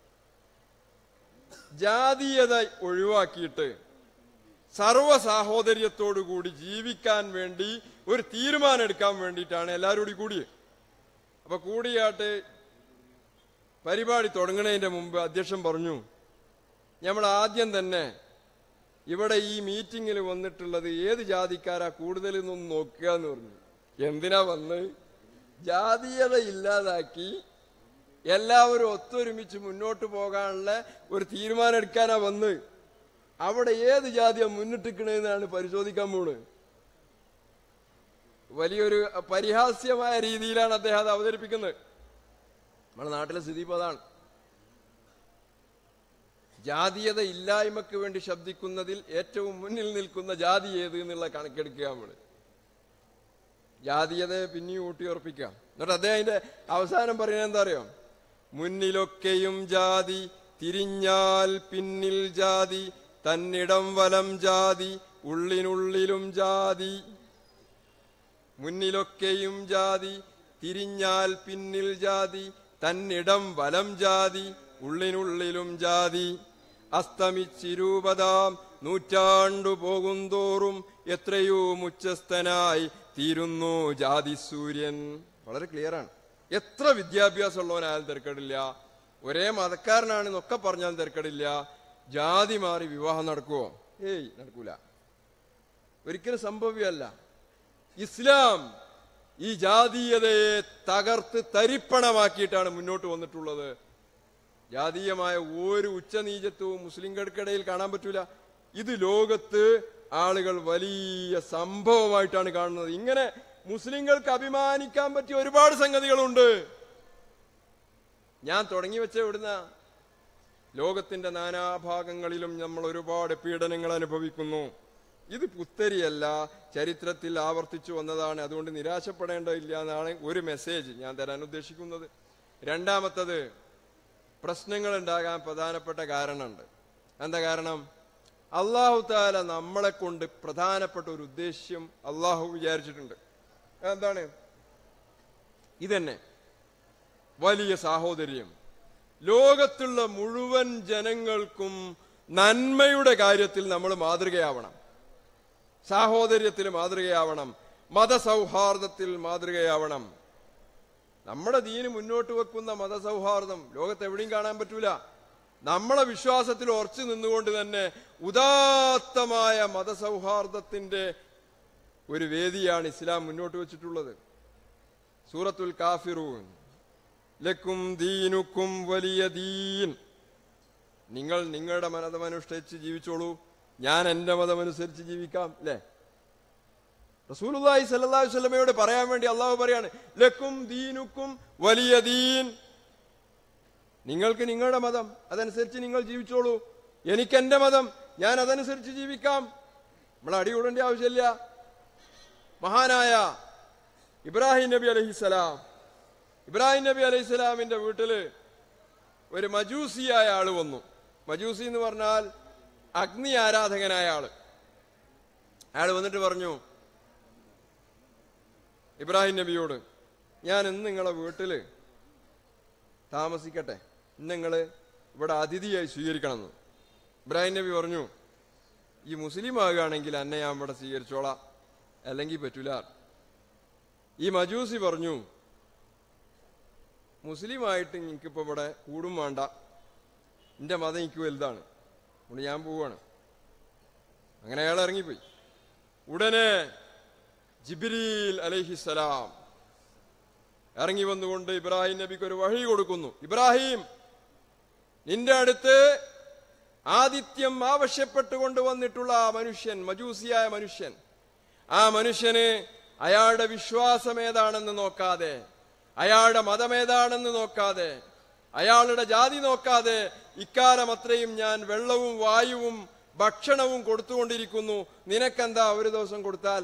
Speaker 2: ജാതീയത ഒഴിവാക്കിയിട്ട് സർവ സാഹോദര്യത്തോടു കൂടി ജീവിക്കാൻ വേണ്ടി ഒരു തീരുമാനം എടുക്കാൻ വേണ്ടിയിട്ടാണ് എല്ലാവരും കൂടി കൂടിയത് അപ്പൊ കൂടിയാട്ട് പരിപാടി തുടങ്ങുന്നതിന്റെ മുമ്പ് അധ്യക്ഷൻ പറഞ്ഞു നമ്മൾ ആദ്യം തന്നെ ഇവിടെ ഈ മീറ്റിങ്ങിൽ വന്നിട്ടുള്ളത് ഏത് ജാതിക്കാരാ കൂടുതൽ എന്നൊന്ന് നോക്കുക എന്ന് പറഞ്ഞു എന്തിനാ വന്ന് ജാതീയത ഇല്ലാതാക്കി എല്ലാവരും ഒത്തൊരുമിച്ച് മുന്നോട്ട് പോകാനുള്ള ഒരു തീരുമാനം എടുക്കാനാ വന്ന് അവിടെ ഏത് ജാതിയാ മുന്നിട്ടിക്കണെന്നാണ് പരിശോധിക്കാൻ പോണ് വലിയൊരു പരിഹാസ്യമായ രീതിയിലാണ് അദ്ദേഹം അത് അവതരിപ്പിക്കുന്നത് നമ്മുടെ നാട്ടിലെ സ്ഥിതി ഇപ്പൊ അതാണ് ജാതീയത ഇല്ലായ്മക്ക് വേണ്ടി ശബ്ദിക്കുന്നതിൽ ഏറ്റവും മുന്നിൽ നിൽക്കുന്ന ജാതി ഏത് എന്നുള്ള കണക്കെടുക്കുക നമ്മള് ജാതീയതയെ പിന്നെയും ഊട്ടിയുറപ്പിക്കാം എന്നിട്ട് അദ്ദേഹം അതിന്റെ അവസാനം പറയുന്നത് എന്താ അറിയോ മുന്നിലൊക്കെയും ജാതി തിരിഞ്ഞാൽ പിന്നിൽ ജാതി തന്നിടം വലം ജാതി ഉള്ളിനുള്ളിലും ജാതി മുന്നിലൊക്കെയും ജാതി തിരിഞ്ഞാൽ പിന്നിൽ ജാതി തന്നിടം വലം ജാതി ഉള്ളിനുള്ളിലും ജാതി അസ്തമിച്ചിരൂപതാം നൂറ്റാണ്ടു പോകുന്തോറും എത്രയോ മുച്ചസ്ഥനായി തീരുന്നു ജാതി സൂര്യൻ വളരെ ക്ലിയറാണ് എത്ര വിദ്യാഭ്യാസമുള്ളവനായാലും തിരക്കടില്ല ഒരേ മതക്കാരനാണെന്നൊക്കെ പറഞ്ഞാൽ തിരക്കടില്ല ജാതി മാറി വിവാഹം നടക്കുവോ ഏയ് നടക്കൂല ഒരിക്കലും സംഭവ്യമല്ല ഇസ്ലാം ഈ ജാതീയതയെ തകർത്ത് തരിപ്പണമാക്കിയിട്ടാണ് മുന്നോട്ട് വന്നിട്ടുള്ളത് ജാതീയമായ ഒരു ഉച്ചനീചത്വവും മുസ്ലിംകൾക്കിടയിൽ കാണാൻ പറ്റൂല ഇത് ലോകത്ത് ആളുകൾ വലിയ സംഭവമായിട്ടാണ് കാണുന്നത് ഇങ്ങനെ മുസ്ലിങ്ങൾക്ക് അഭിമാനിക്കാൻ പറ്റിയ ഒരുപാട് സംഗതികളുണ്ട് ഞാൻ തുടങ്ങി വെച്ച എവിടുന്ന ലോകത്തിന്റെ നാനാഭാഗങ്ങളിലും നമ്മൾ ഒരുപാട് പീഡനങ്ങൾ അനുഭവിക്കുന്നു ഇത് പുത്തരിയല്ല ചരിത്രത്തിൽ ആവർത്തിച്ചു വന്നതാണ് അതുകൊണ്ട് നിരാശപ്പെടേണ്ടതില്ല എന്നാണ് ഒരു മെസ്സേജ് ഞാൻ തരാൻ ഉദ്ദേശിക്കുന്നത് രണ്ടാമത്തത് പ്രശ്നങ്ങൾ ഉണ്ടാകാൻ പ്രധാനപ്പെട്ട കാരണമുണ്ട് എന്താ കാരണം അള്ളാഹു താല നമ്മളെ കൊണ്ട് പ്രധാനപ്പെട്ട ഒരു ഉദ്ദേശ്യം അള്ളാഹു വിചാരിച്ചിട്ടുണ്ട് എന്താണ് ഇതന്നെ വലിയ സാഹോദര്യം ലോകത്തുള്ള മുഴുവൻ ജനങ്ങൾക്കും നന്മയുടെ കാര്യത്തിൽ നമ്മൾ മാതൃകയാവണം സാഹോദര്യത്തിൽ മാതൃകയാവണം മതസൗഹാർദ്ദത്തിൽ മാതൃകയാവണം നമ്മുടെ ദീന് മുന്നോട്ട് വെക്കുന്ന മതസൗഹാർദ്ദം ലോകത്ത് എവിടെയും കാണാൻ പറ്റൂല നമ്മളെ വിശ്വാസത്തിൽ ഉറച്ചു നിന്നുകൊണ്ട് തന്നെ ഉദാത്തമായ മതസൗഹാർദ്ദത്തിന്റെ ഒരു വേദിയാണ് ഇസ്ലാം മുന്നോട്ട് വെച്ചിട്ടുള്ളത് സൂറത്തുൽ കാഫിറൂൻ ലക്കും ദീനുക്കും വലിയ ദീൻ നിങ്ങൾ നിങ്ങളുടെ മതമനുഷ്ഠിച്ച് ജീവിച്ചോളൂ ഞാൻ എന്റെ മതമനുസരിച്ച് ജീവിക്കാം അല്ലേ റസൂലുള്ളാഹി സ്വല്ലല്ലാഹു അലൈഹി വസല്ലമയോട് പറയാൻ വേണ്ടി അള്ളാഹു പറയാണ് ലക്കും ദീനുക്കും വലിയ ദീൻ നിങ്ങൾക്ക് നിങ്ങളുടെ മതം അതനുസരിച്ച് നിങ്ങൾ ജീവിച്ചോളൂ എനിക്കെന്റെ മതം ഞാൻ അതനുസരിച്ച് ജീവിക്കാം നമ്മൾ അടികൂടേണ്ട ആവശ്യമില്ല മഹാനായ ഇബ്രാഹിം നബി അലഹിസലാം ഇബ്രാഹിം നബി അലൈഹിസ്സലാമിന്റെ വീട്ടില് ഒരു മജൂസിയായ ആള് വന്നു മജൂസി എന്ന് പറഞ്ഞാൽ അഗ്നി ആരാധകനായ ആള് അയാൾ വന്നിട്ട് പറഞ്ഞു ഇബ്രാഹിം നബിയോട് ഞാൻ ഇന്ന് നിങ്ങളെ വീട്ടില് താമസിക്കട്ടെ ഇന്ന് നിങ്ങള് ഇവിടെ അതിഥിയായി സ്വീകരിക്കണമെന്ന് ഇബ്രാഹിം നബി പറഞ്ഞു ഈ മുസ്ലിം ആകുകയാണെങ്കിൽ എന്നെ ഞാൻ ഇവിടെ സ്വീകരിച്ചോളാം അല്ലെങ്കിൽ പറ്റൂല ഈ മജൂസി പറഞ്ഞു മുസ്ലിം ആയിട്ട് എനിക്കിപ്പോ ഇവിടെ കൂടും വേണ്ട എന്റെ മതം എനിക്ക് വലുതാണ് അതുകൊണ്ട് ഞാൻ പോവാണ് അങ്ങനെ അയാൾ ഇറങ്ങിപ്പോയി ഉടനെ ജിബിരിൽ അലൈഹിസലാം ഇറങ്ങി വന്നുകൊണ്ട് ഇബ്രാഹിം നബിക്ക് ഒരു വഴി കൊടുക്കുന്നു ഇബ്രാഹിം നിന്റെ അടുത്ത് ആദിത്യം ആവശ്യപ്പെട്ടുകൊണ്ട് വന്നിട്ടുള്ള ആ മനുഷ്യൻ മജൂസിയായ മനുഷ്യൻ ആ മനുഷ്യന് അയാളുടെ വിശ്വാസം ഏതാണെന്ന് നോക്കാതെ അയാളുടെ മതം ഏതാണെന്ന് നോക്കാതെ അയാളുടെ ജാതി നോക്കാതെ ഇക്കാലം അത്രയും ഞാൻ വെള്ളവും വായുവും ഭക്ഷണവും കൊടുത്തുകൊണ്ടിരിക്കുന്നു നിനക്കെന്താ ഒരു ദിവസം കൊടുത്താൽ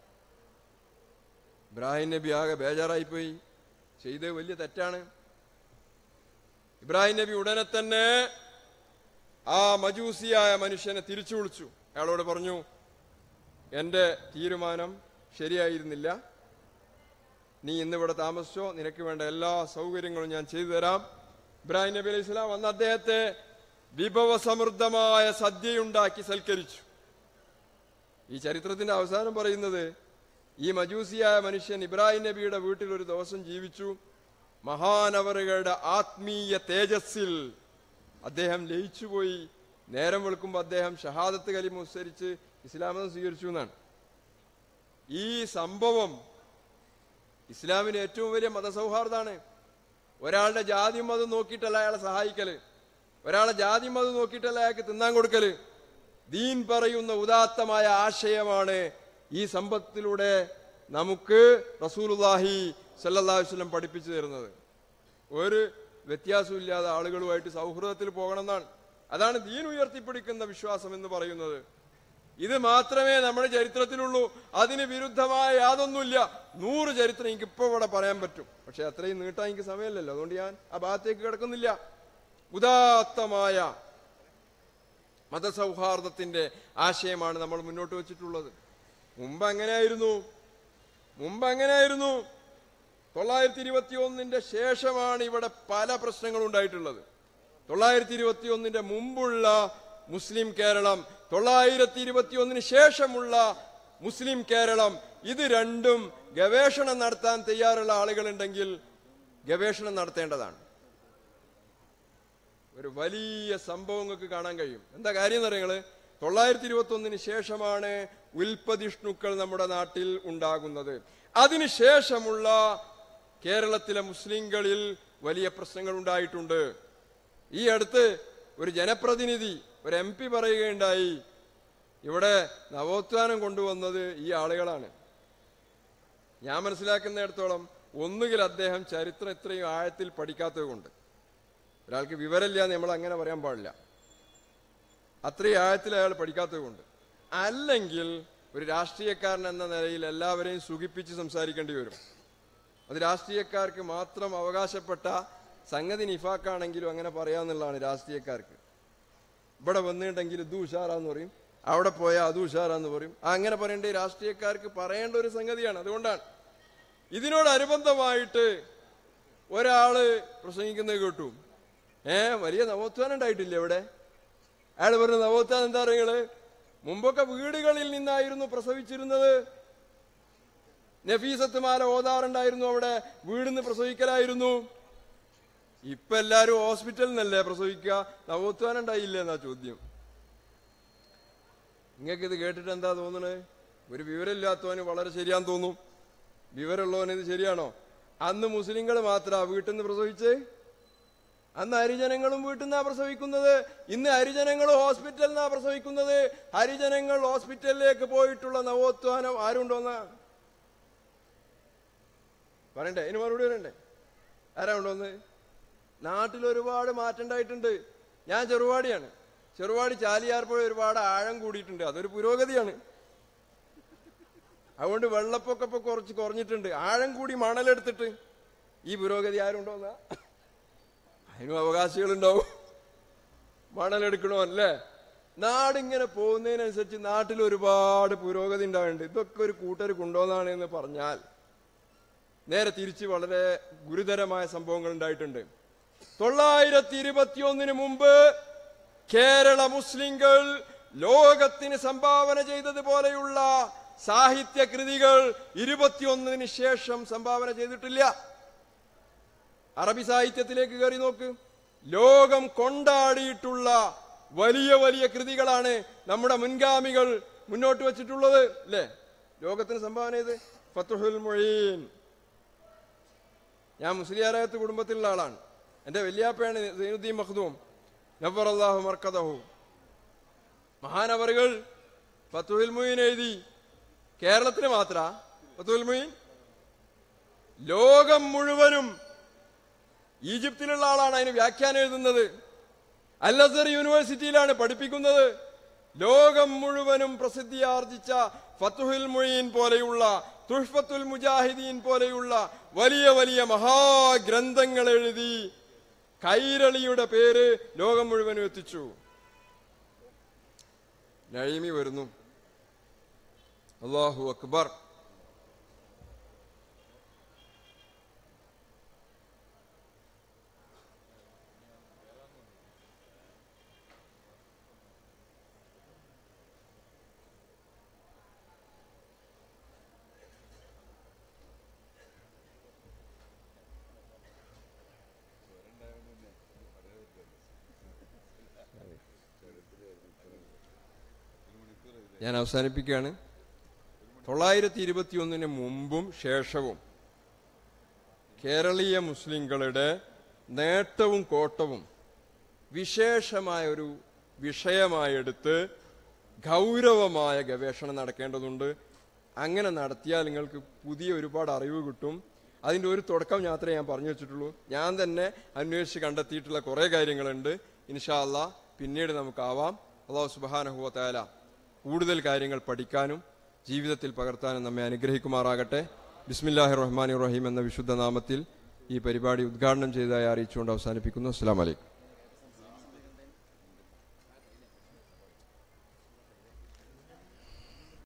Speaker 2: ഇബ്രാഹിം നബി ആകെ ബേജാറായിപ്പോയി ചെയ്ത് വലിയ തെറ്റാണ് ഇബ്രാഹിം നബി ഉടനെ തന്നെ ആ മജൂസിയായ മനുഷ്യനെ തിരിച്ചു വിളിച്ചു അയാളോട് പറഞ്ഞു എന്റെ തീരുമാനം ശരിയായിരുന്നില്ല നീ ഇന്നിവിടെ താമസിച്ചോ നിനക്ക് വേണ്ട എല്ലാ സൗകര്യങ്ങളും ഞാൻ ചെയ്തു തരാം ഇബ്രാഹിം നബി അലൈഹി സ്വലാം അന്ന് അദ്ദേഹത്തെ വിഭവസമൃദ്ധമായ സദ്യയുണ്ടാക്കി സൽക്കരിച്ചു ഈ ചരിത്രത്തിന്റെ അവസാനം പറയുന്നത് ഈ മജൂസിയായ മനുഷ്യൻ ഇബ്രാഹിം നബിയുടെ വീട്ടിൽ ഒരു ദിവസം ജീവിച്ചു മഹാനവറുകളുടെ ആത്മീയ തേജസ്സിൽ അദ്ദേഹം ലയിച്ചുപോയി നേരം വെളുക്കുമ്പോൾ അദ്ദേഹം ഷഹാദത്ത് കലിമ ഉച്ചരിച്ച് ഇസ്ലാമതം സ്വീകരിച്ചു എന്നാണ് ഈ സംഭവം ഇസ്ലാമിന് ഏറ്റവും വലിയ മതസൗഹാർദ്ദമാണ് ഒരാളുടെ ജാതി മതം നോക്കിയിട്ടല്ല അയാളെ സഹായിക്കല് ഒരാളെ ജാതി മതം നോക്കിയിട്ടല്ല അയാൾക്ക് തിന്നാൻ കൊടുക്കല് ദീൻ പറയുന്ന ഉദാത്തമായ ആശയമാണ് ഈ സമ്പത്തിലൂടെ നമുക്ക് റസൂലുല്ലാഹി സല്ലല്ലാഹു അലൈഹി വസല്ലം പഠിപ്പിച്ചു തരുന്നത് ഒരു വ്യത്യാസമില്ലാതെ ആളുകളുമായിട്ട് സൗഹൃദത്തിൽ പോകണം എന്നാണ് അതാണ് ദീൻ ഉയർത്തിപ്പിടിക്കുന്ന വിശ്വാസം എന്ന് പറയുന്നത് ഇത് മാത്രമേ നമ്മുടെ ചരിത്രത്തിലുള്ളൂ അതിന് വിരുദ്ധമായ യാതൊന്നുമില്ല നൂറ് ചരിത്രം എനിക്ക് ഇപ്പൊ ഇവിടെ പറയാൻ പറ്റും പക്ഷെ അത്രയും നീട്ടാൻ എനിക്ക് സമയമില്ലല്ലോ അതുകൊണ്ട് ഞാൻ ആ ഭാഗത്തേക്ക് കിടക്കുന്നില്ല ഉദാത്തമായ മതസൗഹാർദ്ദത്തിന്റെ ആശയമാണ് നമ്മൾ മുന്നോട്ട് വെച്ചിട്ടുള്ളത് മുമ്പ് എങ്ങനെയായിരുന്നു മുമ്പ് എങ്ങനെയായിരുന്നു തൊള്ളായിരത്തി ഇരുപത്തി ഒന്നിന്റെ ശേഷമാണ് ഇവിടെ പല പ്രശ്നങ്ങളും ഉണ്ടായിട്ടുള്ളത് തൊള്ളായിരത്തി ഇരുപത്തി ഒന്നിന്റെ മുമ്പുള്ള മുസ്ലിം കേരളം തൊള്ളായിരത്തി ഇരുപത്തി ഒന്നിന് ശേഷമുള്ള മുസ്ലിം കേരളം ഇത് രണ്ടും ഗവേഷണം നടത്താൻ തയ്യാറുള്ള ആളുകളുണ്ടെങ്കിൽ ഗവേഷണം നടത്തേണ്ടതാണ് ഒരു വലിയ സംഭവം നിങ്ങൾക്ക് കാണാൻ കഴിയും എന്താ കാര്യം എന്ന് പറയുന്നത് തൊള്ളായിരത്തി ഇരുപത്തി ഒന്നിന് ശേഷമാണ് ഉൽപ്പതിഷ്ണുക്കൾ നമ്മുടെ നാട്ടിൽ ഉണ്ടാകുന്നത് അതിനുശേഷമുള്ള കേരളത്തിലെ മുസ്ലിങ്ങളിൽ വലിയ പ്രശ്നങ്ങൾ ഉണ്ടായിട്ടുണ്ട് ഈ അടുത്ത് ഒരു ജനപ്രതിനിധി ഒരു എം പി പറയുകയുണ്ടായി ഇവിടെ നവോത്ഥാനം കൊണ്ടുവന്നത് ഈ ആളുകളാണ് ഞാൻ മനസ്സിലാക്കുന്നിടത്തോളം ഒന്നുകിൽ അദ്ദേഹം ചരിത്രം ഇത്രയും ആഴത്തിൽ പഠിക്കാത്തത് കൊണ്ട് ഒരാൾക്ക് വിവരമില്ല എന്ന് നമ്മൾ അങ്ങനെ പറയാൻ പാടില്ല അത്രയും ആഴത്തിൽ അയാൾ പഠിക്കാത്തത് കൊണ്ട് അല്ലെങ്കിൽ ഒരു രാഷ്ട്രീയക്കാരൻ എന്ന നിലയിൽ എല്ലാവരെയും സുഖിപ്പിച്ച് സംസാരിക്കേണ്ടി വരും അത് രാഷ്ട്രീയക്കാർക്ക് മാത്രം അവകാശപ്പെട്ട സംഗതി നിഫാക്കാണെങ്കിലും അങ്ങനെ പറയാന്നുള്ളതാണ് രാഷ്ട്രീയക്കാർക്ക് ഇവിടെ വന്നിട്ടുണ്ടെങ്കിൽ ഇത് ഉഷാറാന്ന് പറയും അവിടെ പോയാൽ അത് ഉഷാറാന്ന് പറയും അങ്ങനെ പറയേണ്ട ഈ രാഷ്ട്രീയക്കാർക്ക് പറയേണ്ട ഒരു സംഗതിയാണ് അതുകൊണ്ടാണ് ഇതിനോടനുബന്ധമായിട്ട് ഒരാള് പ്രസംഗിക്കുന്നത് കേട്ടു ഏ വലിയ നവോത്ഥാനം ഉണ്ടായിട്ടില്ല ഇവിടെ അയാൾ പറഞ്ഞ നവോത്ഥാനം എന്താ പറയുക മുമ്പൊക്കെ വീടുകളിൽ നിന്നായിരുന്നു പ്രസവിച്ചിരുന്നത് നഫീസത്ത് മാല ഓതാറുണ്ടായിരുന്നു അവിടെ വീടിന്ന് പ്രസവിക്കലായിരുന്നു ഇപ്പൊ എല്ലാരും ഹോസ്പിറ്റലിൽ നിന്നല്ലേ പ്രസവിക്കുക നവോത്ഥാനം ഉണ്ടായില്ലേ എന്നാ ചോദ്യം നിങ്ങൾക്ക് ഇത് കേട്ടിട്ട് എന്താ തോന്നണേ ഒരു വിവരമില്ലാത്തവന് വളരെ ശരിയാന്ന് തോന്നും വിവരമുള്ളവന് ഇത് ശരിയാണോ അന്ന് മുസ്ലിങ്ങൾ മാത്ര വീട്ടിൽ നിന്ന് പ്രസവിച്ചേ അന്ന് ഹരിജനങ്ങളും വീട്ടിൽ നിന്നാ പ്രസവിക്കുന്നത് ഇന്ന് ഹരിജനങ്ങൾ ഹോസ്പിറ്റലിൽ നിന്നാ പ്രസവിക്കുന്നത് ഹരിജനങ്ങൾ ഹോസ്പിറ്റലിലേക്ക് പോയിട്ടുള്ള നവോത്ഥാനം ആരുണ്ടോന്നാ പറയണ്ടേ ഇനി മറുപടി പറയണ്ടേ ആരാ ഉണ്ടോന്ന് നാട്ടിൽ ഒരുപാട് മാറ്റം ഉണ്ടായിട്ടുണ്ട് ഞാൻ ചെറുവാടിയാണ് ചെറുവാടി ചാലിയാർപ്പുഴ ഒരുപാട് ആഴം കൂടിയിട്ടുണ്ട് അതൊരു പുരോഗതിയാണ് അതുകൊണ്ട് വെള്ളപ്പൊക്കെ ഇപ്പൊ കുറച്ച് കുറഞ്ഞിട്ടുണ്ട് ആഴം കൂടി മണലെടുത്തിട്ട് ഈ പുരോഗതി ആരുണ്ടോന്നാ അതിനും അവകാശികളുണ്ടാവും മണലെടുക്കണോ അല്ലേ നാടിങ്ങനെ പോകുന്നതിനനുസരിച്ച് നാട്ടിൽ ഒരുപാട് പുരോഗതി ഉണ്ടാവുന്നുണ്ട് ഇതൊക്കെ ഒരു കൂട്ടർ കൊണ്ടുവന്നാണ് എന്ന് പറഞ്ഞാൽ നേരെ തിരിച്ച് വളരെ ഗുരുതരമായ സംഭവങ്ങൾ ഉണ്ടായിട്ടുണ്ട് തൊള്ളായിരത്തി ഇരുപത്തിയൊന്നിന് മുമ്പ് കേരള മുസ്ലിങ്ങൾ ലോകത്തിന് സംഭാവന ചെയ്തതുപോലെയുള്ള സാഹിത്യ കൃതികൾ ഇരുപത്തിയൊന്നിന് ശേഷം സംഭാവന ചെയ്തിട്ടില്ല അറബി സാഹിത്യത്തിലേക്ക് കയറി നോക്ക് ലോകം കൊണ്ടാടിയിട്ടുള്ള വലിയ വലിയ കൃതികളാണ് നമ്മുടെ മുൻഗാമികൾ മുന്നോട്ട് വച്ചിട്ടുള്ളത് അല്ലേ ലോകത്തിന് സംഭാവന ചെയ്ത് ഫത്തുഹുൽ മൊഴീൻ ഞാൻ മുസ്ലിയാരായത്ത് കുടുംബത്തിലുള്ള ആളാണ് എൻ്റെ വല്യാപ്പയാണ് സൈനുദ്ദീൻ മഖ്ദൂം നബ്ബർ അള്ളാഹു മർക്കദഹു മഹാനവറുകൾ ഫത്തുഹുൽ മൊയ്ൻ എഴുതി കേരളത്തിന് മാത്ര ഫത്തുഹുൽ മൊയ്ൻ ലോകം മുഴുവനും ഈജിപ്തിലുള്ള ആളാണ് അതിന് വ്യാഖ്യാനം എഴുതുന്നത് അൽ അസർ യൂണിവേഴ്സിറ്റിയിലാണ് പഠിപ്പിക്കുന്നത് ലോകം മുഴുവനും പ്രസിദ്ധിയാർജിച്ച ഫത്തുഹുൽ മൊയ്ൻ പോലെയുള്ള തുഷ്ഫത്തുൽ മുജാഹിദീൻ പോലെയുള്ള വലിയ വലിയ മഹാഗ്രന്ഥങ്ങൾ എഴുതി കൈരളിയുടെ പേര് ലോകം മുഴുവനും എത്തിച്ചു നഴിമി വരുന്നു അള്ളാഹു അക്ബർ ഞാൻ അവസാനിപ്പിക്കുകയാണ് തൊള്ളായിരത്തി ഇരുപത്തി ഒന്നിന് മുമ്പും ശേഷവും കേരളീയ മുസ്ലിങ്ങളുടെ നേട്ടവും കോട്ടവും വിശേഷമായ ഒരു വിഷയമായെടുത്ത് ഗൗരവമായ ഗവേഷണം നടക്കേണ്ടതുണ്ട് അങ്ങനെ നടത്തിയാൽ നിങ്ങൾക്ക് പുതിയ ഒരുപാട് അറിവ് കിട്ടും അതിൻ്റെ ഒരു തുടക്കം മാത്രമേ ഞാൻ പറഞ്ഞു വെച്ചിട്ടുള്ളൂ ഞാൻ തന്നെ അന്വേഷിച്ച് കണ്ടെത്തിയിട്ടുള്ള കുറേ കാര്യങ്ങളുണ്ട് ഇൻഷാ അല്ലാ പിന്നീട് നമുക്കാവാം അള്ളാഹു സുബാനഹുവത്തായാല കൂടുതൽ കാര്യങ്ങൾ പഠിക്കാനും ജീവിതത്തിൽ പകർത്താനും നമ്മെ അനുഗ്രഹിക്കുമാറാകട്ടെ ബിസ്മില്ലാഹി റഹ്മാൻ റഹീം എന്ന വിശുദ്ധ നാമത്തിൽ ഈ പരിപാടി ഉദ്ഘാടനം ചെയ്തതായി അറിയിച്ചുകൊണ്ട് അവസാനിപ്പിക്കുന്നു അസ്സാം വലൈക്കും